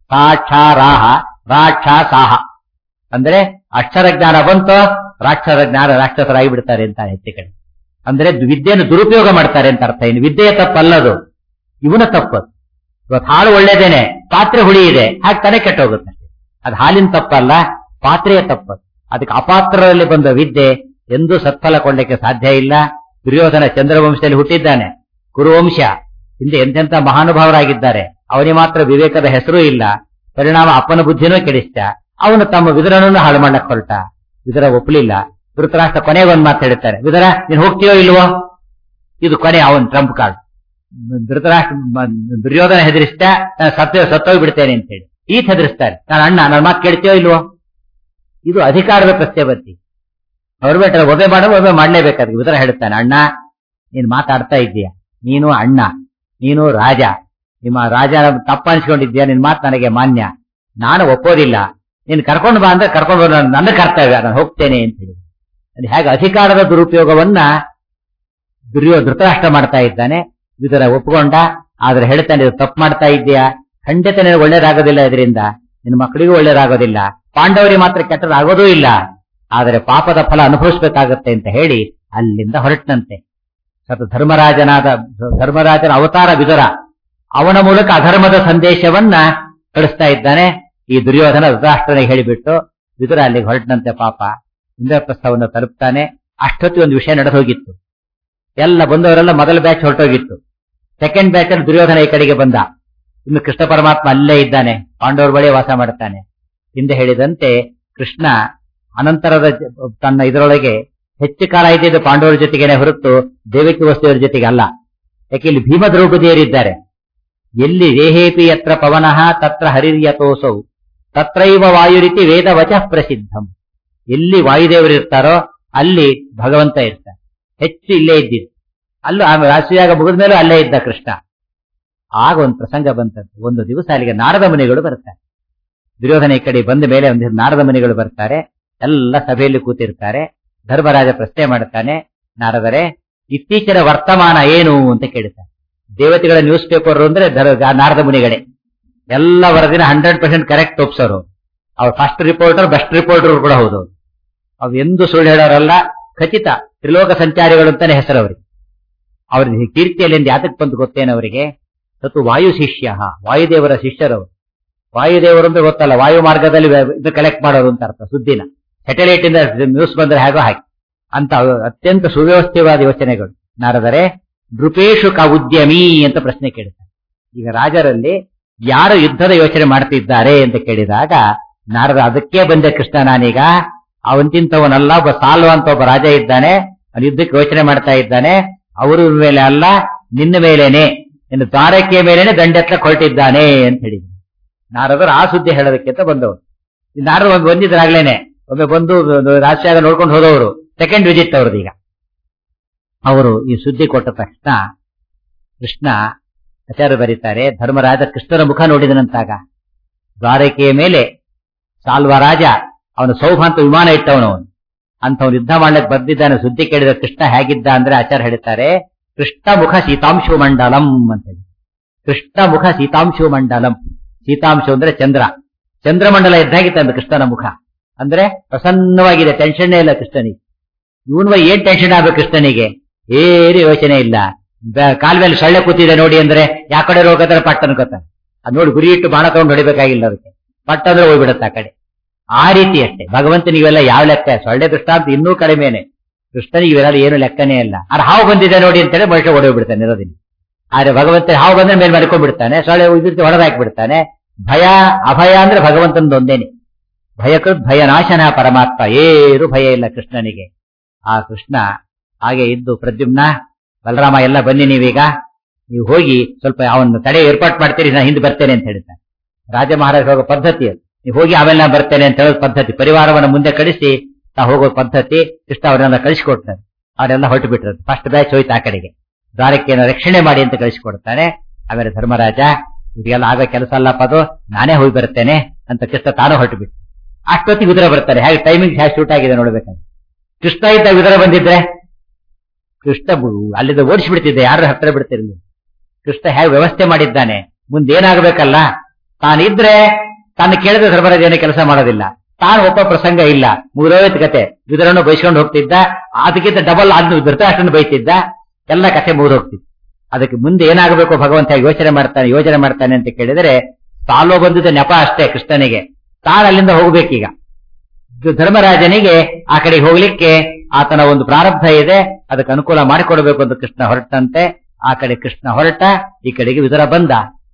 ಸಾಕ್ಷರಾಹ ರಾಕ್ಷಸಾಹ ಅಂದ್ರೆ ಅಕ್ಷರ ಜ್ಞಾನ ಬಂತು ರಾಕ್ಷಸ ಜ್ಞಾನ ರಾಕ್ಷಸರಾಗಿ ಬಿಡ್ತಾರೆ ಅಂತ ಹೆಚ್ಚು ಕಡೆ ಅಂದ್ರೆ ವಿದ್ಯೆಯನ್ನು ದುರುಪಯೋಗ ಮಾಡ್ತಾರೆ ಅಂತ ಅರ್ಥ ಇನ್ನು ವಿದ್ಯೆಯ ತಪ್ಪಲ್ಲದು ಇವನ ತಪ್ಪು ಇವತ್ತು ಹಾಳು ಒಳ್ಳೇದೇನೆ ಪಾತ್ರೆ ಹುಳಿ ಇದೆ ಹಾಗೆ ತಲೆ ಕೆಟ್ಟೋಗುತ್ತೆ ಅದು ಹಾಲಿನ ತಪ್ಪಲ್ಲ ಪಾತ್ರೆಯ ತಪ್ಪು ಅದಕ್ಕೆ ಅಪಾತ್ರರಲ್ಲಿ ಬಂದ ವಿದ್ಯೆ ಎಂದೂ ಸತ್ಫಲ ಕೊಳ್ಳಕ್ಕೆ ಸಾಧ್ಯ ಇಲ್ಲ ದುರ್ಯೋಧನ ಚಂದ್ರವಂಶದಲ್ಲಿ ಹುಟ್ಟಿದ್ದಾನೆ ಕುರುವಂಶ ಹಿಂದೆ ಎಂತೆಂತ ಮಹಾನುಭಾವರಾಗಿದ್ದಾರೆ ಅವನಿಗೆ ಮಾತ್ರ ವಿವೇಕದ ಹೆಸರೂ ಇಲ್ಲ ಪರಿಣಾಮ ಅಪ್ಪನ ಬುದ್ಧಿನೂ ಕೆಡಿಸ್ತ ಅವನು ತಮ್ಮ ವಿದುರನನ್ನು ಹಾಳು ಮಾಡಕ್ ಹೊರಟ ವಿದುರ ಒಪ್ಪಲಿಲ್ಲ ಧೃತರಾಷ್ಟ್ರ ಕೊನೆಗೆ ಒಂದ್ ಮಾತು ಹೇಳ್ತಾರೆ ವಿದುರ ನೀನ್ ಹೋಗ್ತೀಯೋ ಇಲ್ವೋ ಇದು ಕೊನೆ ಅವನ್ ಟ್ರಂಪ್ ಕಾರ್ಡ್ ಧೃತರಾಷ್ಟ್ರ ದುರ್ಯೋಧನ ಹೆದರಿಸ್ತ ನಾನು ಸತ್ತ ಸತ್ತೋಗಿ ಬಿಡ್ತೇನೆ ಅಂತ ಹೇಳಿ ಈತ ಹೆದರಿಸ್ತಾರೆ ನಾನು ಅಣ್ಣ ನನ್ನ ಮಾತು ಕೇಳ್ತೀಯೋ ಇಲ್ವೋ ಇದು ಅಧಿಕಾರದ ಪ್ರಶ್ನೆ ಬರ್ತಿ ಅವ್ರು ಬೇಟ್ರೆ ಒಬ್ಬೆ ಮಾಡೋ ಒಬ್ಬೆ ಮಾಡ್ಲೇಬೇಕಾದ್ರೆ ವಿದುರ ಹೇಳ್ತಾನೆ ಅಣ್ಣ ನೀನ್ ಮಾತಾಡ್ತಾ ಇದ್ದೀಯ ನೀನು ಅಣ್ಣ ನೀನು ರಾಜ ನಿಮ್ಮ ರಾಜ ತಪ್ಪ ಅನ್ಸ್ಕೊಂಡಿದ್ಯಾ ನಿನ್ ಮಾತು ನನಗೆ ಮಾನ್ಯ ನಾನು ಒಪ್ಪೋದಿಲ್ಲ ನೀನು ಕರ್ಕೊಂಡು ಬಾ ಅಂದ್ರೆ ಕರ್ಕೊಂಡು ಬರೋ ನನ್ನ ಕರ್ತವ್ಯ ನಾನು ಹೋಗ್ತೇನೆ ಅಂತ ಹೇಳಿ ಅಲ್ಲಿ ಹೇಗೆ ಅಧಿಕಾರದ ದುರುಪಯೋಗವನ್ನ ದುರ್ಯೋ ಧೃತರಾಷ್ಟ್ರ ಮಾಡ್ತಾ ಇದ್ದಾನೆ ಇದರ ಒಪ್ಕೊಂಡ ಆದ್ರೆ ಹೇಳ್ತಾನೆ ಇದು ತಪ್ಪು ಮಾಡ್ತಾ ಇದ್ದೀಯಾ ಖಂಡಿತ ನಿನಗೆ ಒಳ್ಳೇದಾಗೋದಿಲ್ಲ ಇದರಿಂದ ನಿನ್ನ ಮಕ್ಕಳಿಗೂ ಒಳ್ಳೇದಾಗೋದಿಲ್ಲ ಪಾಂಡವರಿಗೆ ಮಾತ್ರ ಕೆಟ್ಟದಾಗೋದೂ ಇಲ್ಲ ಆದರೆ ಪಾಪದ ಫಲ ಅನುಭವಿಸಬೇಕಾಗತ್ತೆ ಅಂತ ಹೇಳಿ ಅಲ್ಲಿಂದ ಹೊರಟನಂತೆ ಸತ ಧರ್ಮರಾಜನಾದ ಧರ್ಮರಾಜನ ಅವತಾರ ವಿದುರ ಅವನ ಮೂಲಕ ಅಧರ್ಮದ ಸಂದೇಶವನ್ನ ಕಳಿಸ್ತಾ ಇದ್ದಾನೆ ಈ ದುರ್ಯೋಧನ ಧೃತರಾಷ್ಟ್ರನಿಗೆ ಹೇಳಿಬಿಟ್ಟು ವಿದುರ ಅಲ್ಲಿಗೆ ಹೊರಟನಂತೆ ಪಾಪ ಇಂದ್ರಪ್ರಸ್ಥವನ್ನು ತಲುಪ್ತಾನೆ ಅಷ್ಟೊತ್ತಿ ಒಂದು ವಿಷಯ ನಡೆದು ಹೋಗಿತ್ತು ಎಲ್ಲ ಬಂದವರೆಲ್ಲ ಮೊದಲ ಬ್ಯಾಚ್ ಹೊರಟೋಗಿತ್ತು ಸೆಕೆಂಡ್ ಬ್ಯಾಚ್ ಅಲ್ಲಿ ದುರ್ಯೋಧನ ಈ ಕಡೆಗೆ ಬಂದ ಇನ್ನು ಕೃಷ್ಣ ಪರಮಾತ್ಮ ಅಲ್ಲೇ ಇದ್ದಾನೆ ಪಾಂಡವರ ಬಳಿ ವಾಸ ಮಾಡುತ್ತಾನೆ ಹಿಂದೆ ಹೇಳಿದಂತೆ ಕೃಷ್ಣ ಅನಂತರದ ಜ- ತನ್ನ ಇದರೊಳಗೆ ಹೆಚ್ಚು ಕಾಲ ಇದ್ದಿದ್ದು ಪಾಂಡವರ ಜೊತೆಗೇನೆ ಹೊರತು ದೇವಕಿ ವಸ್ತುವರ ಜೊತೆಗೆ ಅಲ್ಲ ಯಾಕೆ ಇಲ್ಲಿ ಭೀಮ ದ್ರೌಪದಿಯರಿದ್ದಾರೆ ಎಲ್ಲಿ ರೇಹೇಪಿ ಯತ್ರ ಪವನಃ ತತ್ರ ಹರಿರ್ಯತೋಸೌ ತತ್ರೈವ ವಾಯುರಿತಿ ವೇದ ವಚಃ ಪ್ರಸಿದ್ಧಂ ಎಲ್ಲಿ ವಾಯುದೇವರಿರ್ತಾರೋ ಅಲ್ಲಿ ಭಗವಂತ ಇರ್ತಾನೆ ಹೆಚ್ಚು ಇಲ್ಲೇ ಇದ್ದಿದ್ದು ಅಲ್ಲೂ ಆಮೇಲೆ ರಾಷ್ಟ್ರೀಯಾಗ ಮುಗಿದ ಮೇಲೂ ಅಲ್ಲೇ ಇದ್ದ ಕೃಷ್ಣ ಆಗ ಒಂದು ಪ್ರಸಂಗ ಬಂತದ್ದು ಒಂದು ದಿವಸ ಅಲ್ಲಿಗೆ ನಾರದ ಮುನಿಗಳು ಬರ್ತಾರೆ ದುರ್ಯೋಧನ ಈ ಕಡೆ ಬಂದ ಮೇಲೆ ಒಂದು ನಾರದ ಮುನಿಗಳು ಬರ್ತಾರೆ ಎಲ್ಲ ಸಭೆಯಲ್ಲಿ ಕೂತಿರ್ತಾರೆ ಧರ್ಮರಾಜ ಪ್ರಶ್ನೆ ಮಾಡುತ್ತಾನೆ ನಾರದರೇ ಇತ್ತೀಚಿನ ವರ್ತಮಾನ ಏನು ಅಂತ ಕೇಳ್ತಾರೆ ದೇವತೆಗಳ ನ್ಯೂಸ್ ಪೇಪರ್ ಅಂದ್ರೆ ಧರ- ನಾರದ ಮುನಿಗಳೇ ಎಲ್ಲ ವರದಿನ ಹಂಡ್ರೆಡ್ ಪರ್ಸೆಂಟ್ ಕರೆಕ್ಟ್ ಒಪ್ಸೋರು ಅವ್ರು ಫಸ್ಟ್ ರಿಪೋರ್ಟರ್ ಬೆಸ್ಟ್ ರಿಪೋರ್ಟರ್ ಕೂಡ ಹೌದು ಅವ್ ಎಂದು ಸುಳ್ಳು ಹೇಳೋರಲ್ಲ ಖಚಿತ ತ್ರಿಲೋಕ ಸಂಚಾರಿಗಳು ಅಂತಾನೆ ಹೆಸರು ಅವರಿಗೆ ಅವ್ರ ಕೀರ್ತಿಯಲ್ಲಿ ಯಾತಕ್ಕೆ ಬಂತು ಗೊತ್ತೇನು ಅವರಿಗೆ ಸತ್ತು ವಾಯು ಶಿಷ್ಯ ವಾಯುದೇವರ ಶಿಷ್ಯರವರು ವಾಯುದೇವರು ಅಂದ್ರೆ ಗೊತ್ತಲ್ಲ ವಾಯು ಮಾರ್ಗದಲ್ಲಿ ವ- ಇದು ಕಲೆಕ್ಟ್ ಮಾಡೋರು ಅಂತ ಅರ್ಥ ಸುದ್ದಿನ ಸ್ಯಾಟಲೈಟ್ ಇಂದ ನ್ಯೂಸ್ ಬಂದ್ರೆ ಹೇಗೋ ಹಾಗೆ ಅಂತ ಅವು ಅತ್ಯಂತ ಸುವ್ಯವಸ್ಥಿತವಾದ ಯೋಚನೆಗಳು ನಾರದರೆ ನೃಪೇಶು ಕ ಉದ್ಯಮಿ ಅಂತ ಪ್ರಶ್ನೆ ಕೇಳ್ತಾರೆ ಈಗ ರಾಜರಲ್ಲಿ ಯಾರು ಯುದ್ಧದ ಯೋಚನೆ ಮಾಡ್ತಿದ್ದಾರೆ ಅಂತ ಕೇಳಿದಾಗ ನಾರದ ಅದಕ್ಕೆ ಬಂದೆ ಕೃಷ್ಣ ನಾನೀಗ ಅವಂತಿಂತವನಲ್ಲ ಒಬ್ಬ ಸಾಲ್ವ ಅಂತ ಒಬ್ಬ ರಾಜ ಇದ್ದಾನೆ ಅವನು ಯುದ್ಧಕ್ಕೆ ಯೋಚನೆ ಮಾಡ್ತಾ ಇದ್ದಾನೆ ಅವರು ಮೇಲೆ ಅಲ್ಲ ನಿನ್ನ ಮೇಲೇನೆ ನಿನ್ನ ದ್ವಾರಕೆಯ ಮೇಲೇನೆ ದಂಡೆತ್ತ ಹೊರಟಿದ್ದಾನೆ ಅಂತ ಹೇಳಿದ್ರು ನಾರದರು ಆ ಸುದ್ದಿ ಹೇಳೋದಕ್ಕೆ ಅಂತ ಬಂದವರು ನಾರು ಒಮ್ಮೆ ಬಂದಿದ್ರಾಗ್ಲೇನೆ ಒಮ್ಮೆ ಬಂದು ರಾಜಶಾಗ ನೋಡ್ಕೊಂಡು ಹೋದವರು ಸೆಕೆಂಡ್ ವಿಸಿಟ್ ಅವ್ರದ್ದು ಈಗ ಅವರು ಈ ಸುದ್ದಿ ಕೊಟ್ಟ ತಕ್ಷಣ ಕೃಷ್ಣ ಆಚಾರ್ಯ ಬರೀತಾರೆ ಧರ್ಮರಾಜ ಕೃಷ್ಣನ ಮುಖ ನೋಡಿದನಂತಾಗ ದ್ವಾರಕೆಯ ಮೇಲೆ ಸಾಲ್ವ ರಾಜ ಅವನ ಸೌಭಾಂತ ವಿಮಾನ ಇಟ್ಟವನು ಅವನು ಅಂತವನು ಯುದ್ಧ ಮಾಡ್ಲಿಕ್ಕೆ ಬಂದಿದ್ದಾನೆ ಸುದ್ದಿ ಕೇಳಿದ ಕೃಷ್ಣ ಹೇಗಿದ್ದ ಅಂದ್ರೆ ಆಚಾರ್ಯ ಹೇಳ್ತಾರೆ ಕೃಷ್ಣ ಮುಖ ಸೀತಾಂಶು ಮಂಡಲಂ ಅಂತ ಹೇಳಿ ಕೃಷ್ಣ ಮುಖ ಸೀತಾಂಶು ಮಂಡಲಂ ಸೀತಾಂಶು ಅಂದ್ರೆ ಚಂದ್ರ ಚಂದ್ರಮಂಡಲ ಇದ್ದಾಗಿತ್ತಂದ ಕೃಷ್ಣನ ಮುಖ ಅಂದ್ರೆ ಪ್ರಸನ್ನವಾಗಿದೆ ಟೆನ್ಷನ್ನೇ ಇಲ್ಲ ಕೃಷ್ಣನಿಗೆ ಇವನು ಏನ್ ಟೆನ್ಷನ್ ಆಗ್ಬೇಕು ಕೃಷ್ಣನಿಗೆ ಏನು ಯೋಚನೆ ಇಲ್ಲ ಬ- ಕಾಲ್ ಮೇಲೆ ಸೊಳ್ಳೆ ಕೂತಿದೆ ನೋಡಿ ಅಂದ್ರೆ ಯಾ ಕಡೆ ಹೋಗದ್ರೆ ಪಟ್ಟ ಅನ್ಕೋತಾನೆ ಅದ್ ನೋಡಿ ಗುರಿ ಇಟ್ಟು ಬಾಣ ತಗೊಂಡು ಹೊಡಿಬೇಕಾಗಿಲ್ಲ ಅದಕ್ಕೆ ಪಟ್ಟ ಅಂದ್ರೆ ಹೋಗ್ಬಿಡುತ್ತೆ ಆ ಕಡೆ ಆ ರೀತಿ ಅಷ್ಟೇ ಭಗವಂತನಿಗೆಲ್ಲ ಯಾವ ಲೆಕ್ಕ ಸೊಳ್ಳೆ ದೃಷ್ಟಾಂತ ಇನ್ನೂ ಕಡಿಮೆನೆ ಕೃಷ್ಣನಿಗೆ ಇವೆಲ್ಲ ಏನು ಲೆಕ್ಕನೇ ಇಲ್ಲ ಆದ್ರೆ ಹಾವು ಬಂದಿದೆ ನೋಡಿ ಅಂತೇಳಿ ಮನುಷ್ಯ ಹೊಡೆಯೋಗ್ಬಿಡ್ತಾನೆ ಇರೋದಿಲ್ಲ ಆದ್ರೆ ಭಗವಂತ ಹಾವು ಬಂದ್ರೆ ಮೇಲೆ ಮಾಡ್ಕೊಂಡ್ಬಿಡ್ತಾನೆ ಸೊಳ್ಳೆ ಇದ್ದಿದ್ದು ಹೊಡೆದಾಕ್ಬಿಡ್ತಾನೆ ಭಯ ಅಭಯ ಅಂದ್ರೆ ಭಗವಂತನದು ಒಂದೇನೆ ಭಯಕೃತ್ ಭಯನಾಶನ ಪರಮಾತ್ಮ ಏನು ಭಯ ಇಲ್ಲ ಕೃಷ್ಣನಿಗೆ ಆ ಕೃಷ್ಣ ಹಾಗೆ ಇದ್ದು ಪ್ರದ್ಯುಮ್ನ ಬಲರಾಮ ಎಲ್ಲ ಬನ್ನಿ ನೀವೀಗ ನೀವು ಹೋಗಿ ಸ್ವಲ್ಪ ಅವನ್ನ ತಡೆ ಏರ್ಪಾಟ್ ಮಾಡ್ತೀರಿ ನಾನು ಹಿಂದೆ ಬರ್ತೇನೆ ಅಂತ ಹೇಳ್ತಾನೆ ರಾಜ ಮಹಾರಾಜ ಹೋಗೋ ಪದ್ಧತಿ ಅದು ನೀವು ಹೋಗಿ ಆಮೇಲೆ ನಾನು ಬರ್ತೇನೆ ಅಂತ ಹೇಳೋ ಪದ್ಧತಿ ಪರಿವಾರವನ್ನು ಮುಂದೆ ಕಳಿಸಿ ತಾ ಹೋಗೋ ಪದ್ಧತಿ ಕೃಷ್ಣ ಅವರೆಲ್ಲ ಕಳಿಸಿಕೊಡ್ತಾನೆ ಅವರೆಲ್ಲ ಹೊರಟು ಬಿಟ್ರು ಫಸ್ಟ್ ಬ್ಯಾಚ್ ಹೋಯ್ತು ಆ ಕಡೆಗೆ ದ್ವಾರಕೆಯನ್ನು ರಕ್ಷಣೆ ಮಾಡಿ ಅಂತ ಕಳಿಸಿಕೊಡ್ತಾನೆ ಆಮೇಲೆ ಧರ್ಮರಾಜ ಇದೆಲ್ಲ ಆಗ ಕೆಲಸ ಅಲ್ಲಪ್ಪ ಅದು ನಾನೇ ಹೋಗಿ ಬರ್ತೇನೆ ಅಂತ ಕೃಷ್ಣ ತಾನು ಹೊರಟು ಬಿಟ್ಟು ಅಷ್ಟೊತ್ತಿಗೆ ವಿದುರ ಬರ್ತಾರೆ ಹೇಗೆ ಟೈಮಿಂಗ್ ಹೇಗೆ ಶೂಟ್ ಆಗಿದೆ ನೋಡ್ಬೇಕಂತ ಕೃಷ್ಣ ಇದ್ದ ವಿದುರ ಬಂದಿದ್ರೆ ಕೃಷ್ಣ ಬು- ಅಲ್ಲಿಂದ ಓಡಿಸ್ಬಿಡ್ತಿದ್ದೆ ಯಾರು ಹತ್ತಿರ ಬಿಡ್ತಿರ್ಲಿ ಕೃಷ್ಣ ಹೇಗೆ ವ್ಯವಸ್ಥೆ ಮಾಡಿದ್ದಾನೆ ಮುಂದೆ ಏನಾಗಬೇಕಲ್ಲ ತಾನಿದ್ರೆ ತಾನು ಕೇಳಿದ ಧರ್ಮರಾಜ ಏನು ಕೆಲಸ ಮಾಡೋದಿಲ್ಲ ತಾನು ಒಬ್ಬ ಪ್ರಸಂಗ ಇಲ್ಲ ಮುಗಿದೋಯ್ತು ಕತೆ ವಿದುರನ್ನು ಬೈಸ್ಕೊಂಡು ಹೋಗ್ತಿದ್ದ ಅದಕ್ಕಿಂತ ಡಬಲ್ ಅದ್ನು ಧೃತರಾಷ್ಟ್ರನ ಬೈತಿದ್ದ ಎಲ್ಲ ಕತೆ ಮುಗಿದೋಗ್ತಿತ್ತು ಅದಕ್ಕೆ ಮುಂದೆ ಏನಾಗಬೇಕು ಭಗವಂತ ಯೋಚನೆ ಮಾಡ್ತಾನೆ ಯೋಚನೆ ಮಾಡ್ತಾನೆ ಅಂತ ಕೇಳಿದರೆ ಸಾಲೋ ಬಂದಿದ್ದ ನೆಪ ಅಷ್ಟೇ ಕೃಷ್ಣನಿಗೆ ತಾನು ಅಲ್ಲಿಂದ ಹೋಗ್ಬೇಕೀಗ ಇದು ಧರ್ಮರಾಜನಿಗೆ ಆ ಕಡೆ ಹೋಗ್ಲಿಕ್ಕೆ ಆತನ ಒಂದು ಪ್ರಾರಬ್ಧ ಇದೆ ಅದಕ್ಕೆ ಅನುಕೂಲ ಮಾಡಿಕೊಡಬೇಕು ಅಂತ ಕೃಷ್ಣ ಹೊರಟಂತೆ ಆ ಕಡೆ ಕೃಷ್ಣ ಹೊರಟ ಈ ಕಡೆಗೆ ವಿದುರ ಬಂದ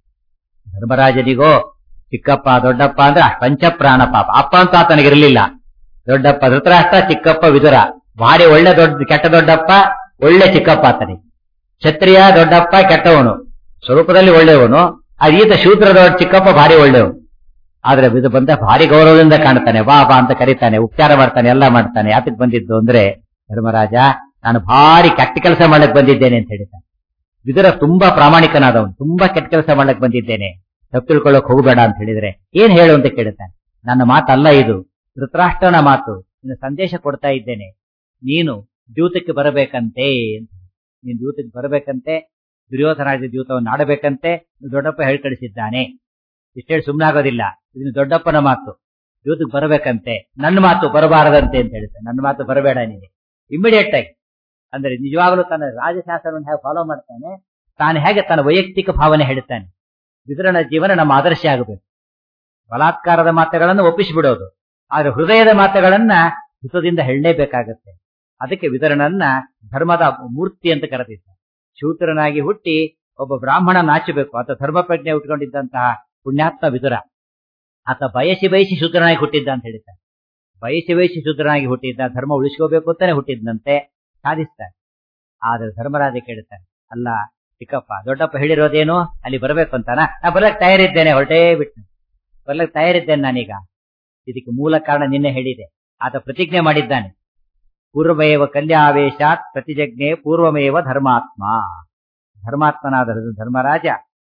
ಧರ್ಮರಾಜನಿಗೋ ಚಿಕ್ಕಪ್ಪ ದೊಡ್ಡಪ್ಪ ಅಂದ್ರೆ ಪಂಚಪ್ರಾಣ ಪಾಪ ಅಪ್ಪ ಅಂತ ಆತನಿಗಿರಲಿಲ್ಲ ದೊಡ್ಡಪ್ಪ ಧೃತರಾಷ್ಟ್ರ ಚಿಕ್ಕಪ್ಪ ವಿದುರ ಭಾರಿ ಒಳ್ಳೆ ದೊಡ್ಡ ಕೆಟ್ಟ ದೊಡ್ಡಪ್ಪ ಒಳ್ಳೆ ಚಿಕ್ಕಪ್ಪ ಆತನಿಗೆ ಕ್ಷತ್ರಿಯ ದೊಡ್ಡಪ್ಪ ಕೆಟ್ಟವನು ಸ್ವರೂಪದಲ್ಲಿ ಒಳ್ಳೆಯವನು ಆ ಈತ ಶೂದ್ರ ದೊಡ್ಡ ಚಿಕ್ಕಪ್ಪ ಭಾರಿ ಒಳ್ಳೆಯವನು ಆದ್ರೆ ಇದು ಬಂದ ಭಾರಿ ಗೌರವದಿಂದ ಕಾಣ್ತಾನೆ ಬಾ ಬಾ ಅಂತ ಕರೀತಾನೆ ಉಪಚಾರ ಮಾಡ್ತಾನೆ ಎಲ್ಲ ಮಾಡ್ತಾನೆ ಯಾತಕ್ ಬಂದಿದ್ದು ಅಂದ್ರೆ ಧರ್ಮರಾಜ ನಾನು ಭಾರಿ ಕೆಟ್ಟ ಕೆಲಸ ಮಾಡಕ್ ಬಂದಿದ್ದೇನೆ ಅಂತ ಹೇಳ್ತಾನೆ ವಿದುರ ತುಂಬಾ ಪ್ರಾಮಾಣಿಕನಾದವನು ತುಂಬಾ ಕೆಟ್ಟ ಕೆಲಸ ಮಾಡಕ್ ಬಂದಿದ್ದೇನೆ ತಪ್ಪು ತಿಳ್ಕೊಳ್ಳೋಕ್ ಹೋಗಬೇಡ ಅಂತ ಹೇಳಿದ್ರೆ ಏನ್ ಹೇಳು ಅಂತ ಕೇಳ್ತಾನೆ ನನ್ನ ಮಾತಲ್ಲ ಇದು ಧೃತರಾಷ್ಟ್ರನ ಮಾತು ನಿನ್ನ ಸಂದೇಶ ಕೊಡ್ತಾ ಇದ್ದೇನೆ ನೀನು ದ್ಯೂತಕ್ಕೆ ಬರಬೇಕಂತೆ ಅಂತ. ನೀನು ದ್ಯೂತಕ್ಕೆ ಬರಬೇಕಂತೆ ದುರ್ಯೋಧನಾಜ ದ್ಯೂತವನ್ನು ಆಡಬೇಕಂತೆ ದೊಡ್ಡಪ್ಪ ಹೇಳಿ ಕಳಿಸಿದ್ದಾನೆ ಇಷ್ಟೇಳಿ ಸುಮ್ಮನಾಗೋದಿಲ್ಲ ಇದನ್ನು ದೊಡ್ಡಪ್ಪನ ಮಾತು ದ್ಯೂತಕ್ಕೆ ಬರಬೇಕಂತೆ ನನ್ನ ಮಾತು ಬರಬಾರದಂತೆ ಅಂತ ಹೇಳ್ತಾನೆ ನನ್ನ ಮಾತು ಬರಬೇಡ ನೀನು ಇಮಿಡಿಯೇಟ್ ಆಗಿ ಅಂದ್ರೆ ನಿಜವಾಗಲೂ ತನ್ನ ರಾಜಶಾಸ್ತ್ರವನ್ನು ಹೇಗೆ ಫಾಲೋ ಮಾಡ್ತಾನೆ ತಾನು ಹೇಗೆ ತನ್ನ ವೈಯಕ್ತಿಕ ಭಾವನೆ ಹೇಳ್ತಾನೆ ವಿದುರನ ಜೀವನ ನಮ್ಮ ಆದರ್ಶ ಆಗಬೇಕು ಬಲಾತ್ಕಾರದ ಮಾತುಗಳನ್ನು ಒಪ್ಪಿಸಿಬಿಡೋದು ಆದ್ರೆ ಹೃದಯದ ಮಾತುಗಳನ್ನ ಹಿತದಿಂದ ಹೇಳಲೇಬೇಕಾಗತ್ತೆ ಅದಕ್ಕೆ ವಿದುರನನ್ನ ಧರ್ಮದ ಮೂರ್ತಿ ಅಂತ ಕರೆದಿದ್ದ ಶೂತ್ರನಾಗಿ ಹುಟ್ಟಿ ಒಬ್ಬ ಬ್ರಾಹ್ಮಣ ನಾಚಬೇಕು ಆತ ಧರ್ಮ ಪ್ರಜ್ಞೆ ಉಟ್ಕೊಂಡಿದ್ದಂತಹ ಪುಣ್ಯಾತ್ಮ ವಿದುರ ಆತ ಬಯಸಿ ಬಯಸಿ ಶೂದ್ರನಾಗಿ ಹುಟ್ಟಿದ್ದ ಅಂತ ಹೇಳಿದ್ದಾರೆ ಬಯಸಿ ಬಯಸಿ ಶೂದ್ರನಾಗಿ ಹುಟ್ಟಿದ್ದ ಧರ್ಮ ಉಳಿಸ್ಕೋಬೇಕು ಅಂತಾನೆ ಹುಟ್ಟಿದ್ದಂತೆ ಸಾಧಿಸ್ತಾನೆ ಆದ್ರೆ ಧರ್ಮರಾಜ ಕೇಳ್ತಾನೆ ಅಲ್ಲ ಚಿಕ್ಕಪ್ಪ ದೊಡ್ಡಪ್ಪ ಹೇಳಿರೋದೇನು ಅಲ್ಲಿ ಬರ್ಬೇಕು ಅಂತಾನ ನಾ ಬರ್ಲಕ್ ತಯಾರಿದ್ದೇನೆ ಹೊರಟೇ ಬಿಟ್ಟು ಬರ್ಲಕ್ ತಯಾರಿದ್ದೇನೆ ನಾನೀಗ ಇದಕ್ಕೆ ಮೂಲ ಕಾರಣ ನಿನ್ನೆ ಹೇಳಿದೆ ಆತ ಪ್ರತಿಜ್ಞೆ ಮಾಡಿದ್ದಾನೆ ಪೂರ್ವಮೇವ ಕಲ್ಯಾವೇಶಾತ್ ಪ್ರತಿಜಜ್ಞೆ ಪೂರ್ವಮೇವ ಧರ್ಮಾತ್ಮ ಧರ್ಮಾತ್ಮನಾದ ಧರ್ಮರಾಜ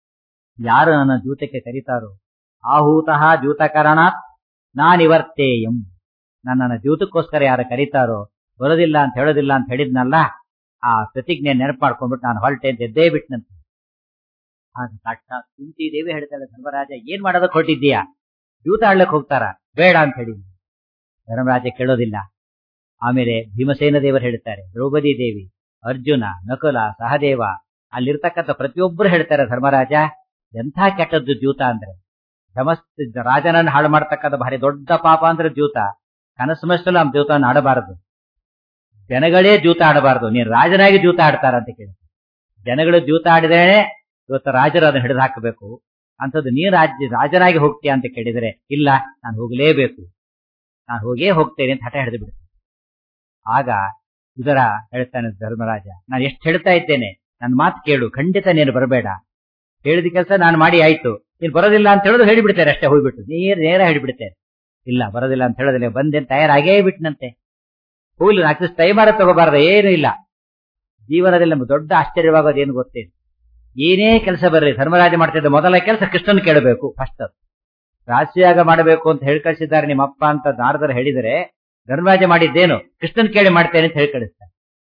ಯಾರು ನನ್ನ ಜೂತಕ್ಕೆ ಕರೀತಾರೋ ಆಹೂತಃ ಜೂತಕರಣಾತ್ ನಾನಿವರ್ತೇಯಂ ನನ್ನನ್ನ ಜೂತಕ್ಕೋಸ್ಕರ ಯಾರು ಕರೀತಾರೋ ಬರೋದಿಲ್ಲ ಅಂತ ಹೇಳೋದಿಲ್ಲ ಅಂತ ಹೇಳಿದ್ನಲ್ಲ ಆ ಪ್ರತಿಜ್ಞೆ ನೆನಪು ಮಾಡ್ಕೊಂಡ್ಬಿಟ್ಟು ನಾನು ಹೊರಟೆ ಅಂತ ಎದ್ದೇ ಬಿಟ್ನಂತೆ ಆಗ ಸಾಕ್ಷಾತ್ ಕುಂತಿ ದೇವಿ ಹೇಳ್ತಾಳೆ ಧರ್ಮರಾಜ ಏನ್ ಮಾಡೋದಕ್ಕೆ ಹೊರಟಿದ್ದೀಯಾ ಜೂತ ಆಡ್ಲಕ್ ಹೋಗ್ತಾರ ಬೇಡ ಅಂತ ಹೇಳಿ ಧರ್ಮರಾಜ ಕೇಳೋದಿಲ್ಲ ಆಮೇಲೆ ಭೀಮಸೇನ ದೇವರು ಹೇಳ್ತಾರೆ ದ್ರೌಪದಿ ದೇವಿ ಅರ್ಜುನ ನಕುಲ ಸಹದೇವ ಅಲ್ಲಿರ್ತಕ್ಕಂಥ ಪ್ರತಿಯೊಬ್ಬರು ಹೇಳ್ತಾರೆ ಧರ್ಮರಾಜ ಎಂಥ ಕೆಟ್ಟದ್ದು ದ್ಯೂತ ಅಂದ್ರೆ ಸಮಸ್ತ ರಾಜನನ್ನು ಹಾಳು ಮಾಡ್ತಕ್ಕಂಥ ಭಾರಿ ದೊಡ್ಡ ಪಾಪ ಅಂದ್ರೆ ದ್ಯೂತ ಕನಸು ಮನಸ್ಸಲ್ಲೂ ಆ ದ್ಯೂತವನ್ನು ಆಡಬಾರದು ಜನಗಳೇ ದ್ಯೂತ ಆಡಬಾರದು ನೀನು ರಾಜನಾಗಿ ದ್ಯೂತ ಆಡ್ತಾರ ಅಂತ ಕೇಳಿ ಜನಗಳು ದ್ಯೂತ ಆಡಿದ್ರೇನೆ ಇವತ್ತು ರಾಜರು ಅದನ್ನ ಹಿಡಿದು ಹಾಕಬೇಕು ಅಂಥದ್ದು ನೀನು ರಾಜ್ಯ ರಾಜನಾಗಿ ಹೋಗ್ತೀಯ ಅಂತ ಕೇಳಿದರೆ ಇಲ್ಲ ನಾನು ಹೋಗಲೇಬೇಕು ನಾನು ಹೋಗೇ ಹೋಗ್ತೇನೆ ಅಂತ ಹಠ ಹಿಡಿದು ಬಿಡ್ತೇನೆ ಆಗ ಇದರ ಹೇಳ್ತಾನೆ ಧರ್ಮರಾಜ ನಾನು ಎಷ್ಟು ಹೇಳ್ತಾ ಇದ್ದೇನೆ ನನ್ನ ಮಾತು ಕೇಳು ಖಂಡಿತ ನೀನು ಬರಬೇಡ ಹೇಳಿದ ಕೆಲಸ ನಾನು ಮಾಡಿ ಆಯ್ತು ನೀನು ಬರೋದಿಲ್ಲ ಅಂತ ಹೇಳೋದು ಹೇಳಿಬಿಡ್ತೇನೆ ಅಷ್ಟೇ ಹೋಗ್ಬಿಟ್ಟು ನೇರ ನೇರ ಹೇಳಿಬಿಡ್ತೇನೆ ಇಲ್ಲ ಬರೋದಿಲ್ಲ ಅಂತ ಹೇಳೋದಿಲ್ಲ ಬಂದೆ ತಯಾರಾಗೇ ಬಿಟ್ನಂತೆ ಹೋಗ್ಲಿ ನಾಲ್ಕು ದಿವಸ ಟೈಮ್ ಆರ ತಗೋಬಾರ್ದು ಏನು ಇಲ್ಲ ಜೀವನದಲ್ಲಿ ನಮ್ಗೆ ದೊಡ್ಡ ಆಶ್ಚರ್ಯವಾಗೋದು ಏನು ಗೊತ್ತೇನು ಏನೇ ಕೆಲಸ ಬರ್ರಿ ಧರ್ಮರಾಜ ಮಾಡ್ತಿದ್ದ ಮೊದಲ ಕೆಲಸ ಕೃಷ್ಣನ್ ಕೇಳಬೇಕು ಫಸ್ಟ್ ರಾಜ್ಯಾಗ ಮಾಡಬೇಕು ಅಂತ ಹೇಳಿ ಕಳಿಸಿದ್ದಾರೆ ನಿಮ್ಮ ಅಪ್ಪ ಅಂತ ನಾರದರು ಹೇಳಿದರೆ ಧರ್ಮರಾಜ ಮಾಡಿದ್ದೇನು ಕೃಷ್ಣನ್ ಕೇಳಿ ಮಾಡ್ತೇನೆ ಅಂತ ಹೇಳಿ ಕಳಿಸ್ತಾರೆ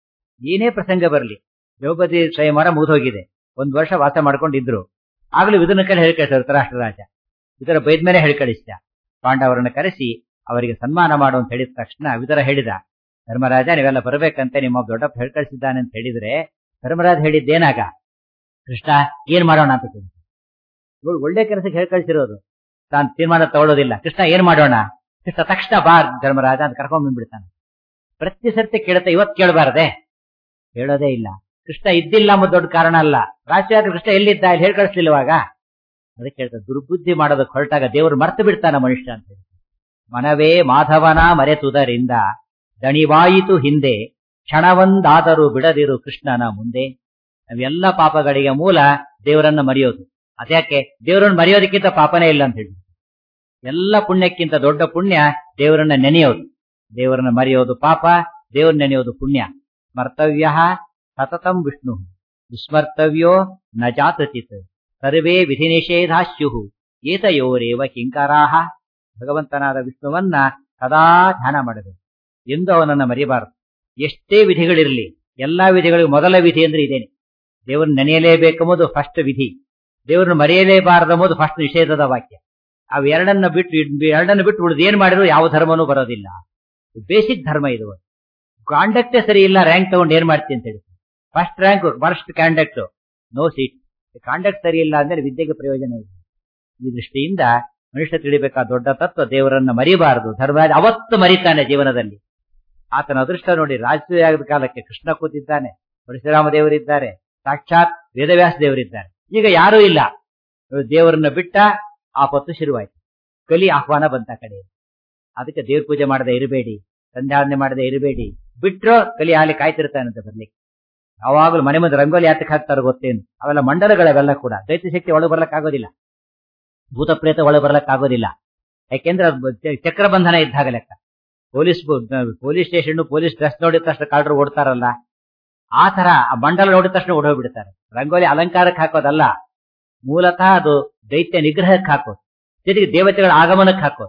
ಏನೇ ಪ್ರಸಂಗ ಬರಲಿ ದ್ರೌಪದಿ ಸ್ವಯಂವರ ಮುಗಿದೋಗಿದೆ ಒಂದ್ ವರ್ಷ ವಾಸ ಮಾಡ್ಕೊಂಡಿದ್ರು ಆಗ್ಲೂ ಇದನ್ನ ಕಡೆ ಹೇಳಿ ಕಳಿಸಿದ್ರು ಧೃತರಾಷ್ಟ್ರ ರಾಜ ಇದರ ಬೈದ ಮೇಲೆ ಹೇಳಿ ಕಳಿಸಿದ ಪಾಂಡವರನ್ನ ಕರೆಸಿ ಅವರಿಗೆ ಸನ್ಮಾನ ಮಾಡು ಅಂತ ಹೇಳಿದ ತಕ್ಷಣ ವಿದರ ಹೇಳಿದ ಧರ್ಮರಾಜ ನೀವೆಲ್ಲ ಬರಬೇಕಂತೆ ನಿಮ್ಮ ದೊಡ್ಡಪ್ಪ ಹೇಳಿ ಕಳಿಸಿದ್ದಾನೆ ಅಂತ ಹೇಳಿದ್ರೆ ಧರ್ಮರಾಜ ಹೇಳಿದ್ದೇನಾಗ ಕೃಷ್ಣ ಏನ್ ಮಾಡೋಣ ಅಂತ ಕೇಳಿ ಇವ್ರು ಒಳ್ಳೆ ಕೆಲಸಕ್ಕೆ ಹೇಳಿ ಕಳಿಸಿರೋದು ತಾನು ತೀರ್ಮಾನ ತಗೊಳ್ಳೋದಿಲ್ಲ ಕೃಷ್ಣ ಏನ್ ಮಾಡೋಣ ಕೃಷ್ಣ ತಕ್ಷಣ ಬಾ ಧರ್ಮರಾಜ ಅಂತ ಕರ್ಕೊಂಡ್ ಬಂದ್ಬಿಡ್ತಾನೆ ಪ್ರತಿ ಸರ್ತಿ ಕೇಳುತ್ತೆ ಇವತ್ ಕೇಳಬಾರದೆ ಹೇಳೋದೇ ಇಲ್ಲ ಕೃಷ್ಣ ಇದ್ದಿಲ್ಲ ಎಂಬ ದೊಡ್ಡ ಕಾರಣ ಅಲ್ಲ ರಾಷ್ಟ್ರೀಯ ಕೃಷ್ಣ ಎಲ್ಲಿದ್ದ ಇಲ್ಲಿ ಹೇಳಿ ಕಳಿಸ್ಲಿಲ್ವಾಗ ಅದಕ್ಕೆ ಹೇಳ್ತಾರೆ ದುರ್ಬುದ್ಧಿ ಮಾಡೋದಕ್ಕೆ ಹೊರಟಾಗ ದೇವರು ಮರ್ತು ಬಿಡ್ತಾನ ಮನುಷ್ಯ ಅಂತ ಹೇಳಿ ಮನವೇ ಮಾಧವನ ಮರೆತುದರಿಂದ ದಣಿವಾಯಿತು ಹಿಂದೆ ಕ್ಷಣವೊಂದಾದರೂ ಬಿಡದಿರು ಕೃಷ್ಣನ ಮುಂದೆ ನಾವೆಲ್ಲ ಪಾಪಗಳಿಗೆ ಮೂಲ ದೇವರನ್ನ ಮರೆಯೋದು ಅದ್ಯಾಕೆ ದೇವರನ್ನ ಮರೆಯೋದಕ್ಕಿಂತ ಪಾಪನೇ ಇಲ್ಲ ಅಂತ ಹೇಳಿ ಎಲ್ಲ ಪುಣ್ಯಕ್ಕಿಂತ ದೊಡ್ಡ ಪುಣ್ಯ ದೇವರನ್ನ ನೆನೆಯೋದು ದೇವರನ್ನ ಮರೆಯೋದು ಪಾಪ ದೇವರನ್ನ ನೆನೆಯೋದು ಪುಣ್ಯ ಸ್ಮರ್ತವ್ಯ ಸತತಂ ವಿಷ್ಣು ವಿಸ್ಮರ್ತವ್ಯೋ ನ ಜಾತಚಿತ್ ಸರ್ವೇ ವಿಧಿ ನಿಷೇಧಾಶ್ಯು ಏತಯೋರೇವ ಕಿಂಕರಾಹ ಭಗವಂತನಾದ ವಿಷ್ಣುವನ್ನ ಸದಾ ಧ್ಯಾನ ಮಾಡಬೇಕು ಎಂದು ಅವನನ್ನ ಮರಿಬಾರದು ಎಷ್ಟೇ ವಿಧಿಗಳಿರಲಿ ಎಲ್ಲಾ ವಿಧಿಗಳಿಗೂ ಮೊದಲ ವಿಧಿ ಅಂದ್ರೆ ಇದೇನೆ ದೇವರನ್ನ ನೆನೆಯಲೇಬೇಕೆಂಬುದು ಫಸ್ಟ್ ವಿಧಿ ದೇವರನ್ನು ಮರೆಯಲೇಬಾರದೆಂಬುದು ಫಸ್ಟ್ ನಿಷೇಧದ ವಾಕ್ಯ ಅವು ಎರಡನ್ನ ಬಿಟ್ಟು ಎರಡನ್ನ ಬಿಟ್ಟು ಉಳಿದು ಏನ್ ಮಾಡಿದ್ರು ಯಾವ ಧರ್ಮನೂ ಬರೋದಿಲ್ಲ ಬೇಸಿಕ್ ಧರ್ಮ ಇದು ಕಾಂಡಕ್ಟೇ ಸರಿ ಇಲ್ಲ ರ್ಯಾಂಕ್ ತಗೊಂಡು ಏನ್ ಮಾಡ್ತೀನಿ ಅಂತ ಹೇಳಿ first rank first conduct no seat conduct ಸರಿ ಇಲ್ಲ ಅಂದ್ರೆ ವಿದ್ಯೆಗೆ ಪ್ರಯೋಜನ ಇಲ್ಲ ಈ ದೃಷ್ಟಿಯಿಂದ ಮನುಷ್ಯ ತಿಳಿಬೇಕಾದ ದೊಡ್ಡ ತತ್ವ ದೇವರನ್ನ ಮರಿಬಾರದು ಧರ್ಮರಾಜ ಅವತ್ತು ಮರಿತಾನೆ ಜೀವನದಲ್ಲಿ ಆತನ ಅದೃಷ್ಟ ನೋಡಿ ರಾಜಕೀಯದ ಕಾಲಕ್ಕೆ ಕೃಷ್ಣ ಕೂತಿದ್ದಾನೆ ಪರಶುರಾಮ ದೇವರಿದ್ದಾರೆ ಸಾಕ್ಷಾತ್ ವೇದವ್ಯಾಸ ದೇವರಿದ್ದಾರೆ ಈಗ ಯಾರೂ ಇಲ್ಲ ದೇವರನ್ನ ಬಿಟ್ಟ ಆಪತ್ತು ಶುರುವಾಯ್ತು ಕಲಿ ಆಹ್ವಾನ ಬಂತ ಕಡೆ ಅದಕ್ಕೆ ದೇವ್ರ ಪೂಜೆ ಮಾಡದೆ ಇರಬೇಡಿ ಸಂಧ್ಯಾವನೆ ಮಾಡದೆ ಇರಬೇಡಿ ಬಿಟ್ರು ಕಲಿ ಅಲ್ಲಿ ಕಾಯ್ತಿರ್ತಾನಂತೆ ಬರ್ಲಿಕ್ಕೆ ಯಾವಾಗಲೂ ಮನೆ ಮುಂದೆ ರಂಗೋಲಿ ಯಾತಕ್ಕೆ ಹಾಕ್ತಾರೋ ಗೊತ್ತೇನು ಅವೆಲ್ಲ ಮಂಡಲಗಳವೆಲ್ಲ ಕೂಡ ದೈತ್ಯ ಶಕ್ತಿ ಒಳಗೆ ಬರ್ಲಕ್ ಆಗೋದಿಲ್ಲ ಭೂತ ಪ್ರೇತ ಒಳಗೆ ಬರ್ಲಕ್ ಆಗೋದಿಲ್ಲ ಯಾಕೆಂದ್ರೆ ಅದು ಚಕ್ರ ಬಂಧನ ಇದ್ದಾಗ ಲೆಕ್ಕ police police station police dress ನೋಡಿದ ತಕ್ಷಣ ಕಾಲ್ರು ಓಡ್ತಾರಲ್ಲ ಆ ತರ ಆ ಮಂಡಲ ನೋಡಿದ ತಕ್ಷಣ ಓಡೋಗ್ಬಿಡ್ತಾರೆ ರಂಗೋಲಿ ಅಲಂಕಾರಕ್ಕೆ ಹಾಕೋದಲ್ಲ ಮೂಲತಃ ಅದು ದೈತ್ಯ ನಿಗ್ರಹಕ್ಕೆ ಹಾಕೋದು ಜೊತೆಗೆ ದೇವತೆಗಳ ಆಗಮನಕ್ಕೆ ಹಾಕೋದು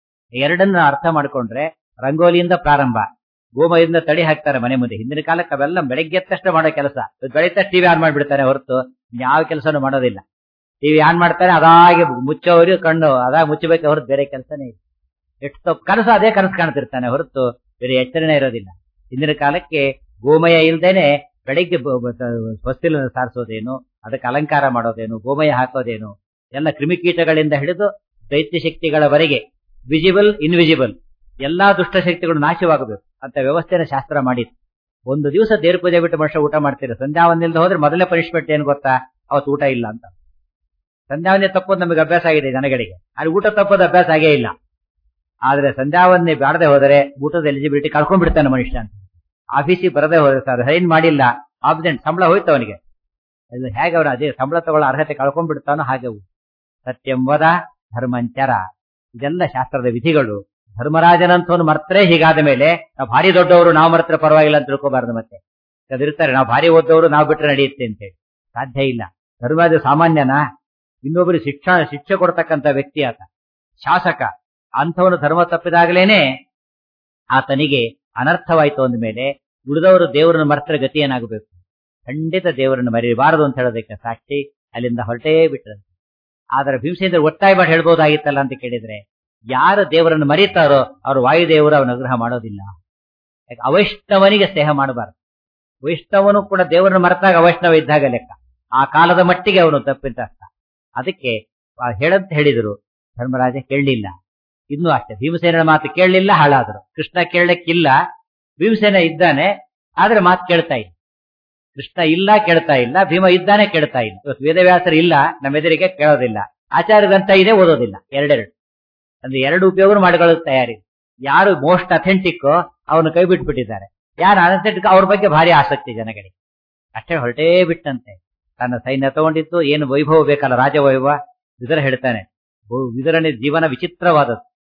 ಎರಡನ್ನ ಅರ್ಥ ಮಾಡ್ಕೊಂಡ್ರೆ ರಂಗೋಲಿಯಿಂದ ಪ್ರಾರಂಭ ಗೋಮಯದಿಂದ ತಡಿ ಹಾಕ್ತಾರೆ ಮನೆ ಮುಂದೆ ಹಿಂದಿನ ಕಾಲಕ್ಕೆ ಅವೆಲ್ಲ ಬೆಳಗ್ಗೆ ಎದ್ದ ತಕ್ಷಣ ಮಾಡೋ ಕೆಲಸ ಬೆಳಗ್ಗೆ ಟಿವಿ ಆನ್ ಮಾಡ್ಬಿಡ್ತಾರೆ ಹೊರತು ಯಾವ ಕೆಲಸನೂ ಮಾಡೋದಿಲ್ಲ ಟಿವಿ ಆನ್ ಮಾಡ್ತಾರೆ ಅದಾಗೆ ಮುಚ್ಚೋರು ಕಣ್ಣು ಅದಾಗ ಮುಚ್ಚಬೇಕು ಹೊರತು ಬೇರೆ ಕೆಲಸನೇ ಇಲ್ಲ ಎಷ್ಟು ಕನಸು ಅದೇ ಕನಸು ಕಾಣ್ತಿರ್ತಾನೆ ಹೊರತು ಬೇರೆ ಎಚ್ಚರಣೆ ಇರೋದಿಲ್ಲ ಹಿಂದಿನ ಕಾಲಕ್ಕೆ ಗೋಮಯ ಇಲ್ದೇನೆ ಬೆಳಿಗ್ಗೆ ಹೊಸ್ತಿಲು ಸಾರಿಸೋದೇನು ಅದಕ್ಕೆ ಅಲಂಕಾರ ಮಾಡೋದೇನು ಗೋಮಯ ಹಾಕೋದೇನು ಎಲ್ಲ ಕ್ರಿಮಿಕೀಟಗಳಿಂದ ಹಿಡಿದು ದೈತ್ಯ ಶಕ್ತಿಗಳವರೆಗೆ ವಿಜಿಬಲ್ ಇನ್ವಿಜಿಬಲ್ ಎಲ್ಲಾ ದುಷ್ಟಶಕ್ತಿಗಳು ನಾಶವಾಗಬೇಕು ಅಂತ ವ್ಯವಸ್ಥೆನ ಶಾಸ್ತ್ರ ಮಾಡಿತ್ತು ಒಂದು ದಿವಸ ದೇವ್ರ ಪೂಜೆ ಬಿಟ್ಟು ಮನುಷ್ಯ ಊಟ ಮಾಡ್ತೀರ ಸಂಧ್ಯಾವಂದಿಲ್ದ ಹೋದ್ರೆ ಮೊದಲೇ ಪನಿಷ್ಮೆಂಟ್ ಏನ್ ಗೊತ್ತಾ ಅವತ್ತು ಊಟ ಇಲ್ಲ ಅಂತ ಸಂಧ್ಯಾವಂದ್ಯ ತಪ್ಪೋದು ನಮಗೆ ಅಭ್ಯಾಸ ಆಗಿದೆ ಜನಗಳಿಗೆ ಅಲ್ಲಿ ಊಟ ತಪ್ಪೋದು ಅಭ್ಯಾಸ ಆಗೇ ಇಲ್ಲ ಆದ್ರೆ ಸಂಧ್ಯಾವಂದನೆ ಬಾಡದೆ ಹೋದರೆ ಊಟದ ಎಲಿಜಿಬಿಲಿಟಿ ಕಳ್ಕೊಂಡ್ಬಿಡ್ತಾನೆ ಮನುಷ್ಯ ಅಂತ ಆಫೀಸಿಗೆ ಬರದೇ ಹೋದ್ರೆ ಸರ್ ಸೈನ್ ಮಾಡಿಲ್ಲ ಆಬ್ಸೆಂಟ್ ಸಂಬಳ ಹೋಯ್ತು ಅವನಿಗೆ ಹೇಗೆ ಅವನು ಅದೇ ಸಂಬಳ ತಗೊಳ್ಳೋ ಅರ್ಹತೆ ಕಳ್ಕೊಂಡ್ಬಿಡ್ತಾನೋ ಹಾಗೆ ಸತ್ಯಂವದ ಧರ್ಮಂಚರ ಇದೆಲ್ಲ ಶಾಸ್ತ್ರದ ವಿಧಿಗಳು ಧರ್ಮರಾಜನಂತವನು ಮರ್ತರೆ ಹೀಗಾದ ಮೇಲೆ ನಾವು ಭಾರಿ ದೊಡ್ಡವರು ನಾವು ಮರ್ತ್ರ ಪರವಾಗಿಲ್ಲ ಅಂತ ತಿಳ್ಕೋಬಾರ್ದು ಮತ್ತೆ ಅದಿರ್ತಾರೆ ನಾವು ಭಾರಿ ಓದೋರು ನಾವು ಬಿಟ್ರೆ ನಡೆಯುತ್ತೆ ಅಂತೇಳಿ ಸಾಧ್ಯ ಇಲ್ಲ ಧರ್ಮರಾಜ ಸಾಮಾನ್ಯನಾ ಇನ್ನೊಬ್ಬರು ಶಿಕ್ಷಣ ಶಿಕ್ಷೆ ಕೊಡ್ತಕ್ಕಂತ ವ್ಯಕ್ತಿ ಆತ ಶಾಸಕ ಅಂಥವನು ಧರ್ಮ ತಪ್ಪಿದಾಗಲೇನೆ ಆತನಿಗೆ ಅನರ್ಥವಾಯ್ತು ಅಂದ ಮೇಲೆ ಉಳಿದವರು ದೇವರನ್ನು ಮರ್ತರ ಗತಿ ಏನಾಗಬೇಕು ಖಂಡಿತ ದೇವರನ್ನು ಮರೆಯಬಾರದು ಅಂತ ಹೇಳೋದಕ್ಕೆ ಸಾಕ್ಷಿ ಅಲ್ಲಿಂದ ಹೊರಟೇ ಬಿಟ್ರಂತೆ ಆದ್ರೆ ಭೀಮಸೇಂದ್ರ ಒತ್ತಾಯ ಮಾಡಿ ಹೇಳ್ಬೋದಾಗಿತ್ತಲ್ಲ ಅಂತ ಕೇಳಿದ್ರೆ ಯಾರು ದೇವರನ್ನು ಮರೀತಾರೋ ಅವರು ವಾಯುದೇವರು ಅವನ ಅಗ್ರಹ ಮಾಡೋದಿಲ್ಲ ಅವೈಷ್ಣವನಿಗೆ ಸ್ನೇಹ ಮಾಡಬಾರದು ವೈಷ್ಣವನು ಕೂಡ ದೇವರನ್ನು ಮರೆತಾಗ ಅವೈಷ್ಣವ ಇದ್ದಾಗ ಲೆಕ್ಕ ಆ ಕಾಲದ ಮಟ್ಟಿಗೆ ಅವನು ತಪ್ಪಿಂತ ಅರ್ಥ ಅದಕ್ಕೆ ಹೇಳಂತ ಹೇಳಿದ್ರು ಧರ್ಮರಾಜ ಕೇಳಲಿಲ್ಲ ಇನ್ನೂ ಅಷ್ಟೇ ಭೀಮಸೇನ ಮಾತು ಕೇಳಲಿಲ್ಲ ಹಾಳಾದ್ರು ಕೃಷ್ಣ ಕೇಳಕ್ಕಿಲ್ಲ ಭೀಮಸೇನ ಇದ್ದಾನೆ ಆದ್ರೆ ಮಾತು ಕೇಳ್ತಾ ಇಲ್ಲ ಕೃಷ್ಣ ಇಲ್ಲ ಕೇಳ್ತಾ ಇಲ್ಲ ಭೀಮ ಇದ್ದಾನೆ ಕೇಳ್ತಾ ಇಲ್ಲ ಇವತ್ತು ವೇದವ್ಯಾಸರು ಇಲ್ಲ ನಮ್ಮ ಎದುರಿಗೆ ಕೇಳೋದಿಲ್ಲ ಆಚಾರ್ಯದಂತ ಇದೆ ಓದೋದಿಲ್ಲ ಎರಡೆರಡು ಅಂದ್ರೆ ಎರಡು ಉಪಯೋಗ ಮಾಡಿಕೊಳ್ಳೋದು ತಯಾರಿ ಯಾರು ಮೋಸ್ಟ್ ಅಥೆಂಟಿಕ್ ಅವನು ಕೈ ಬಿಟ್ಬಿಟ್ಟಿದ್ದಾರೆ ಯಾರು ಅನಥೆಂಟಿಕ್ ಅವ್ರ ಬಗ್ಗೆ ಭಾರಿ ಆಸಕ್ತಿ ಜನಗಳಿಗೆ ಅಷ್ಟೇ ಹೊರಟೇ ಬಿಟ್ಟಂತೆ ತನ್ನ ಸೈನ್ಯ ತಗೊಂಡಿತ್ತು ಏನು ವೈಭವ ಬೇಕಲ್ಲ ರಾಜವೈಭವ ವಿದರ ಹೇಳ್ತಾನೆ ವಿದರನೇ ಜೀವನ ವಿಚಿತ್ರವಾದದ್ದು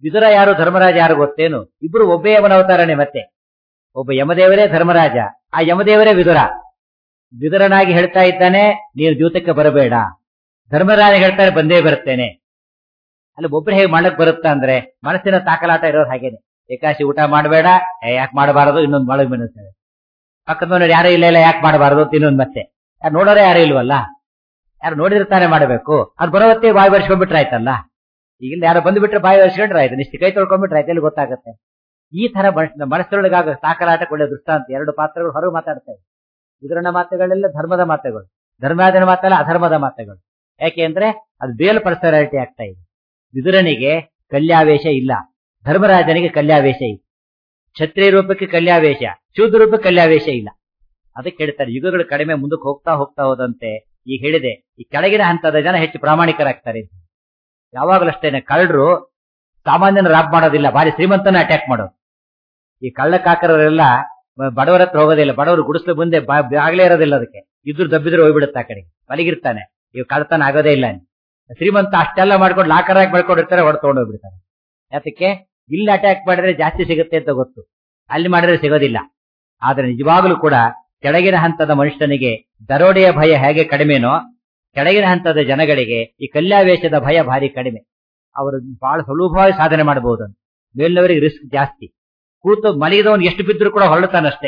ವಿದುರ ಯಾರು ಧರ್ಮರಾಜ ಯಾರು ಗೊತ್ತೇನು ಇಬ್ರು ಒಬ್ಬೇ ಯಮನ ಅವತಾರನೇ ಮತ್ತೆ ಒಬ್ಬ ಯಮದೇವರೇ ಧರ್ಮರಾಜ ಆ ಯಮದೇವರೇ ವಿದುರ ವಿದುರನಾಗಿ ಹೇಳ್ತಾ ಇದ್ದಾನೆ ನೀನು ದ್ಯೂತಕ್ಕೆ ಬರಬೇಡ ಧರ್ಮರಾಜ ಹೇಳ್ತಾರೆ ಬಂದೇ ಬರುತ್ತೇನೆ ಅಲ್ಲಿ ಒಬ್ರು ಹೇಗೆ ಮಾಡಕ್ ಬರುತ್ತಾ ಅಂದ್ರೆ ಮನಸ್ಸಿನ ತಾಕಲಾಟ ಇರೋದು ಹಾಗೇನೆ ಏಕಾಶಿ ಊಟ ಮಾಡಬೇಡ ಯಾಕೆ ಮಾಡಬಾರದು ಇನ್ನೊಂದು ಮಾಡಕ್ ಬನ್ನುತ್ತೇವೆ ಪಕ್ಕದ ಮನೆಯವ್ರು ಯಾರು ಇಲ್ಲ ಇಲ್ಲ ಯಾಕೆ ಮಾಡಬಾರದು ಅಂತ ಇನ್ನೊಂದು ಮತ್ತೆ ಯಾರು ನೋಡೋರೇ ಯಾರು ಇಲ್ವಲ್ಲ ಯಾರು ನೋಡಿರ್ತಾನೆ ಮಾಡಬೇಕು ಅದು ಬರೋವತ್ತೇ ಬಾಯಿ ಬರ್ಸ್ಕೊಂಡ್ಬಿಟ್ರೆ ಆಯ್ತಲ್ಲ ಈಗಿಲ್ಲ ಯಾರು ಬಂದ್ಬಿಟ್ರೆ ಬಾಯಿ ಬರ್ಸ್ಕೊಂಡ್ರೆ ಆಯ್ತು ನಿಷ್ಠ ಕೈ ತೊಳ್ಕೊಂಡ್ಬಿಟ್ರೆ ಆಯ್ತು ಎಲ್ಲಿ ಗೊತ್ತಾಗುತ್ತೆ ಈ ತರ ಮನಸ್ಸಿನ ಮನಸ್ಸೊಳಗಾಗ ತಾಕಲಾಟ ಒಳ್ಳೆ ದೃಷ್ಟಾಂತ ಎರಡು ಪಾತ್ರಗಳು ಹೊರಗೆ ಮಾತಾಡ್ತಾ ಇವೆ ವಿದುರನ ಮಾತುಗಳೆಲ್ಲ ಧರ್ಮದ ಮಾತುಗಳು ಧರ್ಮಾದನ ಮಾತಲ್ಲ ಅಧರ್ಮದ ಮಾತುಗಳು ಯಾಕೆ ಅಂದ್ರೆ ಅದು ಬೇಲ್ ಪರ್ಸನಾಲಿಟಿ ಆಗ್ತಾ ಇದೆ ವಿದುರನಿಗೆ ಕಲ್ಯಾವೇಶ ಇಲ್ಲ ಧರ್ಮರಾಜನಿಗೆ ಕಲ್ಯಾವೇಶ ಇದೆ ಕ್ಷತ್ರಿಯ ರೂಪಕ್ಕೆ ಕಲ್ಯಾವೇಶ ಶೂದ್ರ ರೂಪಕ್ಕೆ ಕಲ್ಯಾವೇಶ ಇಲ್ಲ ಅದಕ್ಕೆ ಹೇಳ್ತಾರೆ ಯುಗಗಳು ಕಡಿಮೆ ಮುಂದಕ್ಕೆ ಹೋಗ್ತಾ ಹೋಗ್ತಾ ಹೋದಂತೆ ಈಗ ಹೇಳಿದೆ ಈ ಕೆಳಗಿನ ಹಂತದ ಜನ ಹೆಚ್ಚು ಪ್ರಾಮಾಣಿಕರಾಗ್ತಾರೆ ಯಾವಾಗಲೂ ಅಷ್ಟೇನೆ ಕಳ್ಳರು ಸಾಮಾನ್ಯನ ರಾಬ್ ಮಾಡೋದಿಲ್ಲ ಭಾರಿ ಶ್ರೀಮಂತನ ಅಟ್ಯಾಕ್ ಮಾಡೋದು ಈ ಕಳ್ಳ ಕಾಕರವರೆಲ್ಲ ಬಡವರ ಹತ್ರ ಹೋಗೋದಿಲ್ಲ ಬಡವರು ಗುಡಿಸ್ಲು ಮುಂದೆ ಆಗ್ಲೇ ಇರೋದಿಲ್ಲ ಅದಕ್ಕೆ ಇದ್ರು ದಬ್ಬಿದ್ರೆ ಹೋಗ್ಬಿಡುತ್ತೆ ಆ ಕಡೆಗೆ ಮಲಗಿರ್ತಾನೆ ಇವ್ ಕಳ್ತನ ಆಗೋದೇ ಇಲ್ಲ ಶ್ರೀಮಂತ ಅಷ್ಟೆಲ್ಲ ಮಾಡ್ಕೊಂಡು ಲಾಕರ್ ಆಗಿ ಮಾಡ್ಕೊಂಡಿರ್ತಾರೆ ಹೊಡೆ ತಗೊಂಡು ಹೋಗ್ಬಿಡ್ತಾರೆ ಯಾತಕ್ಕೆ ಇಲ್ಲಿ ಅಟ್ಯಾಕ್ ಮಾಡಿದ್ರೆ ಜಾಸ್ತಿ ಸಿಗುತ್ತೆ ಅಂತ ಗೊತ್ತು ಅಲ್ಲಿ ಮಾಡಿದ್ರೆ ಸಿಗೋದಿಲ್ಲ ಆದ್ರೆ ನಿಜವಾಗ್ಲೂ ಕೂಡ ಕೆಳಗಿನ ಹಂತದ ಮನುಷ್ಯನಿಗೆ ದರೋಡೆಯ ಭಯ ಹೇಗೆ ಕಡಿಮೆನೋ ಕೆಳಗಿನ ಹಂತದ ಜನಗಳಿಗೆ ಈ ಕಲ್ಯಾವೇಶದ ಭಯ ಭಾರಿ ಕಡಿಮೆ ಅವರು ಬಹಳ ಸುಲಭವಾಗಿ ಸಾಧನೆ ಮಾಡಬಹುದು ಮೇಲಿನವರಿಗೆ ರಿಸ್ಕ್ ಜಾಸ್ತಿ ಕೂತು ಮಲಗಿದವನು ಎಷ್ಟು ಬಿದ್ದರೂ ಕೂಡ ಹೊರಡುತ್ತಾನಷ್ಟೇ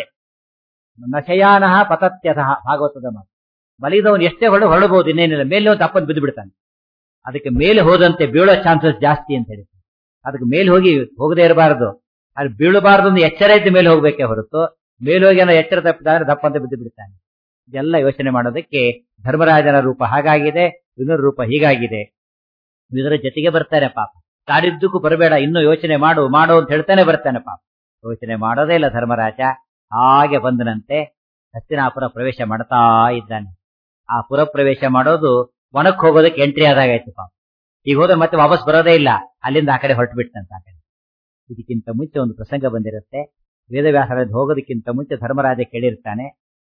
ನಶಯಾನಃ ಪತತ್ಯತಃ ಭಾಗವತದ ಮಾತು ಮಲಗಿದವನು ಎಷ್ಟೇ ಹೊರಡು ಹೊರಡಬಹುದು ಇನ್ನೇನಿಲ್ಲ ಮೇಲೆ ಒಂದು ತಪ್ಪನ್ನು ಬಿದ್ದು ಬಿಡ್ತಾನೆ ಅದಕ್ಕೆ ಮೇಲೆ ಹೋದಂತೆ ಬೀಳೋ ಚಾನ್ಸಸ್ ಜಾಸ್ತಿ ಅಂತ ಹೇಳಿ ಅದಕ್ಕೆ ಮೇಲೆ ಹೋಗಿ ಹೋಗದೆ ಇರಬಾರದು ಅಲ್ಲಿ ಬೀಳಬಾರದು ಒಂದು ಎಚ್ಚರ ಇದ್ದ ಮೇಲೆ ಹೋಗ್ಬೇಕೇ ಹೊರತು ಮೇಲೆ ಹೋಗಿ ಅನ್ನೋ ಎಚ್ಚರ ತಪ್ಪಿದ್ರೆ ದಪ್ಪ ಅಂತ ಬಿದ್ದು ಬಿಡ್ತಾನೆ ಇದೆಲ್ಲ ಯೋಚನೆ ಮಾಡೋದಕ್ಕೆ ಧರ್ಮರಾಜನ ರೂಪ ಹಾಗಾಗಿದೆ ವಿನುರ ರೂಪ ಹೀಗಾಗಿದೆ ಇದರ ಜೊತೆಗೆ ಬರ್ತಾರೆ ಪಾಪ ಕಾಡಿದ್ದಕ್ಕೂ ಬರಬೇಡ ಇನ್ನೂ ಯೋಚನೆ ಮಾಡು ಮಾಡು ಅಂತ ಹೇಳ್ತಾನೆ ಬರ್ತಾನೆ ಪಾಪ ಯೋಚನೆ ಮಾಡೋದೇ ಇಲ್ಲ ಧರ್ಮರಾಜ ಹಾಗೆ ಬಂದನಂತೆ ಹಸ್ತಿನಾಪುರ ಪ್ರವೇಶ ಮಾಡ್ತಾ ಇದ್ದಾನೆ ಆ ಪುರ ಪ್ರವೇಶ ಮಾಡೋದು ಒಣಕ್ ಹೋಗೋದಕ್ಕೆ ಎಂಟ್ರಿ ಆದಾಗಾಯ್ತು ಪಾಪ ಈಗ ಹೋದ್ರೆ ಮತ್ತೆ ವಾಪಸ್ ಬರೋದೇ ಇಲ್ಲ ಅಲ್ಲಿಂದ ಆ ಕಡೆ ಹೊರಟು ಬಿಟ್ಟಂತ ಆ ಕಡೆ ಇದಕ್ಕಿಂತ ಮುಂಚೆ ಒಂದು ಪ್ರಸಂಗ ಬಂದಿರುತ್ತೆ ವೇದವ್ಯಾಸರ ಹೋಗೋದಕ್ಕಿಂತ ಮುಂಚೆ ಧರ್ಮರಾಜ ಕೇಳಿರ್ತಾನೆ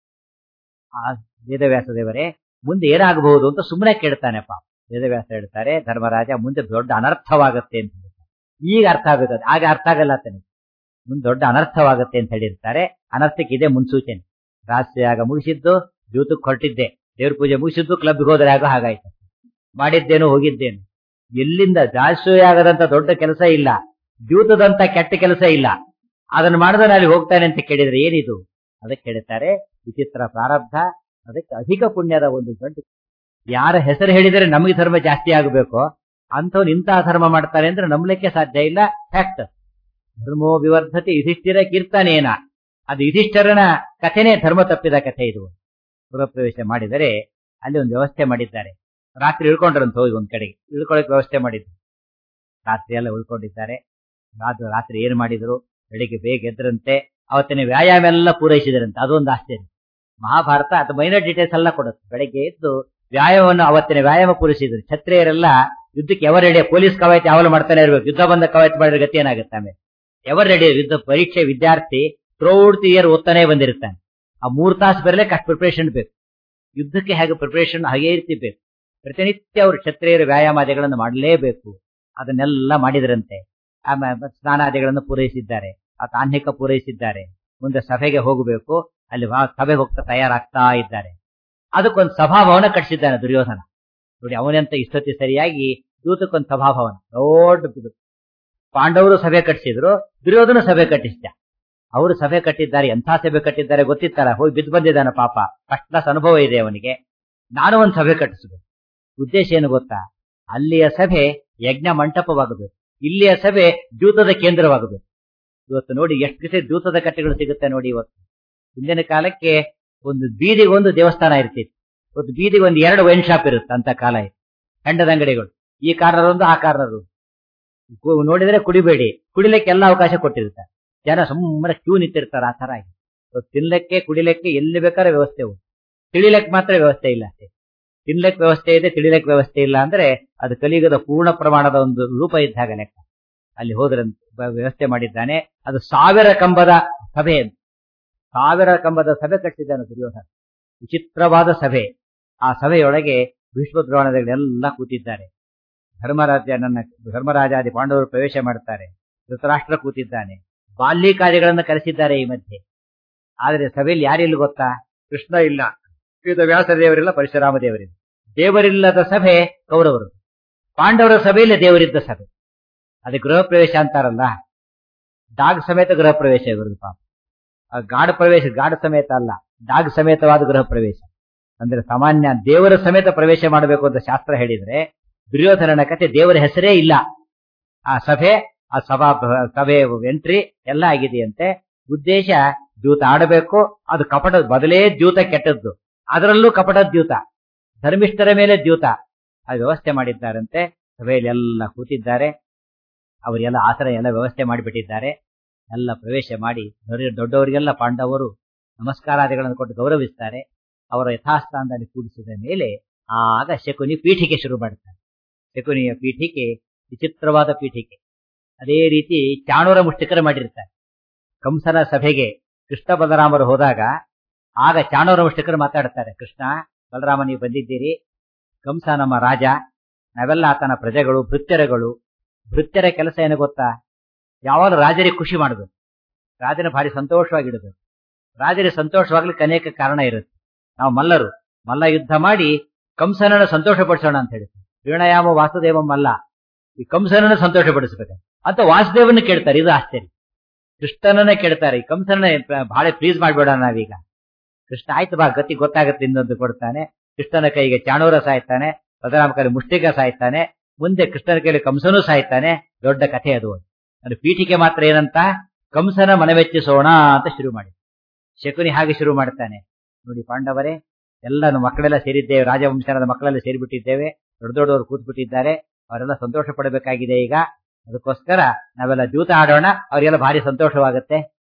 ಆ ವೇದವ್ಯಾಸ ದೇವರೇ ಮುಂದೆ ಏನಾಗಬಹುದು ಅಂತ ಸುಮ್ಮನೆ ಕೇಳ್ತಾನೆ ಪಾಪ ವೇದವ್ಯಾಸ ಹೇಳ್ತಾರೆ ಧರ್ಮರಾಜ ಮುಂದೆ ದೊಡ್ಡ ಅನರ್ಥವಾಗುತ್ತೆ ಅಂತ ಹೇಳ್ತಾರೆ ಈಗ ಅರ್ಥ ಆಗುತ್ತೆ ಆಗ ಅರ್ಥ ಆಗಲ್ಲ ತಾನೆ ಮುಂದೆ ದೊಡ್ಡ ಅನರ್ಥವಾಗುತ್ತೆ ಅಂತ ಹೇಳಿರ್ತಾರೆ ಅನರ್ಥಕ್ಕೆ ಇದೆ ಮುನ್ಸೂಚನೆ ರಾಷ್ಟ್ರೀಯಾಗ ಮುಗಿಸಿದ್ದು ದ್ಯೂತಕ್ಕೆ ಹೊರಟಿದ್ದೆ ದೇವ್ರ ಪೂಜೆ ಮುಗಿಸಿದ್ದು ಕ್ಲಬ್ಗೆ ಹೋದ್ರೆ ಆಗೋ ಹಾಗಾಯ್ತು ಮಾಡಿದ್ದೇನು ಹೋಗಿದ್ದೇನು ಎಲ್ಲಿಂದ ಜಾಸ್ತಿಯಾಗದಂತ ದೊಡ್ಡ ಕೆಲಸ ಇಲ್ಲ ದ್ಯೂತದಂತ ಕೆಟ್ಟ ಕೆಲಸ ಇಲ್ಲ ಅದನ್ನ ಮಾಡಿದ್ರೆ ಅಲ್ಲಿ ಹೋಗ್ತಾನೆ ಅಂತ ಕೇಳಿದ್ರೆ ಏನಿದು ಅದಕ್ಕೆ ಹೇಳ್ತಾರೆ ವಿಚಿತ್ರ ಪ್ರಾರಬ್ಧ ಅದಕ್ಕೆ ಅಧಿಕ ಪುಣ್ಯದ ಒಂದು ದೊಡ್ಡ ಯಾರ ಹೆಸರು ಹೇಳಿದರೆ ನಮಗೆ ಧರ್ಮ ಜಾಸ್ತಿ ಆಗಬೇಕು ಅಂಥವ್ನು ಇಂತಹ ಧರ್ಮ ಮಾಡ್ತಾರೆ ಅಂದ್ರೆ ನಂಬಲಿಕ್ಕೆ ಸಾಧ್ಯ ಇಲ್ಲ ಫ್ಯಾಕ್ಟ್ ಧರ್ಮೋ ವಿವರ್ಧತೆ ಯುಧಿಷ್ಠಿರ ಕೀರ್ತನೇನ ಅದು ಯುಧಿಷ್ಠರನ ಕಥೆನೇ ಧರ್ಮ ತಪ್ಪಿದ ಕಥೆ ಇದು ಪುರಪ್ರವೇಶ ಮಾಡಿದರೆ ಅಲ್ಲಿ ಒಂದು ವ್ಯವಸ್ಥೆ ಮಾಡಿದ್ದಾರೆ ರಾತ್ರಿ ಇಳ್ಕೊಂಡ್ರಂತ ಹೋಗಿ ಒಂದ್ ಕಡೆಗೆ ಇಳ್ಕೊಳಕ್ ವ್ಯವಸ್ಥೆ ಮಾಡಿದ್ರು ರಾತ್ರಿ ಎಲ್ಲ ಉಳ್ಕೊಂಡಿದ್ದಾರೆ ರಾತ್ರಿ ರಾತ್ರಿ ಏನ್ ಮಾಡಿದ್ರು ಬೆಳಿಗ್ಗೆ ಬೇಗ ಎದ್ರಂತೆ ಅವತ್ತಿನ ವ್ಯಾಯಾಮ ಎಲ್ಲ ಪೂರೈಸಿದ್ರಂತೆ ಅದೊಂದು ಆಶ್ಚರ್ಯ ಮಹಾಭಾರತ ಅದು ಮೈನರ್ ಡೀಟೇಲ್ಸ್ ಎಲ್ಲ ಕೊಡುತ್ತೆ ಬೆಳಗ್ಗೆ ಎದ್ದು ವ್ಯಾಯಾಮವನ್ನು ಅವತ್ತಿನ ವ್ಯಾಯಾಮ ಪೂರೈಸಿದ್ರು ಕ್ಷತ್ರಿಯರೆಲ್ಲ ಯುದ್ಧಕ್ಕೆ ಎವರ್ ರೆಡಿ ಪೊಲೀಸ್ ಕವಾಯತಿ ಯಾವಲು ಮಾಡ್ತಾನೆ ಇರ್ಬೇಕು ಯುದ್ಧ ಬಂದ ಕವಾಯತಿ ಮಾಡಿದ್ರೆ ಗತಿ ಏನಾಗುತ್ತೆ ಆಮೇಲೆ ಎವರ್ ರೆಡಿ ಯುದ್ಧ ಪರೀಕ್ಷೆ ವಿದ್ಯಾರ್ಥಿ ಥ್ರೂಔಟ್ ಇಯರ್ ಓದ್ತಾನೆ ಬಂದಿರ್ತಾನೆ ಆ ಮೂರ್ ತಾಸು ಬರಲಿಕ್ಕೆ ಅಷ್ಟು ಪ್ರಿಪರೇಷನ್ ಬೇಕು ಯುದ್ಧಕ್ಕೆ ಹೇಗೆ ಪ್ರಿಪರೇಷನ್ ಹಾಗೇ ಇರ್ತಿರ್ಬೇಕು ಪ್ರತಿನಿತ್ಯ ಅವರು ಕ್ಷತ್ರಿಯರ ವ್ಯಾಯಾಮಾದಿಗಳನ್ನು ಮಾಡಲೇಬೇಕು ಅದನ್ನೆಲ್ಲ ಮಾಡಿದ್ರಂತೆ ಆಮೇಲೆ ಸ್ನಾನಾದಿಗಳನ್ನು ಪೂರೈಸಿದ್ದಾರೆ ಆ ತಾನ್ಹಿಕ ಪೂರೈಸಿದ್ದಾರೆ ಮುಂದೆ ಸಭೆಗೆ ಹೋಗಬೇಕು ಅಲ್ಲಿ ಸಭೆಗೆ ಹೋಗ್ತಾ ತಯಾರಾಗ್ತಾ ಇದ್ದಾರೆ ಅದಕ್ಕೊಂದು ಸಭಾಭವನ ಕಟ್ಟಿಸಿದ್ದಾನೆ ದುರ್ಯೋಧನ ನೋಡಿ ಅವನಂತ ಇಷ್ಟೊತ್ತಿ ಸರಿಯಾಗಿ ದೂತಕ್ಕೊಂದು ಸಭಾಭವನ ದೊಡ್ಡ ಪಾಂಡವರು ಸಭೆ ಕಟ್ಟಿಸಿದ್ರು ದುರ್ಯೋಧನ ಸಭೆ ಕಟ್ಟಿಸಿದ ಅವರು ಸಭೆ ಕಟ್ಟಿದ್ದಾರೆ ಎಂಥ ಸಭೆ ಕಟ್ಟಿದ್ದಾರೆ ಗೊತ್ತಿತ್ತಲ್ಲ ಹೋಗಿ ಬಿದ್ದು ಬಂದಿದ್ದಾನೆ ಪಾಪ ಫಸ್ಟ್ ಕ್ಲಾಸ್ ಅನುಭವ ಇದೆ ಅವನಿಗೆ ನಾನು ಒಂದು ಸಭೆ ಕಟ್ಟಿಸಬೇಕು ಉದ್ದೇಶ ಏನು ಗೊತ್ತಾ ಅಲ್ಲಿಯ ಸಭೆ ಯಜ್ಞ ಮಂಟಪವಾಗಬೇಕು ಇಲ್ಲಿಯ ಸಭೆ ದ್ಯೂತದ ಕೇಂದ್ರವಾಗಬೇಕು ಇವತ್ತು ನೋಡಿ ಎಷ್ಟು ದಿವಸ ದ್ಯೂತದ ಕಟ್ಟೆಗಳು ಸಿಗುತ್ತೆ ನೋಡಿ ಇವತ್ತು ಹಿಂದಿನ ಕಾಲಕ್ಕೆ ಒಂದು ಬೀದಿಗೆ ಒಂದು ದೇವಸ್ಥಾನ ಇರ್ತಿತ್ತು ಒಂದು ಬೀದಿಗೆ ಒಂದು ಎರಡು ವೈನ್ ಶಾಪ್ ಇರುತ್ತೆ ಅಂತ ಕಾಲ ಇತ್ತು ಹೆಂಡದ ಅಂಗಡಿಗಳು ಈ ಕಾರ್ನರ್ ಒಂದು ಆ ಕಾರ್ನರ್ ನೋಡಿದ್ರೆ ಕುಡಿಬೇಡಿ ಕುಡಿಲಿಕ್ಕೆ ಎಲ್ಲ ಅವಕಾಶ ಕೊಟ್ಟಿರ್ತಾರೆ ಜನ ಸುಮ್ಮನೆ ಕ್ಯೂ ನಿಂತಿರ್ತಾರೆ ಆ ತರ ಆಗಿ ತಿನ್ಲಿಕ್ಕೆ ಕುಡಿಲಿಕ್ಕೆ ಎಲ್ಲಿ ಬೇಕಾದ್ರೆ ವ್ಯವಸ್ಥೆ ಉಂಟು ತಿಳಿಲಕ್ಕೆ ಮಾತ್ರ ವ್ಯವಸ್ಥೆ ಇಲ್ಲ ಅಷ್ಟೇ ತಿನ್ಲಕ್ ವ್ಯವಸ್ಥೆ ಇದೆ ತಿಳಿಲಕ್ ವ್ಯವಸ್ಥೆ ಇಲ್ಲ ಅಂದ್ರೆ ಅದು ಕಲಿಯುಗದ ಪೂರ್ಣ ಪ್ರಮಾಣದ ಒಂದು ರೂಪ ಇದ್ದಾಗ ಲೆಕ್ಕ ಅಲ್ಲಿ ಹೋದ್ರ ವ್ಯವಸ್ಥೆ ಮಾಡಿದ್ದಾನೆ ಅದು ಸಾವಿರ ಕಂಬದ ಸಭೆ ಸಾವಿರ ಕಂಬದ ಸಭೆ ಕಟ್ಟಿದ್ದಾನೆ ದುರ್ಯೋಧನ ವಿಚಿತ್ರವಾದ ಸಭೆ ಆ ಸಭೆಯೊಳಗೆ ಭೀಷ್ಮದ್ರೋಣದಗಳೆಲ್ಲ ಕೂತಿದ್ದಾರೆ ಧರ್ಮರಾಜನನ್ನ ಧರ್ಮರಾಜಾದಿ ಪಾಂಡವರು ಪ್ರವೇಶ ಮಾಡ್ತಾರೆ ಧೃತರಾಷ್ಟ್ರ ಕೂತಿದ್ದಾನೆ ಬಾಲ್ಯಕಾರ್ಯಗಳನ್ನು ಕರೆಸಿದ್ದಾರೆ ಈ ಮಧ್ಯೆ ಆದರೆ ಸಭೆಯಲ್ಲಿ ಯಾರಿಲ್ಲ ಗೊತ್ತಾ ಕೃಷ್ಣ ಇಲ್ಲ ವೇದ ವ್ಯಾಸ ದೇವರಿಲ್ಲ ಪರಶುರಾಮ ದೇವರಿಲ್ಲ ದೇವರಿಲ್ಲದ ಸಭೆ ಕೌರವರು ಪಾಂಡವರ ಸಭೆಯಲ್ಲಿ ದೇವರಿದ್ದ ಸಭೆ ಅದು ಗೃಹ ಪ್ರವೇಶ ಅಂತಾರಲ್ಲ ಡಾಗ್ ಸಮೇತ ಗೃಹ ಪ್ರವೇಶ ಇವರು ಪಾಪ ಆ ಗಾಢ ಪ್ರವೇಶ ಗಾಢ ಸಮೇತ ಅಲ್ಲ ಡಾಗ್ ಸಮೇತವಾದ ಗೃಹ ಪ್ರವೇಶ ಅಂದ್ರೆ ಸಾಮಾನ್ಯ ದೇವರ ಸಮೇತ ಪ್ರವೇಶ ಮಾಡಬೇಕು ಅಂತ ಶಾಸ್ತ್ರ ಹೇಳಿದ್ರೆ ದುರ್ಯೋಧನನ ಕತೆ ದೇವರ ಹೆಸರೇ ಇಲ್ಲ ಆ ಸಭೆ ಆ ಸಭಾ ಸಭೆ ಎಂಟ್ರಿ ಎಲ್ಲ ಆಗಿದೆಯಂತೆ ಉದ್ದೇಶ ದ್ಯೂತ ಆಡಬೇಕು ಅದು ಕಪಟ ಮೊದಲೇ ದ್ಯೂತ ಕೆಟ್ಟದ್ದು ಅದರಲ್ಲೂ ಕಪಟ ದ್ಯೂತ ಧರ್ಮಿಷ್ಠರ ಮೇಲೆ ದ್ಯೂತ ಅದು ವ್ಯವಸ್ಥೆ ಮಾಡಿದ್ದಾರಂತೆ ಸಭೆಯಲ್ಲಿ ಎಲ್ಲ ಕೂತಿದ್ದಾರೆ ಅವರೆಲ್ಲ ಆಸನ ಎಲ್ಲ ವ್ಯವಸ್ಥೆ ಮಾಡಿಬಿಟ್ಟಿದ್ದಾರೆ ಎಲ್ಲ ಪ್ರವೇಶ ಮಾಡಿ ದೊಡ್ಡ- ದೊಡ್ಡವರಿಗೆಲ್ಲ ಪಾಂಡವರು ನಮಸ್ಕಾರಾದಿಗಳನ್ನು ಕೊಟ್ಟು ಗೌರವಿಸ್ತಾರೆ ಅವರ ಯಥಾಸ್ಥಾನದಲ್ಲಿ ಕೂಡಿಸಿದ ಮೇಲೆ ಆಗ ಶಕುನಿ ಪೀಠಿಕೆ ಶುರು ಮಾಡ್ತಾರೆ ಶಕುನಿಯ ಪೀಠಿಕೆ ವಿಚಿತ್ರವಾದ ಪೀಠಿಕೆ ಅದೇ ರೀತಿ ಚಾಣೂರ ಮುಷ್ಟಿಕರ ಮಾಡಿರ್ತಾರೆ ಕಂಸನ ಸಭೆಗೆ ಕೃಷ್ಣ ಬಲರಾಮರು ಹೋದಾಗ ಆಗ ಚಾಣೂರ ಮುಷ್ಟಿಕರು ಮಾತಾಡ್ತಾರೆ ಕೃಷ್ಣ ಬಲರಾಮ ನೀವು ಬಂದಿದ್ದೀರಿ ಕಂಸ ನಮ್ಮ ರಾಜ ನಾವೆಲ್ಲ ಆತನ ಪ್ರಜೆಗಳು ಭೃತ್ಯರಗಳು ಭೃತ್ಯರ ಕೆಲಸ ಏನು ಗೊತ್ತಾ ಯಾವಾಗ ರಾಜರಿಗೆ ಖುಷಿ ಮಾಡಬೇಕು ರಾಜನ ಭಾರಿ ಸಂತೋಷವಾಗಿಡಬೇಕು ರಾಜರಿಗೆ ಸಂತೋಷವಾಗ್ಲಿಕ್ಕೆ ಅನೇಕ ಕಾರಣ ಇರುತ್ತೆ ನಾವು ಮಲ್ಲರು ಮಲ್ಲ ಯುದ್ಧ ಮಾಡಿ ಕಂಸನನ್ನ ಸಂತೋಷಪಡಿಸೋಣ ಅಂತ ಹೇಳಿ ವೀಣಯಾಮ ವಾಸುದೇವ ಮಲ್ಲ ಈ ಕಂಸನನ್ನ ಸಂತೋಷಪಡಿಸಬೇಕು ಅಂತ ವಾಸುದೇವನ್ನ ಕೇಳ್ತಾರೆ ಇದು ಆಶ್ಚರ್ಯ ಕೃಷ್ಣನನ್ನೇ ಕೇಳ್ತಾರೆ ಈ ಕಂಸನ ಬಹಳ ಪ್ಲೀಸ್ ಮಾಡ್ಬೇಡ ನಾವೀಗ ಕೃಷ್ಣ ಆಯ್ತು ಬಾ ಗತಿ ಗೊತ್ತಾಗುತ್ತೆ ಇನ್ನೊಂದು ಕೊಡ್ತಾನೆ ಕೃಷ್ಣನ ಕೈಗೆ ಚಾಣೂರ ಸಾಯ್ತಾನೆ ಬಲರಾಮ ಕೈಲಿ ಮುಷ್ಟಿಕ ಸಾಯ್ತಾನೆ ಮುಂದೆ ಕೃಷ್ಣನ ಕೈಲಿ ಕಂಸನೂ ಸಾಯ್ತಾನೆ ದೊಡ್ಡ ಕಥೆ ಅದು ಅದು ಪೀಠಿಕೆ ಮಾತ್ರ ಏನಂತ ಕಂಸನ ಮನವೆಚ್ಚಿಸೋಣ ಅಂತ ಶುರು ಮಾಡಿ ಶಕುನಿ ಹಾಗೆ ಶುರು ಮಾಡ್ತಾನೆ ನೋಡಿ ಪಾಂಡವರೇ ಎಲ್ಲ ಮಕ್ಕಳೆಲ್ಲ ಸೇರಿದ್ದೇವೆ ರಾಜವಂಶನದ ಮಕ್ಕಳೆಲ್ಲ ಸೇರಿಬಿಟ್ಟಿದ್ದೇವೆ ದೊಡ್ಡ ದೊಡ್ಡವರು ಕೂತ್ಬಿಟ್ಟಿದ್ದಾರೆ ಅವರೆಲ್ಲ ಸಂತೋಷ ಪಡಬೇಕಾಗಿದೆ ಈಗ ಅದಕ್ಕೋಸ್ಕರ ನಾವೆಲ್ಲ ಜೂತ ಆಡೋಣ ಅವರಿಗೆಲ್ಲ ಭಾರಿ ಸಂತೋಷವಾಗುತ್ತೆ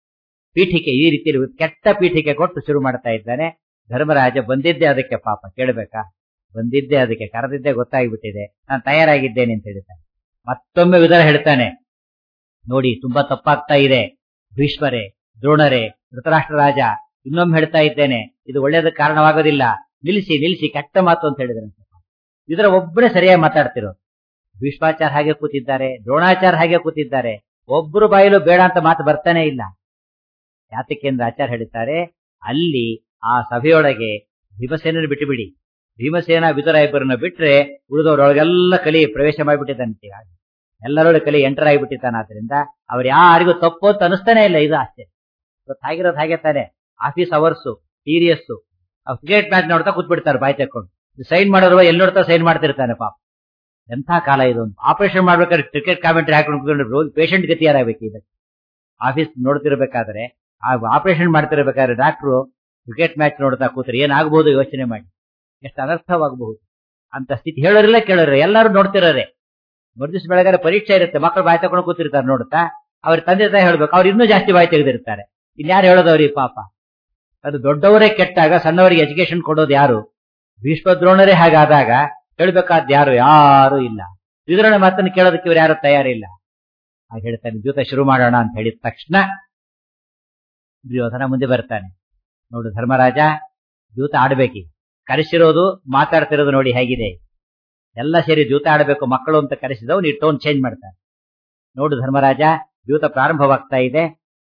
ಪೀಠಿಕೆ ಈ ರೀತಿಯಲ್ಲಿ ಕೆಟ್ಟ ಪೀಠಿಕೆ ಕೊಟ್ಟು ಶುರು ಮಾಡ್ತಾ ಇದ್ದಾನೆ ಧರ್ಮರಾಜ ಬಂದಿದ್ದೆ ಅದಕ್ಕೆ ಪಾಪ ಕೇಳಬೇಕಾ ಬಂದಿದ್ದೆ ಅದಕ್ಕೆ ಕರೆದಿದ್ದೆ ಗೊತ್ತಾಗ್ಬಿಟ್ಟಿದೆ ನಾನು ತಯಾರಾಗಿದ್ದೇನೆ ಅಂತ ಹೇಳ್ತಾನೆ ಮತ್ತೊಮ್ಮೆ ವಿಧಾನ ಹೇಳ್ತಾನೆ ನೋಡಿ ತುಂಬಾ ತಪ್ಪಾಗ್ತಾ ಇದೆ ಭೀಷ್ಮರೇ ದ್ರೋಣರೇ ಧೃತರಾಷ್ಟ್ರ ರಾಜ ಇನ್ನೊಮ್ಮೆ ಹೇಳ್ತಾ ಇದ್ದೇನೆ ಇದು ಒಳ್ಳೇದಕ್ಕೆ ಕಾರಣವಾಗೋದಿಲ್ಲ ನಿಲ್ಲಿಸಿ ನಿಲ್ಲಿಸಿ ಕೆಟ್ಟ ಮಾತು ಅಂತ ಹೇಳಿದ್ರಂತೆ ಇದರ ಒಬ್ಬರೇ ಸರಿಯಾಗಿ ಮಾತಾಡ್ತಿರೋ ಭೀಷ್ಮಾಚಾರ ಹಾಗೆ ಕೂತಿದ್ದಾರೆ ದ್ರೋಣಾಚಾರ ಹಾಗೆ ಕೂತಿದ್ದಾರೆ ಒಬ್ಬರು ಬಾಯಲು ಬೇಡ ಅಂತ ಮಾತು ಬರ್ತಾನೆ ಇಲ್ಲ ಯಾತಕ್ಕೆ ಅಂದ್ರೆ ಆಚಾರ ಹೇಳ್ತಾರೆ ಅಲ್ಲಿ ಆ ಸಭೆಯೊಳಗೆ ಭೀಮಸೇನನ್ನು ಬಿಟ್ಟು ಬಿಡಿ ಭೀಮಸೇನ ವಿದುರ ಇಬ್ಬರನ್ನ ಬಿಟ್ರೆ ಉಳಿದವರೊಳಗೆಲ್ಲ ಕಲಿ ಪ್ರವೇಶ ಮಾಡಿಬಿಟ್ಟಿದ್ದಾನೆ ಎಲ್ಲರೊಳಗೆ ಕಲಿ ಎಂಟರ್ ಆಗಿಬಿಟ್ಟಿದ್ದಾನೆ ಆದ್ರಿಂದ ಅವ್ರು ಯಾರಿಗೂ ತಪ್ಪು ಅಂತ ಅನಿಸ್ತಾನೆ ಇಲ್ಲ ಇದು ಆಶ್ಚರ್ಯ ಗೊತ್ತಾಗಿರೋದು ಹಾಗೆ ತಾನೆ office hours serious cricket match ನೋಡ್ತಾ ಕೂತ್ಬಿಡ್ತಾರೆ ಬಾಯ್ ತಕೊಂಡು ಸೈನ್ ಮಾಡೋರು ಎಲ್ಲಿ ನೋಡ್ತಾ ಸೈನ್ ಮಾಡ್ತಿರ್ತಾನೆ ಪಾಪ ಎಂಥ ಕಾಲ ಇದು ಆಪರೇಷನ್ ಮಾಡ್ಬೇಕಾದ್ರೆ ಕ್ರಿಕೆಟ್ ಕಾಮೆಂಟ್ರಿ ಹಾಕೊಂಡು ಪೇಷಂಟ್ ಗತಿ ಯಾರಾಗಬೇಕು ಇದಕ್ಕೆ ಆಫೀಸ್ ನೋಡ್ತಿರ್ಬೇಕಾದ್ರೆ ಆ ಆಪರೇಷನ್ ಮಾಡ್ತಿರ್ಬೇಕಾದ್ರೆ ಡಾಕ್ಟ್ರು ಕ್ರಿಕೆಟ್ ಮ್ಯಾಚ್ ನೋಡ್ತಾ ಕೂತ್ರೆ ಏನಾಗಬಹುದು ಯೋಚನೆ ಮಾಡಿ ಎಷ್ಟು ಅನರ್ಥವಾಗಬಹುದು ಅಂತ ಸ್ಥಿತಿ ಹೇಳೋರಿಲ್ಲ ಕೇಳೋರು ಎಲ್ಲರೂ ನೋಡ್ತಿರೋರೆ ಮರುದಿವ್ಸ ಬೆಳಗಾರೆ ಪರೀಕ್ಷೆ ಇರುತ್ತೆ ಮಕ್ಕಳು ಬಾಯಿ ತಗೊಂಡು ಕೂತಿರ್ತಾರೆ ನೋಡುತ್ತಾ ಅವ್ರ ತಂದೆ ತಾಯಿ ಹೇಳ್ಬೇಕು ಅವ್ರು ಇನ್ನೂ ಜಾಸ್ತಿ ಬಾಯಿ ತೆಗೆದಿರ್ತಾರೆ ಇನ್ಯಾರು ಹೇಳೋದವ್ರಿಗೆ ಪಾಪ ಅದು ದೊಡ್ಡವರೇ ಕೆಟ್ಟಾಗ ಸಣ್ಣವರಿಗೆ ಎಜುಕೇಶನ್ ಕೊಡೋದು ಯಾರು ಭೀಷ್ಮ ದ್ರೋಣರೇ ಹಾಗಾದಾಗ ಹೇಳ್ಬೇಕಾದ್ ಯಾರು ಯಾರು ಇಲ್ಲ ವಿದುರನ ಮಾತನ್ನು ಕೇಳೋದಕ್ಕೆ ಇವ್ರು ಯಾರು ತಯಾರಿಲ್ಲ ಹಾಗೆ ಹೇಳ್ತಾನೆ ಜೂತ ಶುರು ಮಾಡೋಣ ಅಂತ ಹೇಳಿದ ತಕ್ಷಣ ದುರ್ಯೋಧನ ಮುಂದೆ ಬರ್ತಾನೆ ನೋಡು ಧರ್ಮರಾಜ ಜೂತ ಆಡ್ಬೇಕಿ ಕರೆಸಿರೋದು ಮಾತಾಡ್ತಿರೋದು ನೋಡಿ ಹೇಗಿದೆ ಎಲ್ಲ ಸೇರಿ ಜೂತ ಆಡಬೇಕು ಮಕ್ಕಳು ಅಂತ ಕರೆಸಿದವು ನೀ ಟೋನ್ ಚೇಂಜ್ ಮಾಡ್ತಾನೆ ನೋಡು ಧರ್ಮರಾಜ ಜೂತ ಪ್ರಾರಂಭವಾಗ್ತಾ ಇದೆ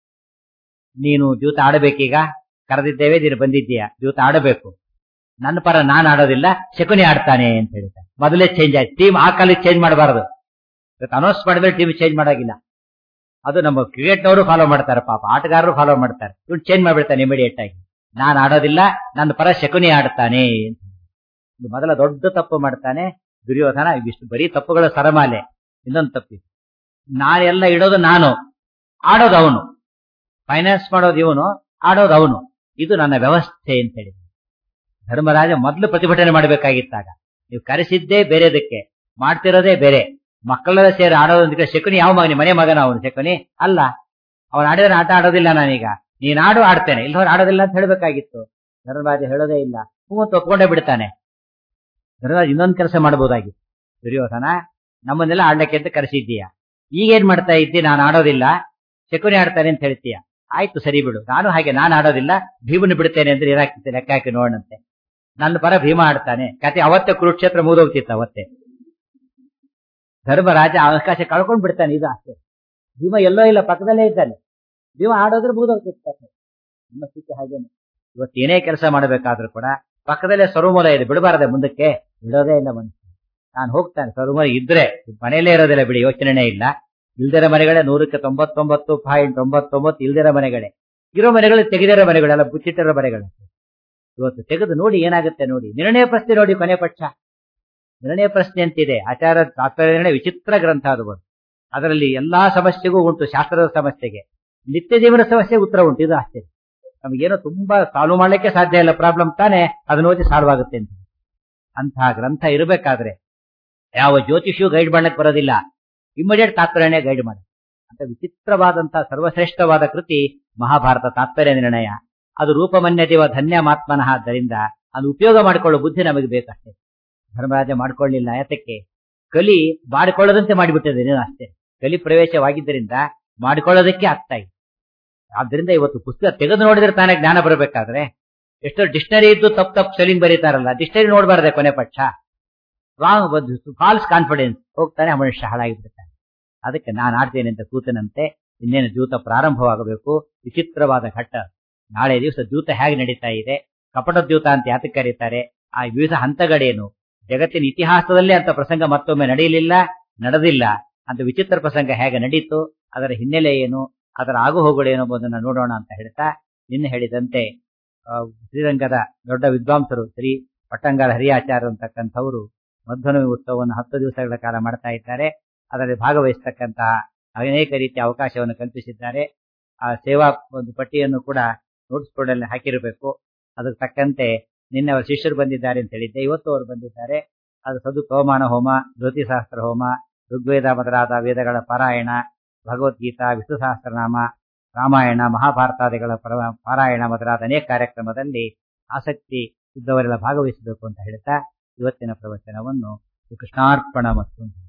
ನೀನು ಜೂತ ಆಡಬೇಕೀಗ ಕರೆದಿದ್ದೇವೆ ನೀನು ಬಂದಿದ್ದೀಯಾ ಜೂತ ಆಡಬೇಕು ನನ್ನ ಪರ ನಾನು ಆಡೋದಿಲ್ಲ ಶಕುನಿ ಆಡ್ತಾನೆ ಅಂತ ಹೇಳ್ತಾನೆ ಮೊದಲೇ ಚೇಂಜ್ ಆಯ್ತು ಟೀಮ್ ಆ ಕಾಲಕ್ಕೆ ಚೇಂಜ್ ಮಾಡಬಾರದು ಅನೌನ್ಸ್ ಮಾಡಿದ್ರೆ ಟೀಮ್ ಚೇಂಜ್ ಮಾಡಾಗಿಲ್ಲ ಅದು ನಮ್ಮ ಕ್ರಿಕೆಟ್ನವರು ಫಾಲೋ ಮಾಡ್ತಾರೆ ಪಾಪ ಆಟಗಾರರು ಫಾಲೋ ಮಾಡ್ತಾರೆ ಇವ್ನು ಚೇಂಜ್ ಮಾಡ್ಬಿಡ್ತಾನೆ ಇಮಿಡಿಯೇಟ್ ಆಗಿ ನಾನು ಆಡೋದಿಲ್ಲ ನನ್ನ ಪರ ಶಕುನಿ ಆಡ್ತಾನೆ ಅಂತ ಇದು ಮೊದಲ ದೊಡ್ಡ ತಪ್ಪು ಮಾಡ್ತಾನೆ ದುರ್ಯೋಧನ ಇವಿಷ್ಟು ಬರೀ ತಪ್ಪುಗಳ ಸರಮಾಲೆ ಇನ್ನೊಂದು ತಪ್ಪಿ ನಾನೆಲ್ಲ ಇಡೋದು ನಾನು ಆಡೋದು ಅವನು ಫೈನಾನ್ಸ್ ಮಾಡೋದು ಇವನು ಆಡೋದು ಅವನು ಇದು ನನ್ನ ವ್ಯವಸ್ಥೆ ಅಂತ ಹೇಳಿ ಧರ್ಮರಾಜ ಮೊದಲು ಪ್ರತಿಭಟನೆ ಮಾಡಬೇಕಾಗಿತ್ತಾಗ ನೀವು ಕರೆಸಿದ್ದೇ ಬೇರೆದಕ್ಕೆ ಮಾಡ್ತಿರೋದೇ ಬೇರೆ ಮಕ್ಕಳೆಲ್ಲ ಸೇರಿ ಆಡೋದೊಂದಿಗೆ ಶಕುನಿ ಯಾವ ಮಗನಿ ಮನೆ ಮಗನ ಅವನು ಶಕುನಿ ಅಲ್ಲ ಅವನು ಆಡಿದ್ರೆ ಆಟ ಆಡೋದಿಲ್ಲ ನಾನೀಗ ನೀನ್ ಆಡು ಆಡ್ತೇನೆ ಇಲ್ಲವ್ರು ಆಡೋದಿಲ್ಲ ಅಂತ ಹೇಳ್ಬೇಕಾಗಿತ್ತು ಧರ್ಮರಾಜ ಹೇಳೋದೇ ಇಲ್ಲ ಹೂ ಅಂತ ಒಪ್ಕೊಂಡೇ ಬಿಡ್ತಾನೆ ಧರ್ಮರಾಜ್ ಇನ್ನೊಂದು ಕೆಲಸ ಮಾಡಬಹುದಾಗಿತ್ತು ದುರ್ಯೋಧನ ನಮ್ಮನ್ನೆಲ್ಲ ಆಡ್ಲಿಕ್ಕೆ ಅಂತ ಕರೆಸಿದ್ದೀಯ ಈಗೇನ್ ಮಾಡ್ತಾ ಇದ್ದಿ ನಾನು ಆಡೋದಿಲ್ಲ ಶಕುನಿ ಆಡ್ತಾನೆ ಅಂತ ಹೇಳ್ತೀಯ ಆಯ್ತು ಸರಿ ಬಿಡು ನಾನು ಹಾಗೆ ನಾನು ಆಡೋದಿಲ್ಲ ಭೀಮನ ಬಿಡ್ತೇನೆ ಅಂದ್ರೆ ಏನಾಗ್ತಿತ್ತು ಲೆಕ್ಕ ಹಾಕಿ ನೋಡಂತೆ ನನ್ನ ಪರ ಭೀಮ ಆಡ್ತಾನೆ ಕತೆ ಅವತ್ತೇ ಕುರುಕ್ಷೇತ್ರ ಮುಗಿದೋಗ್ತಿತ್ತು ಅವತ್ತೇ ಧರ್ಮರಾಜ ಅವಕಾಶ ಕಳ್ಕೊಂಡ್ ಬಿಡ್ತಾನೆ ಇದು ಅಷ್ಟೇ ಭೀಮ ಎಲ್ಲೋ ಇಲ್ಲ ಪಕ್ಕದಲ್ಲೇ ಇದ್ದಾನೆ ಭೀಮ ಆಡೋದ್ರೆ ಮುಗಿದೋಗ್ತಿರ್ತಾನೆ ನಿಮ್ಮ ಸ್ಥಿತಿ ಹಾಗೇನೆ ಇವತ್ತು ಏನೇ ಕೆಲಸ ಮಾಡಬೇಕಾದ್ರೂ ಕೂಡ ಪಕ್ಕದಲ್ಲೇ ಸರುಮೂಲ ಇದೆ ಬಿಡಬಾರದೆ ಮುಂದಕ್ಕೆ ಬಿಡೋದೇ ಇಲ್ಲ ಮನುಷ್ಯ ನಾನು ಹೋಗ್ತಾನೆ ಸರುಮೂಲ ಇದ್ರೆ ಮನೆಯಲ್ಲೇ ಇರೋದಿಲ್ಲ ಬಿಡಿ ಯೋಚನೆನೇ ಇಲ್ಲ ಇಲ್ದಿರ ಮನೆಗಳೇ ನೂರಕ್ಕೆ ತೊಂಬತ್ತೊಂಬತ್ತು ಪಾಯಿಂಟ್ ತೊಂಬತ್ತೊಂಬತ್ತು ಇಲ್ದಿರ ಮನೆಗಳೇ ಇರೋ ಮನೆಗಳು ತೆಗೆದಿರೋ ಮನೆಗಳೆಲ್ಲ ಬುಚ್ಚಿಟ್ಟಿರೋ ಮನೆಗಳು ಇವತ್ತು ತೆಗೆದು ನೋಡಿ ಏನಾಗುತ್ತೆ ನೋಡಿ ನಿರ್ಣಯ ಪ್ರಶ್ನೆ ನೋಡಿ ಕೊನೆ ಪಕ್ಷ ನಿರ್ಣಯ ಪ್ರಶ್ನೆ ಅಂತಿದೆ ಆಚಾರ ತಾತ್ಪರ್ಯ ವಿಚಿತ್ರ ಗ್ರಂಥ ಅದು ಒಂದು. ಅದರಲ್ಲಿ ಎಲ್ಲಾ ಸಮಸ್ಯೆಗೂ ಉಂಟು ಶಾಸ್ತ್ರದ ಸಮಸ್ಯೆಗೆ ನಿತ್ಯ ಜೀವನ ಸಮಸ್ಯೆಗೆ ಉತ್ತರ ಉಂಟು ಇದು ಆಶ್ಚರ್ಯ ನಮಗೇನೋ ತುಂಬಾ ಸಾಲ್ವ್ ಮಾಡ್ಲಿಕ್ಕೆ ಸಾಧ್ಯ ಇಲ್ಲ ಪ್ರಾಬ್ಲಮ್ ತಾನೇ ಅದನ್ನ ಓದಿ ಸಾಲ್ವ್ ಆಗುತ್ತೆ ಅಂತ ಅಂತಹ ಗ್ರಂಥ ಇರಬೇಕಾದ್ರೆ ಯಾವ ಜ್ಯೋತಿಷಿಯು ಗೈಡ್ ಮಾಡ್ಲಿಕ್ಕೆ ಬರೋದಿಲ್ಲ ಇಮಿಡಿಯೇಟ್ ತಾತ್ಪರ್ಯನೇ ಗೈಡ್ ಮಾಡಿ ಅಂತ ವಿಚಿತ್ರವಾದಂತಹ ಸರ್ವಶ್ರೇಷ್ಠವಾದ ಕೃತಿ ಮಹಾಭಾರತ ತಾತ್ಪರ್ಯ ನಿರ್ಣಯ ಅದು ರೂಪಮನ್ಯದೇವ ಧನ್ಯ ಮಾತ್ಮನಃ ಆದ್ದರಿಂದ ಅದು ಉಪಯೋಗ ಮಾಡಿಕೊಳ್ಳೋ ಬುದ್ಧಿ ನಮಗೆ ಬೇಕಷ್ಟೇ ಧರ್ಮರಾಜ ಮಾಡ್ಕೊಳ್ಳಿಲ್ಲ ಯಾತಕ್ಕೆ ಕಲಿ ಮಾಡಿಕೊಳ್ಳದಂತೆ ಮಾಡಿಬಿಟ್ಟಿದೆ ನೀನು ಅಷ್ಟೇ ಕಲಿ ಪ್ರವೇಶವಾಗಿದ್ದರಿಂದ ಮಾಡಿಕೊಳ್ಳೋದಕ್ಕೆ ಆಗ್ತಾ ಇದೆ ಆದ್ರಿಂದ ಇವತ್ತು ಪುಸ್ತಕ ತೆಗೆದು ನೋಡಿದ್ರೆ ತಾನೇ ಜ್ಞಾನ ಬರಬೇಕಾದ್ರೆ ಎಷ್ಟೋ ಡಿಕ್ಷನರಿ ಇದ್ದು ತಪ್ಪು ತಪ್ಪು ಸ್ಪೆಲ್ಲಿಂಗ್ ಬರೀತಾರಲ್ಲ ಡಿಕ್ಷನರಿ ನೋಡಬಾರ್ದೆ ಕೊನೆ ಪಕ್ಷ ರಾಂಗ್ ಫಾಲ್ಸ್ ಕಾನ್ಫಿಡೆನ್ಸ್ ಹೋಗ್ತಾನೆ ಆ ಮನುಷ್ಯ ಹಾಳಾಗಿಬಿಡ್ತಾನೆ ಅದಕ್ಕೆ ನಾನು ಆಡ್ತೇನೆ ಅಂತ ಕೂತನಂತೆ ಇನ್ನೇನು ಜೂತ ಪ್ರಾರಂಭವಾಗಬೇಕು ವಿಚಿತ್ರವಾದ ಘಟ್ಟ ನಾಳೆ ದಿವಸ ಜೂತ ಹೇಗೆ ನಡೀತಾ ಇದೆ ಕಪಟ ದ್ಯೂತ ಅಂತ ಯಾತಕ್ಕೆ ಕರೀತಾರೆ ಆ ವಿವಿಧ ಹಂತಗಳೇನು ಜಗತ್ತಿನ ಇತಿಹಾಸದಲ್ಲೇ ಅಂತ ಪ್ರಸಂಗ ಮತ್ತೊಮ್ಮೆ ನಡೆಯಲಿಲ್ಲ ನಡೆದಿಲ್ಲ ಅಂತ ವಿಚಿತ್ರ ಪ್ರಸಂಗ ಹೇಗೆ ನಡೀತು ಅದರ ಹಿನ್ನೆಲೆ ಏನು ಅದರ ಆಗು ಹೋಗುಗಳೇನು ಎಂಬುದನ್ನು ನೋಡೋಣ ಅಂತ ಹೇಳ್ತಾ ನಿನ್ನೆ ಹೇಳಿದಂತೆ ಆ, ಶ್ರೀರಂಗದ ದೊಡ್ಡ ವಿದ್ವಾಂಸರು ಶ್ರೀ ಪಟ್ಟಂಗಾರ ಹರಿಯಾಚಾರ್ಯ ಅಂತಕ್ಕಂಥವರು ಮಧ್ವನವಿ ಉತ್ಸವವನ್ನು ಹತ್ತು ದಿವಸಗಳ ಕಾಲ ಮಾಡ್ತಾ ಇದ್ದಾರೆ ಅದರಲ್ಲಿ ಭಾಗವಹಿಸತಕ್ಕಂತಹ ಅನೇಕ ರೀತಿಯ ಅವಕಾಶವನ್ನು ಕಲ್ಪಿಸಿದ್ದಾರೆ ಆ ಸೇವಾ ಒಂದು ಪಟ್ಟಿಯನ್ನು ಕೂಡ ನೋಟ್ಸ್ ಬೋರ್ಡಲ್ಲಿ ಹಾಕಿರಬೇಕು ಅದಕ್ಕೆ ತಕ್ಕಂತೆ ನಿನ್ನೆ ಅವರ ಶಿಷ್ಯರು ಬಂದಿದ್ದಾರೆ ಅಂತ ಹೇಳಿದ್ದೆ ಇವತ್ತು ಅವರು ಬಂದಿದ್ದಾರೆ ಅದು ಸದು ಪವಮಾನ ಹೋಮ ಜ್ಯೋತಿಶಾಸ್ತ್ರ ಹೋಮ ಋಗ್ವೇದ ಮೊದಲಾದ ವೇದಗಳ ಪಾರಾಯಣ ಭಗವದ್ಗೀತಾ ವಿಷ್ಣು ಸಹಸ್ರನಾಮ ರಾಮಾಯಣ ಮಹಾಭಾರತಾದಿಗಳ ಪರ- ಪಾರಾಯಣ ಮೊದಲಾದ ಅನೇಕ ಕಾರ್ಯಕ್ರಮದಲ್ಲಿ ಆಸಕ್ತಿ ಇದ್ದವರೆಲ್ಲ ಭಾಗವಹಿಸಬೇಕು ಅಂತ ಹೇಳ್ತಾ ಇವತ್ತಿನ ಪ್ರವಚನವನ್ನು ಕೃಷ್ಣಾರ್ಪಣ ಮತ್ತು